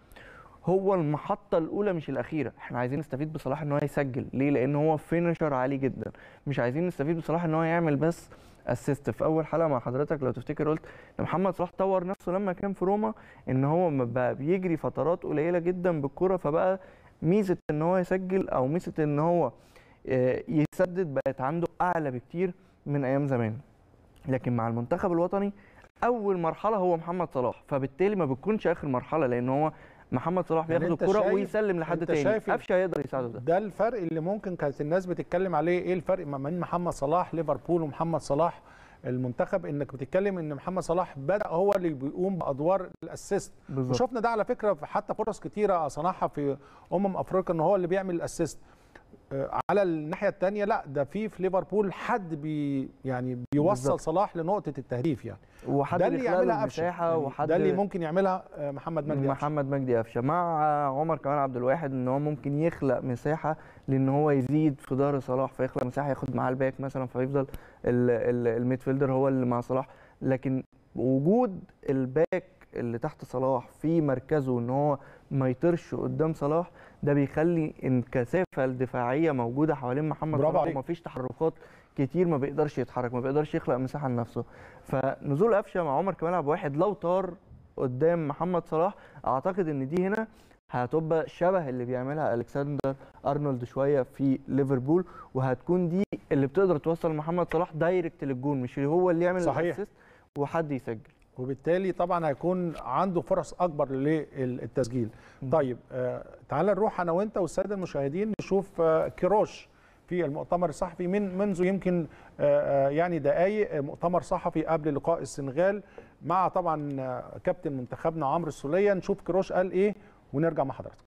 هو المحطة الأولى مش الأخيرة، احنا عايزين نستفيد بصلاح إن هو يسجل، ليه؟ لأن هو فينشر عالي جدا، مش عايزين نستفيد بصلاح إن هو يعمل بس اسيست، في أول حلقة مع حضرتك لو تفتكر قلت إن محمد صلاح طور نفسه لما كان في روما إن هو ما بقى بيجري فترات قليلة جدا بالكرة فبقى ميزة إن هو يسجل أو ميزة إن هو آه، يسدد بقت عنده أعلى بكتير من أيام زمان. لكن مع المنتخب الوطني اول مرحله هو محمد صلاح فبالتالي ما بتكونش اخر مرحله لان هو محمد صلاح يعني بياخد أنت الكره شايف- ويسلم لحد أنت تاني شايف ال- قفشه يقدر يساعده ده ده الفرق اللي ممكن كانت الناس بتتكلم عليه ايه الفرق ما بين محمد صلاح ليفربول ومحمد صلاح المنتخب انك بتتكلم ان محمد صلاح بدا هو اللي بيقوم بادوار الاسيست بالظبط وشفنا ده على فكره في حتى فرص كتيره صنعها في امم افريقيا ان هو اللي بيعمل الاسيست آه، على الناحيه الثانيه لا ده في في ليفربول حد بي يعني بيوصل بالظبط. صلاح لنقطه التهديف يعني وحد ده اللي بيخلق له يعملها قفشه المساحه يعني وحد ده اللي ممكن يعملها آه، محمد مجدي قفشه محمد مجدي قفشه مع عمر كمال عبد الواحد ان هو ممكن يخلق مساحه لان هو يزيد في ظهر صلاح فيخلق مساحه ياخد معاه الباك مثلا فيفضل ال- ال- الميدفيلدر هو اللي مع صلاح لكن وجود الباك اللي تحت صلاح في مركزه ان هو ما يطرش قدام صلاح ده بيخلي الكثافه الدفاعيه موجوده حوالين محمد برافو صلاح عليك. ومفيش تحركات كتير ما بيقدرش يتحرك ما بيقدرش يخلق مساحه لنفسه فنزول قفشه مع عمر كمال عبد الواحد لو طار قدام محمد صلاح اعتقد ان دي هنا هتبقى شبه اللي بيعملها الكسندر ارنولد شويه في ليفربول وهتكون دي اللي بتقدر توصل محمد صلاح دايركت للجون مش اللي هو اللي يعمل صحيح. الاسيست وحد يسجل وبالتالي طبعا هيكون عنده فرص اكبر للتسجيل طيب آه تعال نروح انا وانت والساده المشاهدين نشوف آه كيروش في المؤتمر الصحفي من منذ يمكن آه آه، يعني دقائق آه، مؤتمر صحفي قبل لقاء السنغال مع طبعا آه، كابتن منتخبنا عمرو السوليه نشوف كيروش قال ايه ونرجع مع حضرتك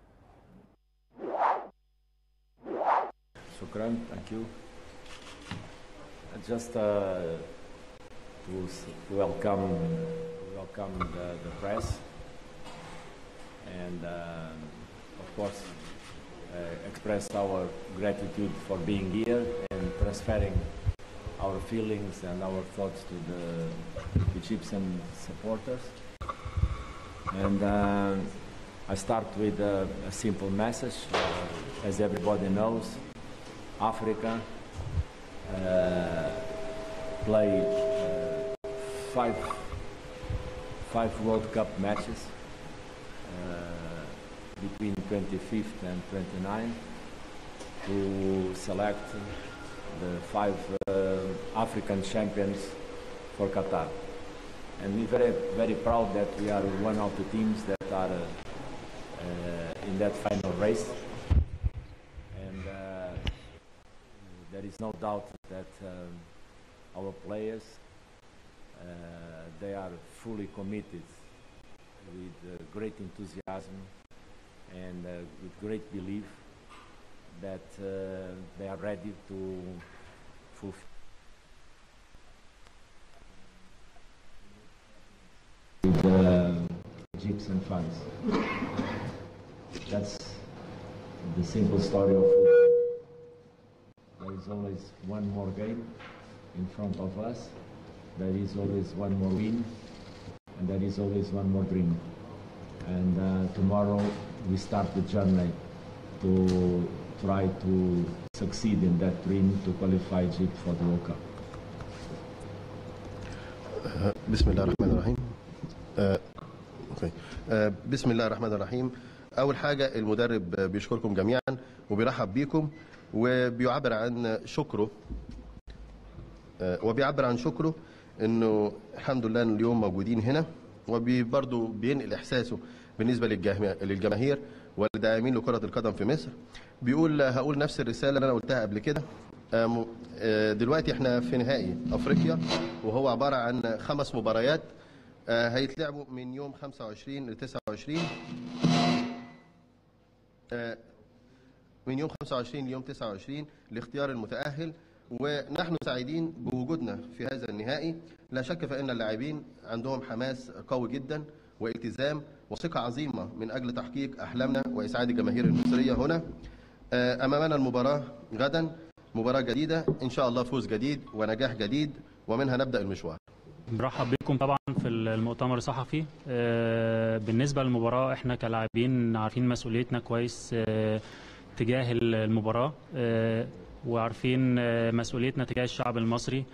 Shukran, thank you. Just uh, to s- to welcome welcome the, the press and um, of course uh, express our gratitude for being here and transferring our feelings and our thoughts to the Egyptian supporters. And um, I start with a, a simple message. Uh, as everybody knows, Africa uh, played uh, five five World Cup matches uh, between 25th and 29th to select the five uh, African champions for Qatar. And we're very, very proud that we are one of the teams that are uh, uh, in that final race. And uh, there is no doubt that um, our players uh, they are fully committed with uh, great enthusiasm and uh, with great belief that uh, they are ready to fulfill with uh, Egyptian fans. That's the simple story of football. There is always one more game in front of us. There is always one more win, and there is always one more dream. And uh, tomorrow we start the journey to try to succeed in that dream to qualify Egypt for the World Cup. بسم الله الرحمن الرحيم آه، أوكي. آه، بسم الله الرحمن الرحيم اول حاجه المدرب بيشكركم جميعا وبيرحب بيكم وبيعبر عن شكره آه، وبيعبر عن شكره انه الحمد لله إن اليوم موجودين هنا وبرضه بينقل احساسه بالنسبه للجماهير للجماهير والداعمين لكره القدم في مصر بيقول هقول نفس الرساله اللي انا قلتها قبل كده آه، م- آه، دلوقتي احنا في نهائي افريقيا وهو عباره عن خمس مباريات آه، هيتلعبوا من يوم 25 ل 29 آه، من يوم 25 ليوم 29 لاختيار المتأهل ونحن سعيدين بوجودنا في هذا النهائي لا شك فإن اللاعبين عندهم حماس قوي جدا والتزام وثقة عظيمة من أجل تحقيق أحلامنا وإسعاد الجماهير المصرية هنا آه، أمامنا المباراة غدا مباراة جديدة إن شاء الله فوز جديد ونجاح جديد ومنها نبدأ المشوار برحب بكم طبعا في المؤتمر الصحفي آه، بالنسبه للمباراه احنا كلاعبين عارفين مسؤوليتنا كويس آه، تجاه المباراه آه، وعارفين آه، مسؤوليتنا تجاه الشعب المصري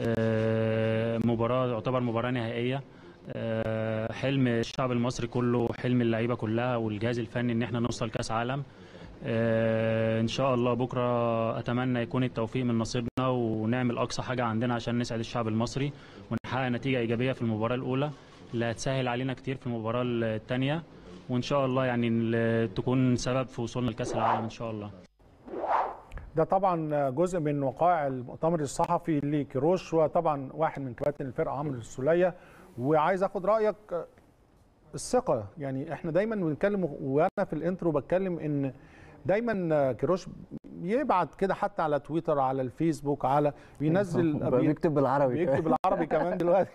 آه، مباراه تعتبر مباراه نهائيه آه، حلم الشعب المصري كله حلم اللعيبه كلها والجهاز الفني ان احنا نوصل كاس عالم آه، ان شاء الله بكره اتمنى يكون التوفيق من نصيبنا ونعمل اقصى حاجه عندنا عشان نسعد الشعب المصري ونحقق نتيجه ايجابيه في المباراه الاولى اللي هتسهل علينا كتير في المباراه الثانيه وان شاء الله يعني ال- تكون سبب في وصولنا لكاس العالم ان شاء الله ده طبعا جزء من وقائع المؤتمر الصحفي لكيروش وطبعا واحد من كباتن الفرقه عمرو السوليه وعايز اخد رايك الثقه يعني احنا دايما بنتكلم وانا في الانترو بتكلم ان دايما كيروش بيبعت كده حتى على تويتر على الفيسبوك على بينزل بقى بيكتب بالعربي بيكتب بالعربي كمان دلوقتي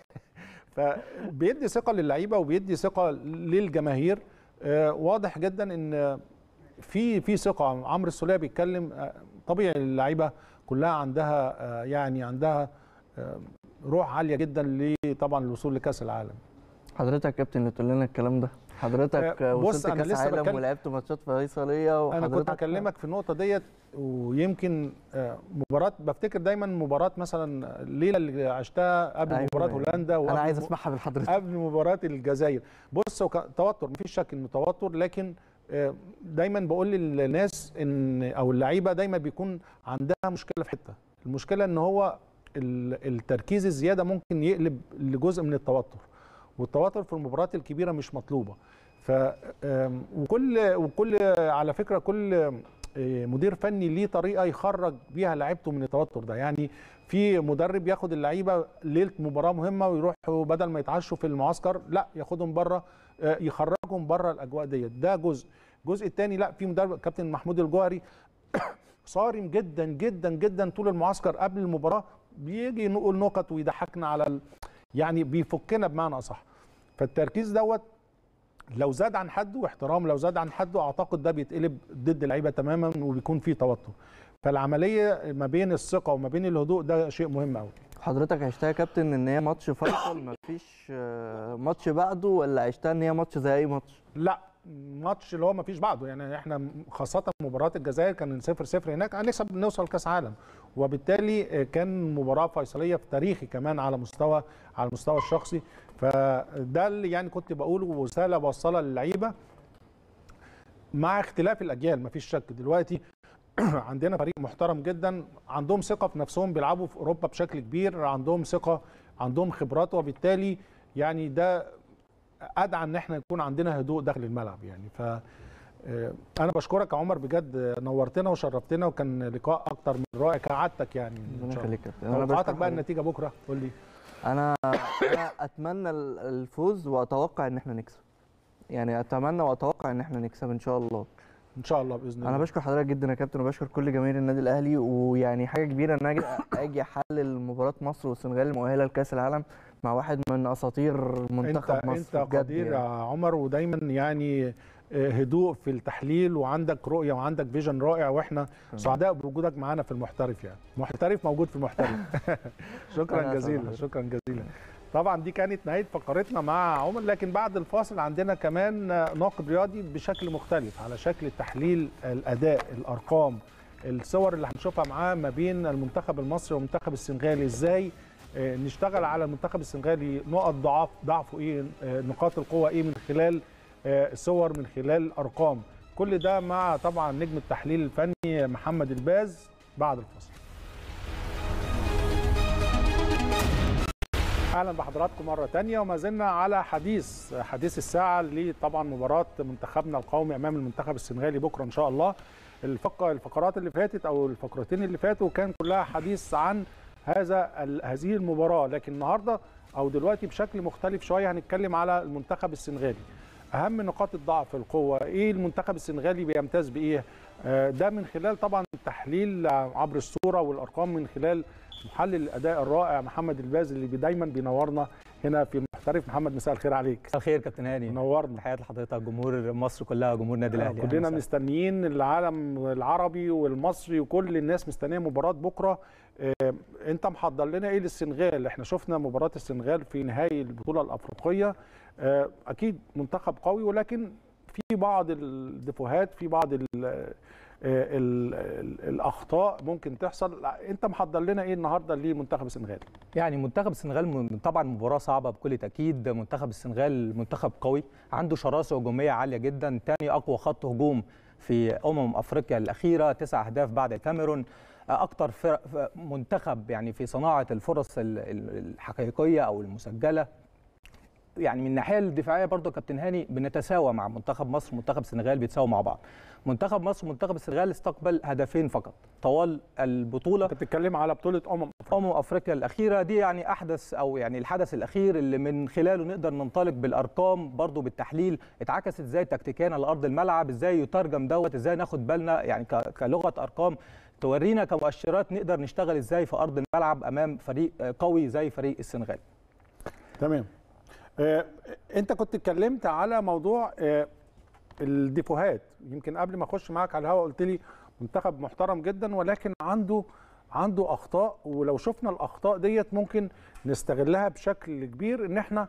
فبيدي ثقه للعيبه وبيدي ثقه للجماهير آه، واضح جدا ان في في ثقه عمرو السوليه بيتكلم آه، طبيعي اللعيبه كلها عندها آه، يعني عندها آه، روح عاليه جدا لطبعا الوصول لكاس العالم حضرتك يا كابتن اللي تقول لنا الكلام ده حضرتك آه، بص، وصلت أنا كاس لسه عالم بتكلم- ولعبت ماتشات فيصليه انا كنت وحضرتك هكلمك في النقطه ديت ويمكن آه، مباراه بفتكر دايما مباراه مثلا الليله اللي عشتها قبل أيوة، مباراه أيوة. هولندا انا وقبل عايز م- اسمعها من حضرتك قبل مباراه الجزائر بص هو كان توتر مفيش شك انه توتر لكن آه، دايما بقول للناس ان او اللعيبه دايما بيكون عندها مشكله في حته المشكله ان هو ال- التركيز الزياده ممكن يقلب لجزء من التوتر والتوتر في المباريات الكبيره مش مطلوبه ف آم، وكل وكل على فكره كل آه، مدير فني ليه طريقه يخرج بيها لعيبته من التوتر ده يعني في مدرب ياخد اللعيبه ليله مباراه مهمه ويروحوا بدل ما يتعشوا في المعسكر لا ياخدهم بره آه، يخرجهم بره الاجواء ديت ده جزء الجزء الثاني لا في مدرب كابتن محمود الجوهري صارم جدا جدا جدا طول المعسكر قبل المباراه بيجي نقول نقط ويضحكنا على ال... يعني بيفكنا بمعنى اصح فالتركيز دوت لو زاد عن حده واحترام لو زاد عن حده اعتقد ده بيتقلب ضد اللعيبه تماما وبيكون فيه توتر فالعمليه ما بين الثقه وما بين الهدوء ده شيء مهم قوي حضرتك عشتها يا كابتن ان هي ماتش فيصل مفيش آه، ماتش بعده ولا عشتها ان هي ماتش زي اي ماتش لا ماتش اللي هو ما فيش بعده يعني احنا خاصه مباراه الجزائر كان 0 0 هناك هنكسب نوصل كاس عالم وبالتالي كان مباراه فيصليه في تاريخي كمان على مستوى على المستوى الشخصي فده اللي يعني كنت بقوله ورساله بوصلها للعيبه مع اختلاف الاجيال مفيش شك دلوقتي عندنا فريق محترم جدا عندهم ثقه في نفسهم بيلعبوا في اوروبا بشكل كبير عندهم ثقه عندهم خبرات وبالتالي يعني ده ادعى ان احنا يكون عندنا هدوء داخل الملعب يعني ف آه، انا بشكرك يا عمر بجد نورتنا وشرفتنا وكان لقاء اكتر من رائع كعادتك يعني ان ربنا شاء الله يخليك يا كابتن. أنا توقعاتك بشكر بقى حضرتك. النتيجه بكره قول لي انا انا اتمنى ال- الفوز واتوقع ان احنا نكسب يعني اتمنى واتوقع ان احنا نكسب ان شاء الله ان شاء الله باذن الله انا بشكر حضرتك جدا يا كابتن وبشكر كل جماهير النادي الاهلي ويعني حاجه كبيره ان اجي اجي احلل مباراه مصر والسنغال المؤهله لكاس العالم مع واحد من اساطير منتخب انت مصر انت بجد قدير يا يعني. عمر ودايما يعني آه، هدوء في التحليل وعندك رؤيه وعندك فيجن رائع واحنا سعداء بوجودك معانا في المحترف يعني محترف موجود في المحترف شكرا أنا أسعد جزيلا حضرتك. شكرا جزيلا طبعا دي كانت نهايه فقرتنا مع عمر لكن بعد الفاصل عندنا كمان ناقد رياضي بشكل مختلف على شكل تحليل الاداء الارقام الصور اللي هنشوفها معاه ما بين المنتخب المصري والمنتخب السنغالي ازاي آه، نشتغل على المنتخب السنغالي نقط ضعف ضعفه ايه آه، نقاط القوه ايه من خلال آه، صور من خلال ارقام كل ده مع طبعا نجم التحليل الفني محمد الباز بعد الفاصل اهلا بحضراتكم مره تانية وما زلنا على حديث حديث الساعه لطبعا مباراه منتخبنا القومي امام المنتخب السنغالي بكره ان شاء الله الفق الفقرات اللي فاتت او الفقرتين اللي فاتوا كان كلها حديث عن هذا ال- هذه المباراه لكن النهارده او دلوقتي بشكل مختلف شويه هنتكلم على المنتخب السنغالي اهم نقاط الضعف القوه ايه المنتخب السنغالي بيمتاز بايه آه، ده من خلال طبعا التحليل عبر الصوره والارقام من خلال محلل الاداء الرائع محمد الباز اللي دايما بينورنا هنا في المحترف محمد مساء الخير عليك مساء الخير كابتن هاني نورنا تحياتي لحضرتك جمهور مصر كلها جمهور النادي الاهلي أهلا كلنا وسهلا. مستنيين العالم العربي والمصري وكل الناس مستنيه مباراه بكره آه، انت محضر لنا ايه للسنغال احنا شفنا مباراه السنغال في نهائي البطوله الافريقيه آه، اكيد منتخب قوي ولكن في بعض الدفوهات في بعض ال ال ال الاخطاء ممكن تحصل انت محضر لنا ايه النهارده لمنتخب السنغال يعني منتخب السنغال م- طبعا مباراه صعبه بكل تاكيد منتخب السنغال منتخب قوي عنده شراسه هجوميه عاليه جدا تاني اقوى خط هجوم في امم افريقيا الاخيره تسع اهداف بعد الكاميرون اكتر فرق ف- منتخب يعني في صناعه الفرص ال- ال- الحقيقيه او المسجله يعني من الناحيه الدفاعيه برضو كابتن هاني بنتساوى مع منتخب مصر ومنتخب السنغال بيتساووا مع بعض منتخب مصر ومنتخب السنغال استقبل هدفين فقط طوال البطوله انت بتتكلم على بطوله امم امم افريقيا الاخيره دي يعني احدث او يعني الحدث الاخير اللي من خلاله نقدر ننطلق بالارقام برضو بالتحليل اتعكست ازاي تكتيكيا على ارض الملعب ازاي يترجم دوت ازاي ناخد بالنا يعني ك- كلغه ارقام تورينا كمؤشرات نقدر نشتغل ازاي في ارض الملعب امام فريق آه، قوي زي فريق السنغال تمام آه، انت كنت اتكلمت على موضوع آه، الديفوهات يمكن قبل ما اخش معاك على الهواء قلت لي منتخب محترم جدا ولكن عنده عنده اخطاء ولو شفنا الاخطاء ديت ممكن نستغلها بشكل كبير ان احنا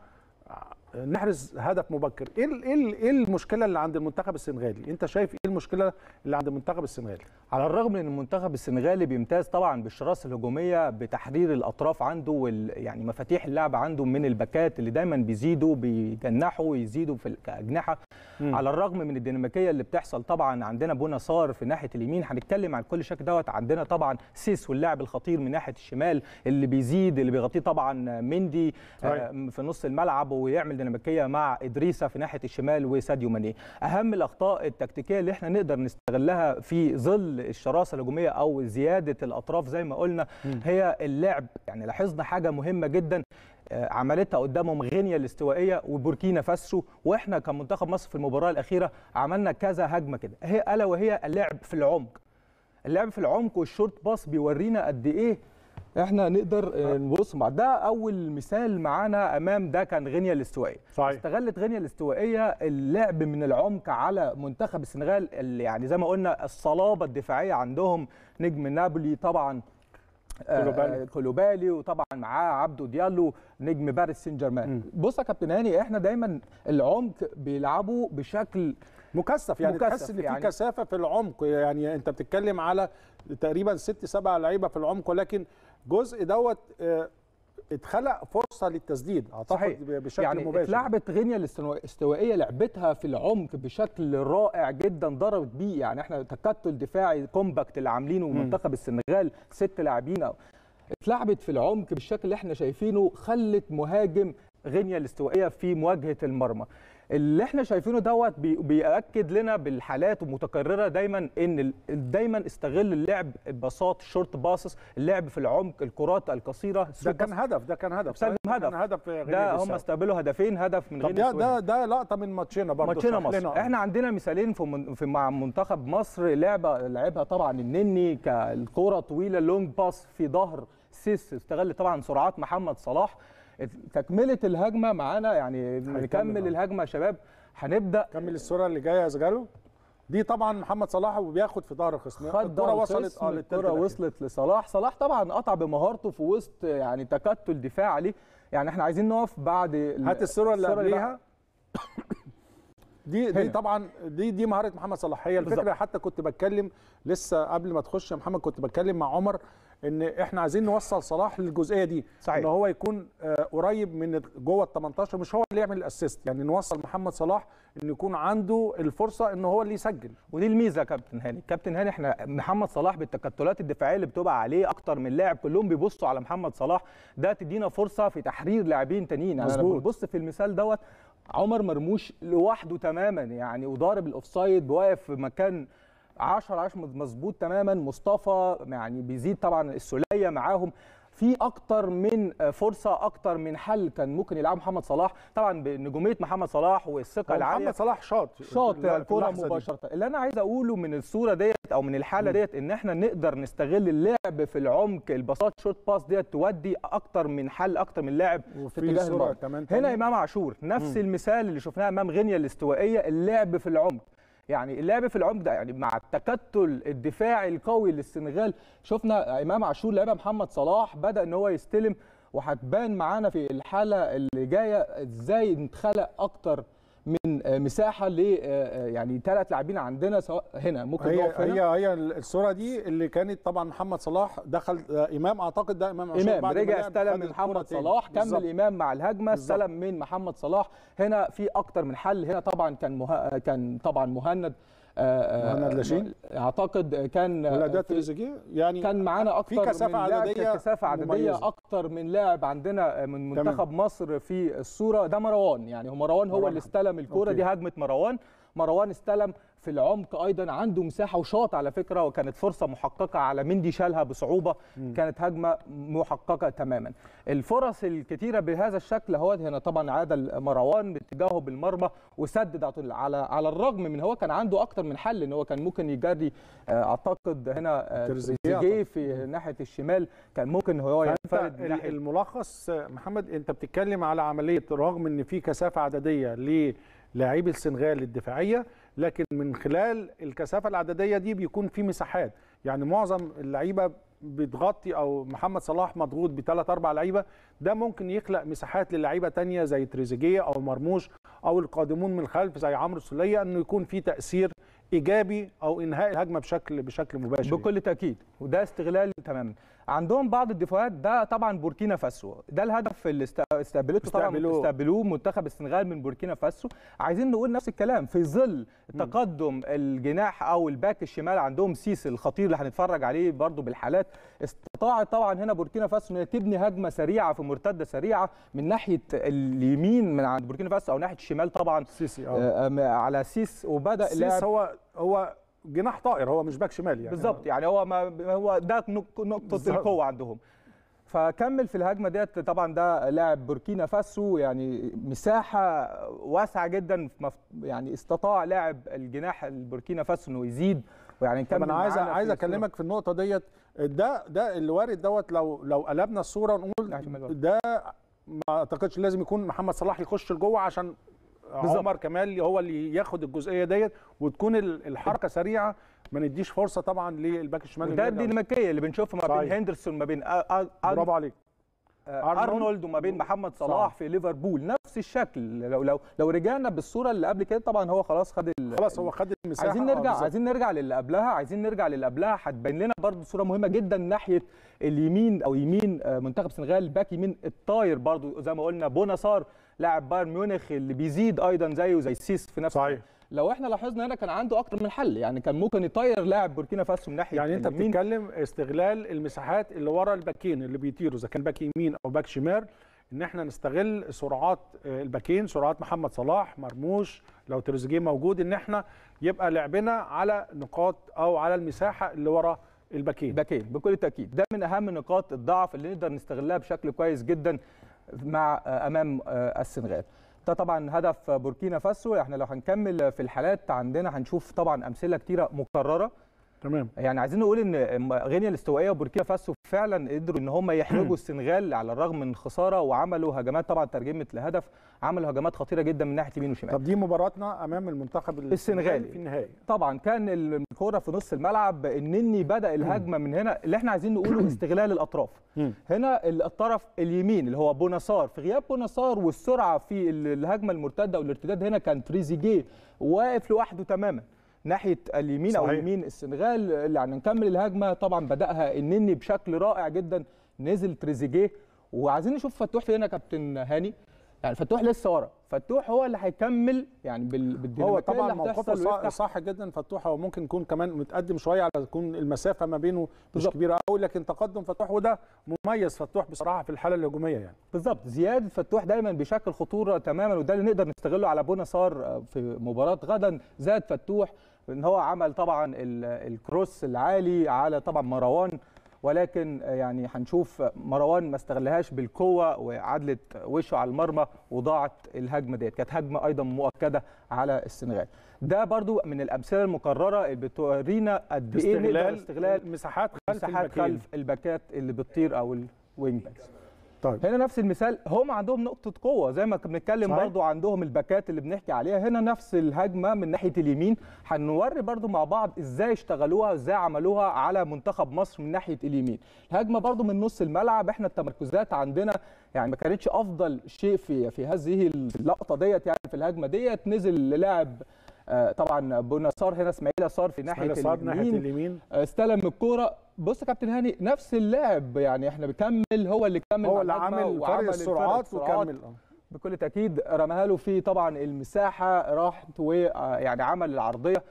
نحرز هدف مبكر ايه ال- ايه ال- ايه المشكله اللي عند المنتخب السنغالي انت شايف ايه المشكله اللي عند المنتخب السنغالي على الرغم من ان المنتخب السنغالي بيمتاز طبعا بالشراسه الهجوميه بتحرير الاطراف عنده وال يعني مفاتيح اللعب عنده من الباكات اللي دايما بيزيدوا بيجنحوا ويزيدوا في ال- كاجنحه مم. على الرغم من الديناميكيه اللي بتحصل طبعا عندنا بونا صار في ناحيه اليمين هنتكلم عن كل شكل دوت عندنا طبعا سيس واللاعب الخطير من ناحيه الشمال اللي بيزيد اللي بيغطيه طبعا مندي آه، في نص الملعب ويعمل ديناميكيه مع ادريسا في ناحيه الشمال وساديو ماني اهم الاخطاء التكتيكيه اللي احنا نقدر نستغلها في ظل الشراسه الهجوميه او زياده الاطراف زي ما قلنا هي اللعب يعني لاحظنا حاجه مهمه جدا آه، عملتها قدامهم غينيا الاستوائيه وبوركينا فاسو واحنا كمنتخب مصر في المباراه الاخيره عملنا كذا هجمه كده هي الا وهي اللعب في العمق اللعب في العمق والشورت باص بيورينا قد ايه احنا نقدر آه، نبص مع ده اول مثال معانا امام ده كان غينيا الاستوائيه صحيح. استغلت غينيا الاستوائيه اللعب من العمق على منتخب السنغال اللي يعني زي ما قلنا الصلابه الدفاعيه عندهم نجم نابولي طبعا آه، كولوبالي. كولوبالي وطبعا معاه عبدو ديالو نجم باريس سان جيرمان بص يا كابتن هاني احنا دايما العمق بيلعبوا بشكل مكثف يعني مكثف تحس ان في يعني. كثافه في العمق يعني انت بتتكلم على تقريبا ست سبع لعيبه في العمق ولكن جزء دوت آه، اتخلق فرصه للتسديد صحيح اعتقد بشكل يعني مباشر اتلعبت غينيا الاستوائيه لعبتها في العمق بشكل رائع جدا ضربت بيه يعني احنا تكتل دفاعي كومباكت اللي عاملينه منتخب السنغال ست لاعبين أو- اتلعبت في العمق بالشكل اللي احنا شايفينه خلت مهاجم غينيا الاستوائيه في مواجهه المرمى اللي احنا شايفينه دوت بي- بيأكد لنا بالحالات المتكرره دايما ان ال- دايما استغل اللعب البساط الشورت باسس اللعب في العمق الكرات القصيره ده السويت كان هدف ده كان هدف سلم صحيح؟ هدف. كان هدف في ده غينيا هم بيساو. استقبلوا هدفين هدف من طب غينيا ده الاستوائية. ده ده لقطه من ماتشنا برضه ماتشنا اشرح مصر لنا. احنا عندنا مثالين في, من في مع منتخب مصر لعبه لعبها طبعا النني كالكره طويله لونج باس في ظهر سيس استغل طبعا سرعات محمد صلاح تكمله الهجمه معانا يعني نكمل الهجمه يا شباب هنبدا كمل الصوره اللي جايه يا زجالو دي طبعا محمد صلاح وبياخد في ظهر الخصم خد الكره ضرب وصلت خصم، اه للتلت الكره الأخير. وصلت لصلاح صلاح طبعا قطع بمهارته في وسط يعني تكتل دفاع عليه يعني احنا عايزين نقف بعد ال- هات الصوره اللي بعد- قبليها دي دي هنا. طبعا دي دي مهاره محمد صلاح هي الفكره بالظبط. حتى كنت بتكلم لسه قبل ما تخش يا محمد كنت بتكلم مع عمر ان احنا عايزين نوصل صلاح للجزئيه دي صحيح. ان هو يكون آه، قريب من جوه ال 18 مش هو اللي يعمل الاسيست يعني نوصل محمد صلاح ان يكون عنده الفرصه ان هو اللي يسجل ودي الميزه يا كابتن هاني كابتن هاني احنا محمد صلاح بالتكتلات الدفاعيه اللي بتبقى عليه اكتر من لاعب كلهم بيبصوا على محمد صلاح ده تدينا فرصه في تحرير لاعبين تانيين يعني انا مظبوط. ببص في المثال دوت عمر مرموش لوحده تماما يعني وضارب الاوفسايد واقف في مكان 10 10 مظبوط تماما مصطفى يعني بيزيد طبعا السوليه معاهم في اكتر من فرصه اكتر من حل كان ممكن يلعب محمد صلاح طبعا بنجوميه محمد صلاح والثقه هو العاليه محمد صلاح شاط شاط في الكره اللحظة دي. مباشره اللي انا عايز اقوله من الصوره ديت او من الحاله ديت ان احنا نقدر نستغل اللعب في العمق البساط شوت باس ديت تودي اكتر من حل اكتر من لاعب في وفي اتجاه صورة المرمى كمان هنا تانية. امام عاشور نفس المثال اللي شفناه امام غينيا الاستوائيه اللعب في العمق يعني اللعب في العمق ده يعني مع التكتل الدفاعي القوي للسنغال شفنا امام عاشور لعبها محمد صلاح بدا ان هو يستلم وهتبان معانا في الحاله اللي جايه ازاي نتخلق اكتر من آه، مساحه ل آه، يعني ثلاث لاعبين عندنا سواء هنا ممكن هي نقف هنا هي هي الصوره دي اللي كانت طبعا محمد صلاح دخل آه، امام اعتقد ده امام عاشور امام بعد ما رجع لعب استلم خد من الكرة محمد تاني. صلاح بالظبط. كمل امام مع الهجمه بالظبط. استلم من محمد صلاح هنا في اكتر من حل هنا طبعا كان مه... كان طبعا مهند آه، آه، مهند لاشين؟ اعتقد كان ولا ده في- تريزيجيه يعني كان معانا اكتر في كثافه من لاعب عدديه كثافه عدديه مميزة. اكتر من لاعب عندنا من تمام. منتخب مصر في الصوره ده مروان يعني هو مروان هو مروان. اللي استلم الكوره أوكي. دي هجمه مروان مروان استلم في العمق ايضا عنده مساحه وشاط على فكره وكانت فرصه محققه على مندي شالها بصعوبه كانت هجمه محققه تماما الفرص الكتيره بهذا الشكل هو هنا طبعا عاد مروان باتجاهه بالمرمى وسدد على طول. على على الرغم من هو كان عنده اكتر من حل ان هو كان ممكن يجري آه، اعتقد هنا آه، تريزيجيه تريزيجيه في ناحيه الشمال كان ممكن هو فانت ينفرد من ال- ناحيه الملخص آه، محمد انت بتتكلم على عمليه رغم ان في كثافه عدديه للاعبي السنغال الدفاعيه لكن من خلال الكثافه العدديه دي بيكون في مساحات يعني معظم اللعيبه بتغطي او محمد صلاح مضغوط بثلاث اربع لعيبه ده ممكن يخلق مساحات للعيبه تانية زي تريزيجيه او مرموش او القادمون من الخلف زي عمرو السوليه انه يكون في تاثير ايجابي او انهاء الهجمه بشكل بشكل مباشر بكل تاكيد وده استغلال تماما عندهم بعض الدفاعات ده طبعا بوركينا فاسو ده الهدف اللي است- استقبلته طبعا استقبلوه. استقبلوه منتخب السنغال من بوركينا فاسو عايزين نقول نفس الكلام في ظل تقدم الجناح او الباك الشمال عندهم سيس الخطير اللي هنتفرج عليه برضو بالحالات استطاعت طبعا هنا بوركينا فاسو ان هي تبني هجمه سريعه في مرتده سريعه من ناحيه اليمين من عند بوركينا فاسو او ناحيه الشمال طبعا سيسي اه آه، آه، على سيس وبدا سيس لعب هو هو جناح طائر هو مش باك شمال يعني بالظبط يعني هو ما هو ده نق- نقطه بالظبط. القوه عندهم فكمل في الهجمه ديت طبعا ده لاعب بوركينا فاسو يعني مساحه واسعه جدا مف- يعني استطاع لاعب الجناح البوركينا فاسو انه يزيد ويعني طب نكمل انا عايز معانا في عايز الصورة. اكلمك في النقطه ديت ده ده اللي وارد دوت لو لو قلبنا الصوره نقول ناحية شمال برضه. ده ما اعتقدش لازم يكون محمد صلاح يخش لجوه عشان بالظبط. عمر كمال هو اللي ياخد الجزئيه ديت وتكون ال- الحركه سريعه ما نديش فرصه طبعا للباك الشمال وده إنه يرجع. الديناميكيه اللي بنشوفها ما بين صحيح. هندرسون ما بين آ- آ- آ- برافو عليك آه، أرنولد. ارنولد وما بين محمد صلاح صح. في ليفربول نفس الشكل لو لو لو رجعنا بالصوره اللي قبل كده طبعا هو خلاص خد ال- خلاص هو خد المساحه عايزين آه، نرجع بالظبط. عايزين نرجع للي قبلها عايزين نرجع للي قبلها هتبين لنا برضو صوره مهمه جدا ناحيه اليمين او يمين آه، منتخب السنغال باك يمين الطاير برضو زي ما قلنا بوناسار لاعب بايرن ميونخ اللي بيزيد ايضا زيه زي سيس في نفس صحيح لو احنا لاحظنا هنا كان عنده اكتر من حل يعني كان ممكن يطير لاعب بوركينا فاسو من ناحيه يعني انت اليمين. بتتكلم استغلال المساحات اللي ورا الباكين اللي بيطيروا اذا كان باك يمين او باك شمال ان احنا نستغل سرعات آه، الباكين سرعات محمد صلاح مرموش لو تريزيجيه موجود ان احنا يبقى لعبنا على نقاط او على المساحه اللي ورا الباكين باكين بكل تاكيد ده من اهم نقاط الضعف اللي نقدر نستغلها بشكل كويس جدا مع آه، امام آه، السنغال ده طبعا هدف بوركينا فاسو احنا لو هنكمل في الحالات عندنا هنشوف طبعا امثله كتيره مكرره تمام يعني عايزين نقول ان غينيا الاستوائيه وبوركينا فاسو فعلا قدروا ان هم يحرجوا السنغال على الرغم من الخساره وعملوا هجمات طبعا ترجمه لهدف عملوا هجمات خطيره جدا من ناحيه يمين وشمال طب دي مباراتنا امام المنتخب السنغالي في النهائي طبعا كان الكوره في نص الملعب النني بدا الهجمه من هنا اللي احنا عايزين نقوله استغلال الاطراف مم. هنا الطرف اليمين اللي هو بوناسار في غياب بوناسار والسرعه في ال- الهجمه المرتده والارتداد هنا كان تريزيجيه واقف لوحده تماما ناحيه اليمين او صحيح. يمين السنغال اللي يعني نكمل الهجمه طبعا بداها النني بشكل رائع جدا نزل تريزيجيه وعايزين نشوف فتوح فين يا كابتن هاني يعني فتوح لسه ورا فتوح هو اللي هيكمل يعني بال- هو بالديناميكيه طبعا اللي موقفه هتحصل صح, ويفتح صح جدا فتوح هو ممكن يكون كمان متقدم شويه على تكون المسافه ما بينه مش بالظبط. كبيره قوي لكن تقدم فتوح وده مميز فتوح بصراحه في الحاله الهجوميه يعني بالظبط زياد فتوح دايما بيشكل خطوره تماما وده اللي نقدر نستغله على بونا صار في مباراه غدا زاد فتوح ان هو عمل طبعا ال- الكروس العالي على طبعا مروان ولكن يعني هنشوف مروان ما استغلهاش بالقوه وعدلت وشه على المرمى وضاعت الهجمه ديت كانت هجمه ايضا مؤكده على السنغال ده برضو من الامثله المكرره اللي بتورينا قد ايه نقدر استغلال مساحات خلف مساحات الباكين. خلف الباكات اللي بتطير او الوينج باكس طيب هنا نفس المثال هم عندهم نقطة قوة زي ما كنا بنتكلم صحيح. برضو عندهم الباكات اللي بنحكي عليها هنا نفس الهجمة من ناحية اليمين هنوري برضو مع بعض ازاي اشتغلوها ازاي عملوها على منتخب مصر من ناحية اليمين الهجمة برضو من نص الملعب احنا التمركزات عندنا يعني ما كانتش افضل شيء في في هذه اللقطة ديت يعني في الهجمة ديت نزل لاعب آه، طبعا بوناسار هنا اسماعيل صار في ناحيه إسماعيل صار ناحية اليمين اليمين. آه، استلم الكوره بص يا كابتن هاني نفس اللاعب يعني احنا بنكمل هو اللي كمل هو مع اللي الهجمة عامل فرق وعمل السرعات السرعات. وكمل آه. بكل تاكيد رماها له في طبعا المساحه راحت ويعني عمل العرضيه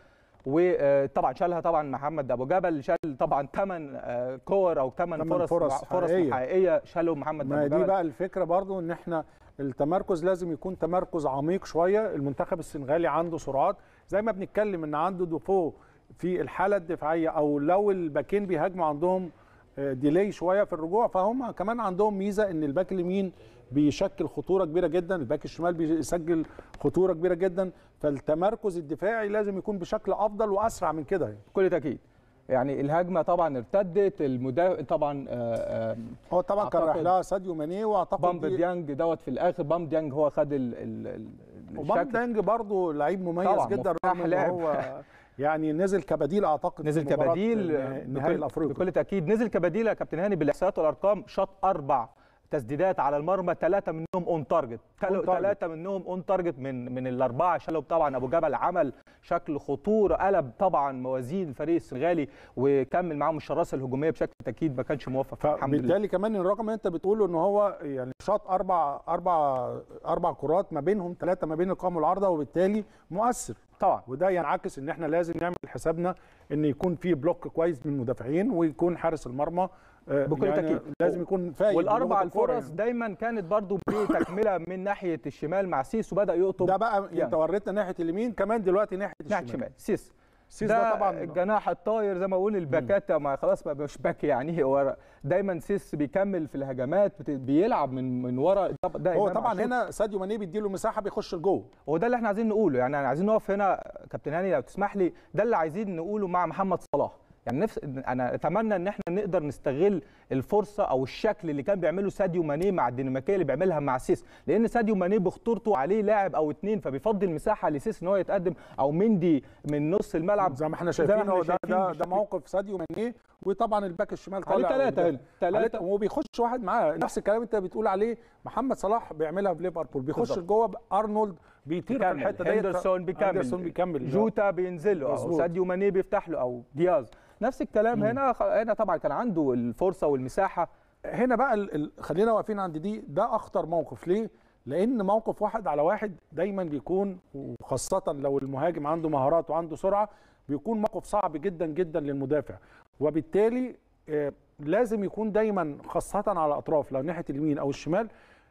وطبعا شالها طبعا محمد ابو جبل شال طبعا ثمان كور او ثمان تمن فرص فرص فرص حقيقية. حقيقيه شالهم محمد ما ابو دي جبل بقى الفكره برضو ان احنا التمركز لازم يكون تمركز عميق شويه المنتخب السنغالي عنده سرعات زي ما بنتكلم ان عنده ديفو في الحاله الدفاعيه او لو الباكين بيهاجموا عندهم آه، ديلي شويه في الرجوع فهم كمان عندهم ميزه ان الباك اليمين بيشكل خطوره كبيره جدا الباك الشمال بيسجل خطوره كبيره جدا فالتمركز الدفاعي لازم يكون بشكل افضل واسرع من كده يعني. بكل تاكيد يعني الهجمه طبعا ارتدت المدافع طبعا آه، آه، هو طبعا كان رايح أعتقد لها ساديو ماني واعتقد بامب دي- ديانج دوت في الاخر بامب ديانج هو خد ال ال ال وبام الشكل. دانج برضه لعيب مميز طبعاً، جدا مفتاح رغم ان لعب. هو يعني نزل كبديل اعتقد نزل في مباراة كبديل النهائي- النهائي بكل, الافريقي بكل تاكيد نزل كبديل يا كابتن هاني بالاحصائيات والارقام شاط اربع تسديدات على المرمى ثلاثه منهم اون تارجت On target. ثلاثه منهم اون تارجت من من الاربعه شالوا طبعا ابو جبل عمل شكل خطوره قلب طبعا موازين الفريق السنغالي وكمل معاهم الشراسه الهجوميه بشكل تاكيد ما كانش موفق الحمد لله فبالتالي كمان الرقم اللي انت بتقوله ان هو يعني شاط اربع اربع اربع كرات ما بينهم ثلاثه ما بين القائم والعارضه وبالتالي مؤثر طبعا وده ينعكس ان احنا لازم نعمل حسابنا ان يكون في بلوك كويس من المدافعين ويكون حارس المرمى آه، بكل يعني تاكيد لازم يكون فايق والاربع بلغة الكورة الفرص يعني. دايما كانت برضو بتكمله من ناحيه الشمال مع سيس وبدا يقطب ده بقى يعني. انت وريتنا ناحيه اليمين كمان دلوقتي ناحيه ناحيه الشمال الشمال سيس سيس ده طبعا الجناح الطاير زي ما بقول الباكات ما خلاص ما مش باك يعني هو دايما سيس بيكمل في الهجمات بت- بيلعب من من ورا طب- ده هو إمام طبعا عاشور. هنا ساديو ماني بيديله مساحه بيخش لجوه هو ده اللي احنا عايزين نقوله يعني عايزين نقف هنا كابتن هاني لو تسمح لي ده اللي عايزين نقوله مع محمد صلاح يعني نفس انا اتمنى ان احنا نقدر نستغل الفرصه او الشكل اللي كان بيعمله ساديو ماني مع الديناميكيه اللي بيعملها مع سيس لان ساديو ماني بخطورته عليه لاعب او اتنين فبيفضل مساحه لسيس ان هو يتقدم او مندي من نص الملعب زي ما احنا زي ما شايفين احنا هو ده شايفين ده, ده بشكل- موقف ساديو ماني وطبعا الباك الشمال عليه طالع ثلاثة وده- هنا، ثلاثة. عليه- وبيخش واحد معاه نفس الكلام انت بتقول عليه محمد صلاح بيعملها في ليفربول بيخش بالظبط. لجوه ارنولد بيطير في بيكمل الحته ديت هندرسون بيكمل هندرسون بيكمل جوتا بينزل له او مظبوط. ساديو ماني بيفتح له او دياز نفس الكلام هنا خ- هنا طبعا كان عنده الفرصه والمساحه هنا بقى ال... ال... خلينا واقفين عند دي ده اخطر موقف ليه؟ لان موقف واحد على واحد دايما بيكون وخاصه لو المهاجم عنده مهارات وعنده سرعه بيكون موقف صعب جدا جدا للمدافع وبالتالي آه، لازم يكون دايما خاصه على الاطراف لو ناحيه اليمين او الشمال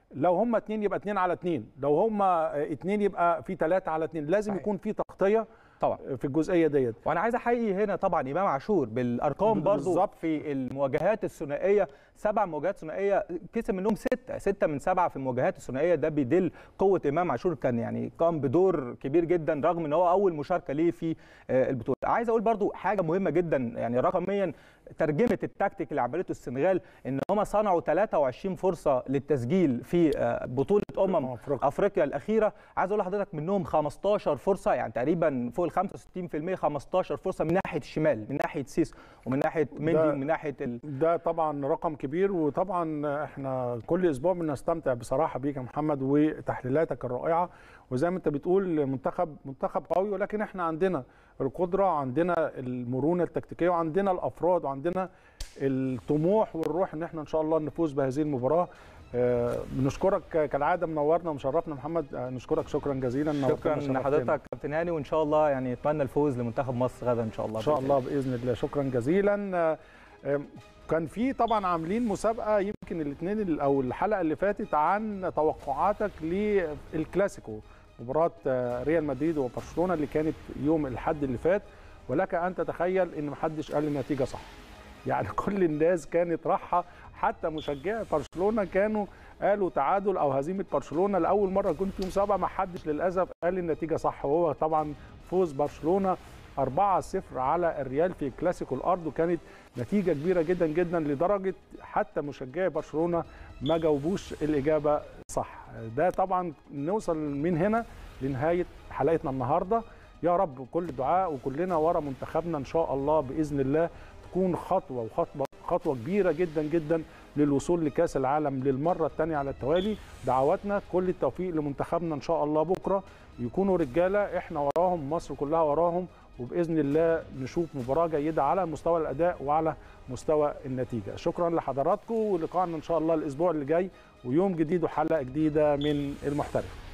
لو هم اتنين يبقى اتنين على اتنين لو هم اتنين يبقى في تلاتة على اتنين لازم صحيح. يكون في تغطيه طبعا في الجزئيه ديت وانا عايز احيي هنا طبعا امام عاشور بالارقام برضو بالظبط. في المواجهات الثنائيه سبع مواجهات ثنائيه كسب منهم سته سته من سبعه في المواجهات الثنائيه ده بيدل قوه امام عاشور كان يعني قام بدور كبير جدا رغم ان هو اول مشاركه ليه في آه، البطوله عايز اقول برضو حاجه مهمه جدا يعني رقميا ترجمه التكتيك اللي عملته السنغال ان هم صنعوا 23 فرصه للتسجيل في آه، بطوله امم أفريقيا. افريقيا الاخيره عايز اقول لحضرتك منهم 15 فرصه يعني تقريبا فوق ال 65% 15 فرصه من ناحيه الشمال من ناحيه سيس ومن ناحيه مندي ده- ومن ناحيه ال... ده طبعا رقم كبير وطبعا احنا كل اسبوع بنستمتع بصراحه بيك يا محمد وتحليلاتك الرائعه وزي ما انت بتقول منتخب منتخب قوي ولكن احنا عندنا القدره عندنا المرونه التكتيكيه وعندنا الافراد وعندنا الطموح والروح ان احنا ان شاء الله نفوز بهذه المباراه آه، بنشكرك كالعاده منورنا ومشرفنا محمد آه، نشكرك شكرا جزيلا نورتنا شكرا وشرفتنا. لحضرتك كابتن هاني وان شاء الله يعني اتمنى الفوز لمنتخب مصر غدا ان شاء الله ان شاء الله باذن الله شكرا جزيلا آه، آه، كان في طبعا عاملين مسابقه يمكن الاثنين او الحلقه اللي فاتت عن توقعاتك للكلاسيكو مباراه آه، ريال مدريد وبرشلونه اللي كانت يوم الاحد اللي فات ولك ان تتخيل ان محدش قال النتيجه صح يعني كل الناس كانت راحه حتى مشجعي برشلونه كانوا قالوا تعادل او هزيمه برشلونه لاول مره كنت يوم سبعه ما حدش للاسف قال النتيجه صح وهو طبعا فوز برشلونه 4-0 على الريال في كلاسيكو الارض وكانت نتيجه كبيره جدا جدا لدرجه حتى مشجعي برشلونه ما جاوبوش الاجابه صح ده طبعا نوصل من هنا لنهايه حلقتنا النهارده يا رب كل دعاء وكلنا ورا منتخبنا ان شاء الله باذن الله تكون خطوه وخطوه خطوه كبيره جدا جدا للوصول لكاس العالم للمره الثانيه على التوالي دعواتنا كل التوفيق لمنتخبنا ان شاء الله بكره يكونوا رجاله احنا وراهم مصر كلها وراهم وباذن الله نشوف مباراه جيده على مستوى الاداء وعلى مستوى النتيجه شكرا لحضراتكم ولقائنا ان شاء الله الاسبوع اللي جاي ويوم جديد وحلقه جديده من المحترف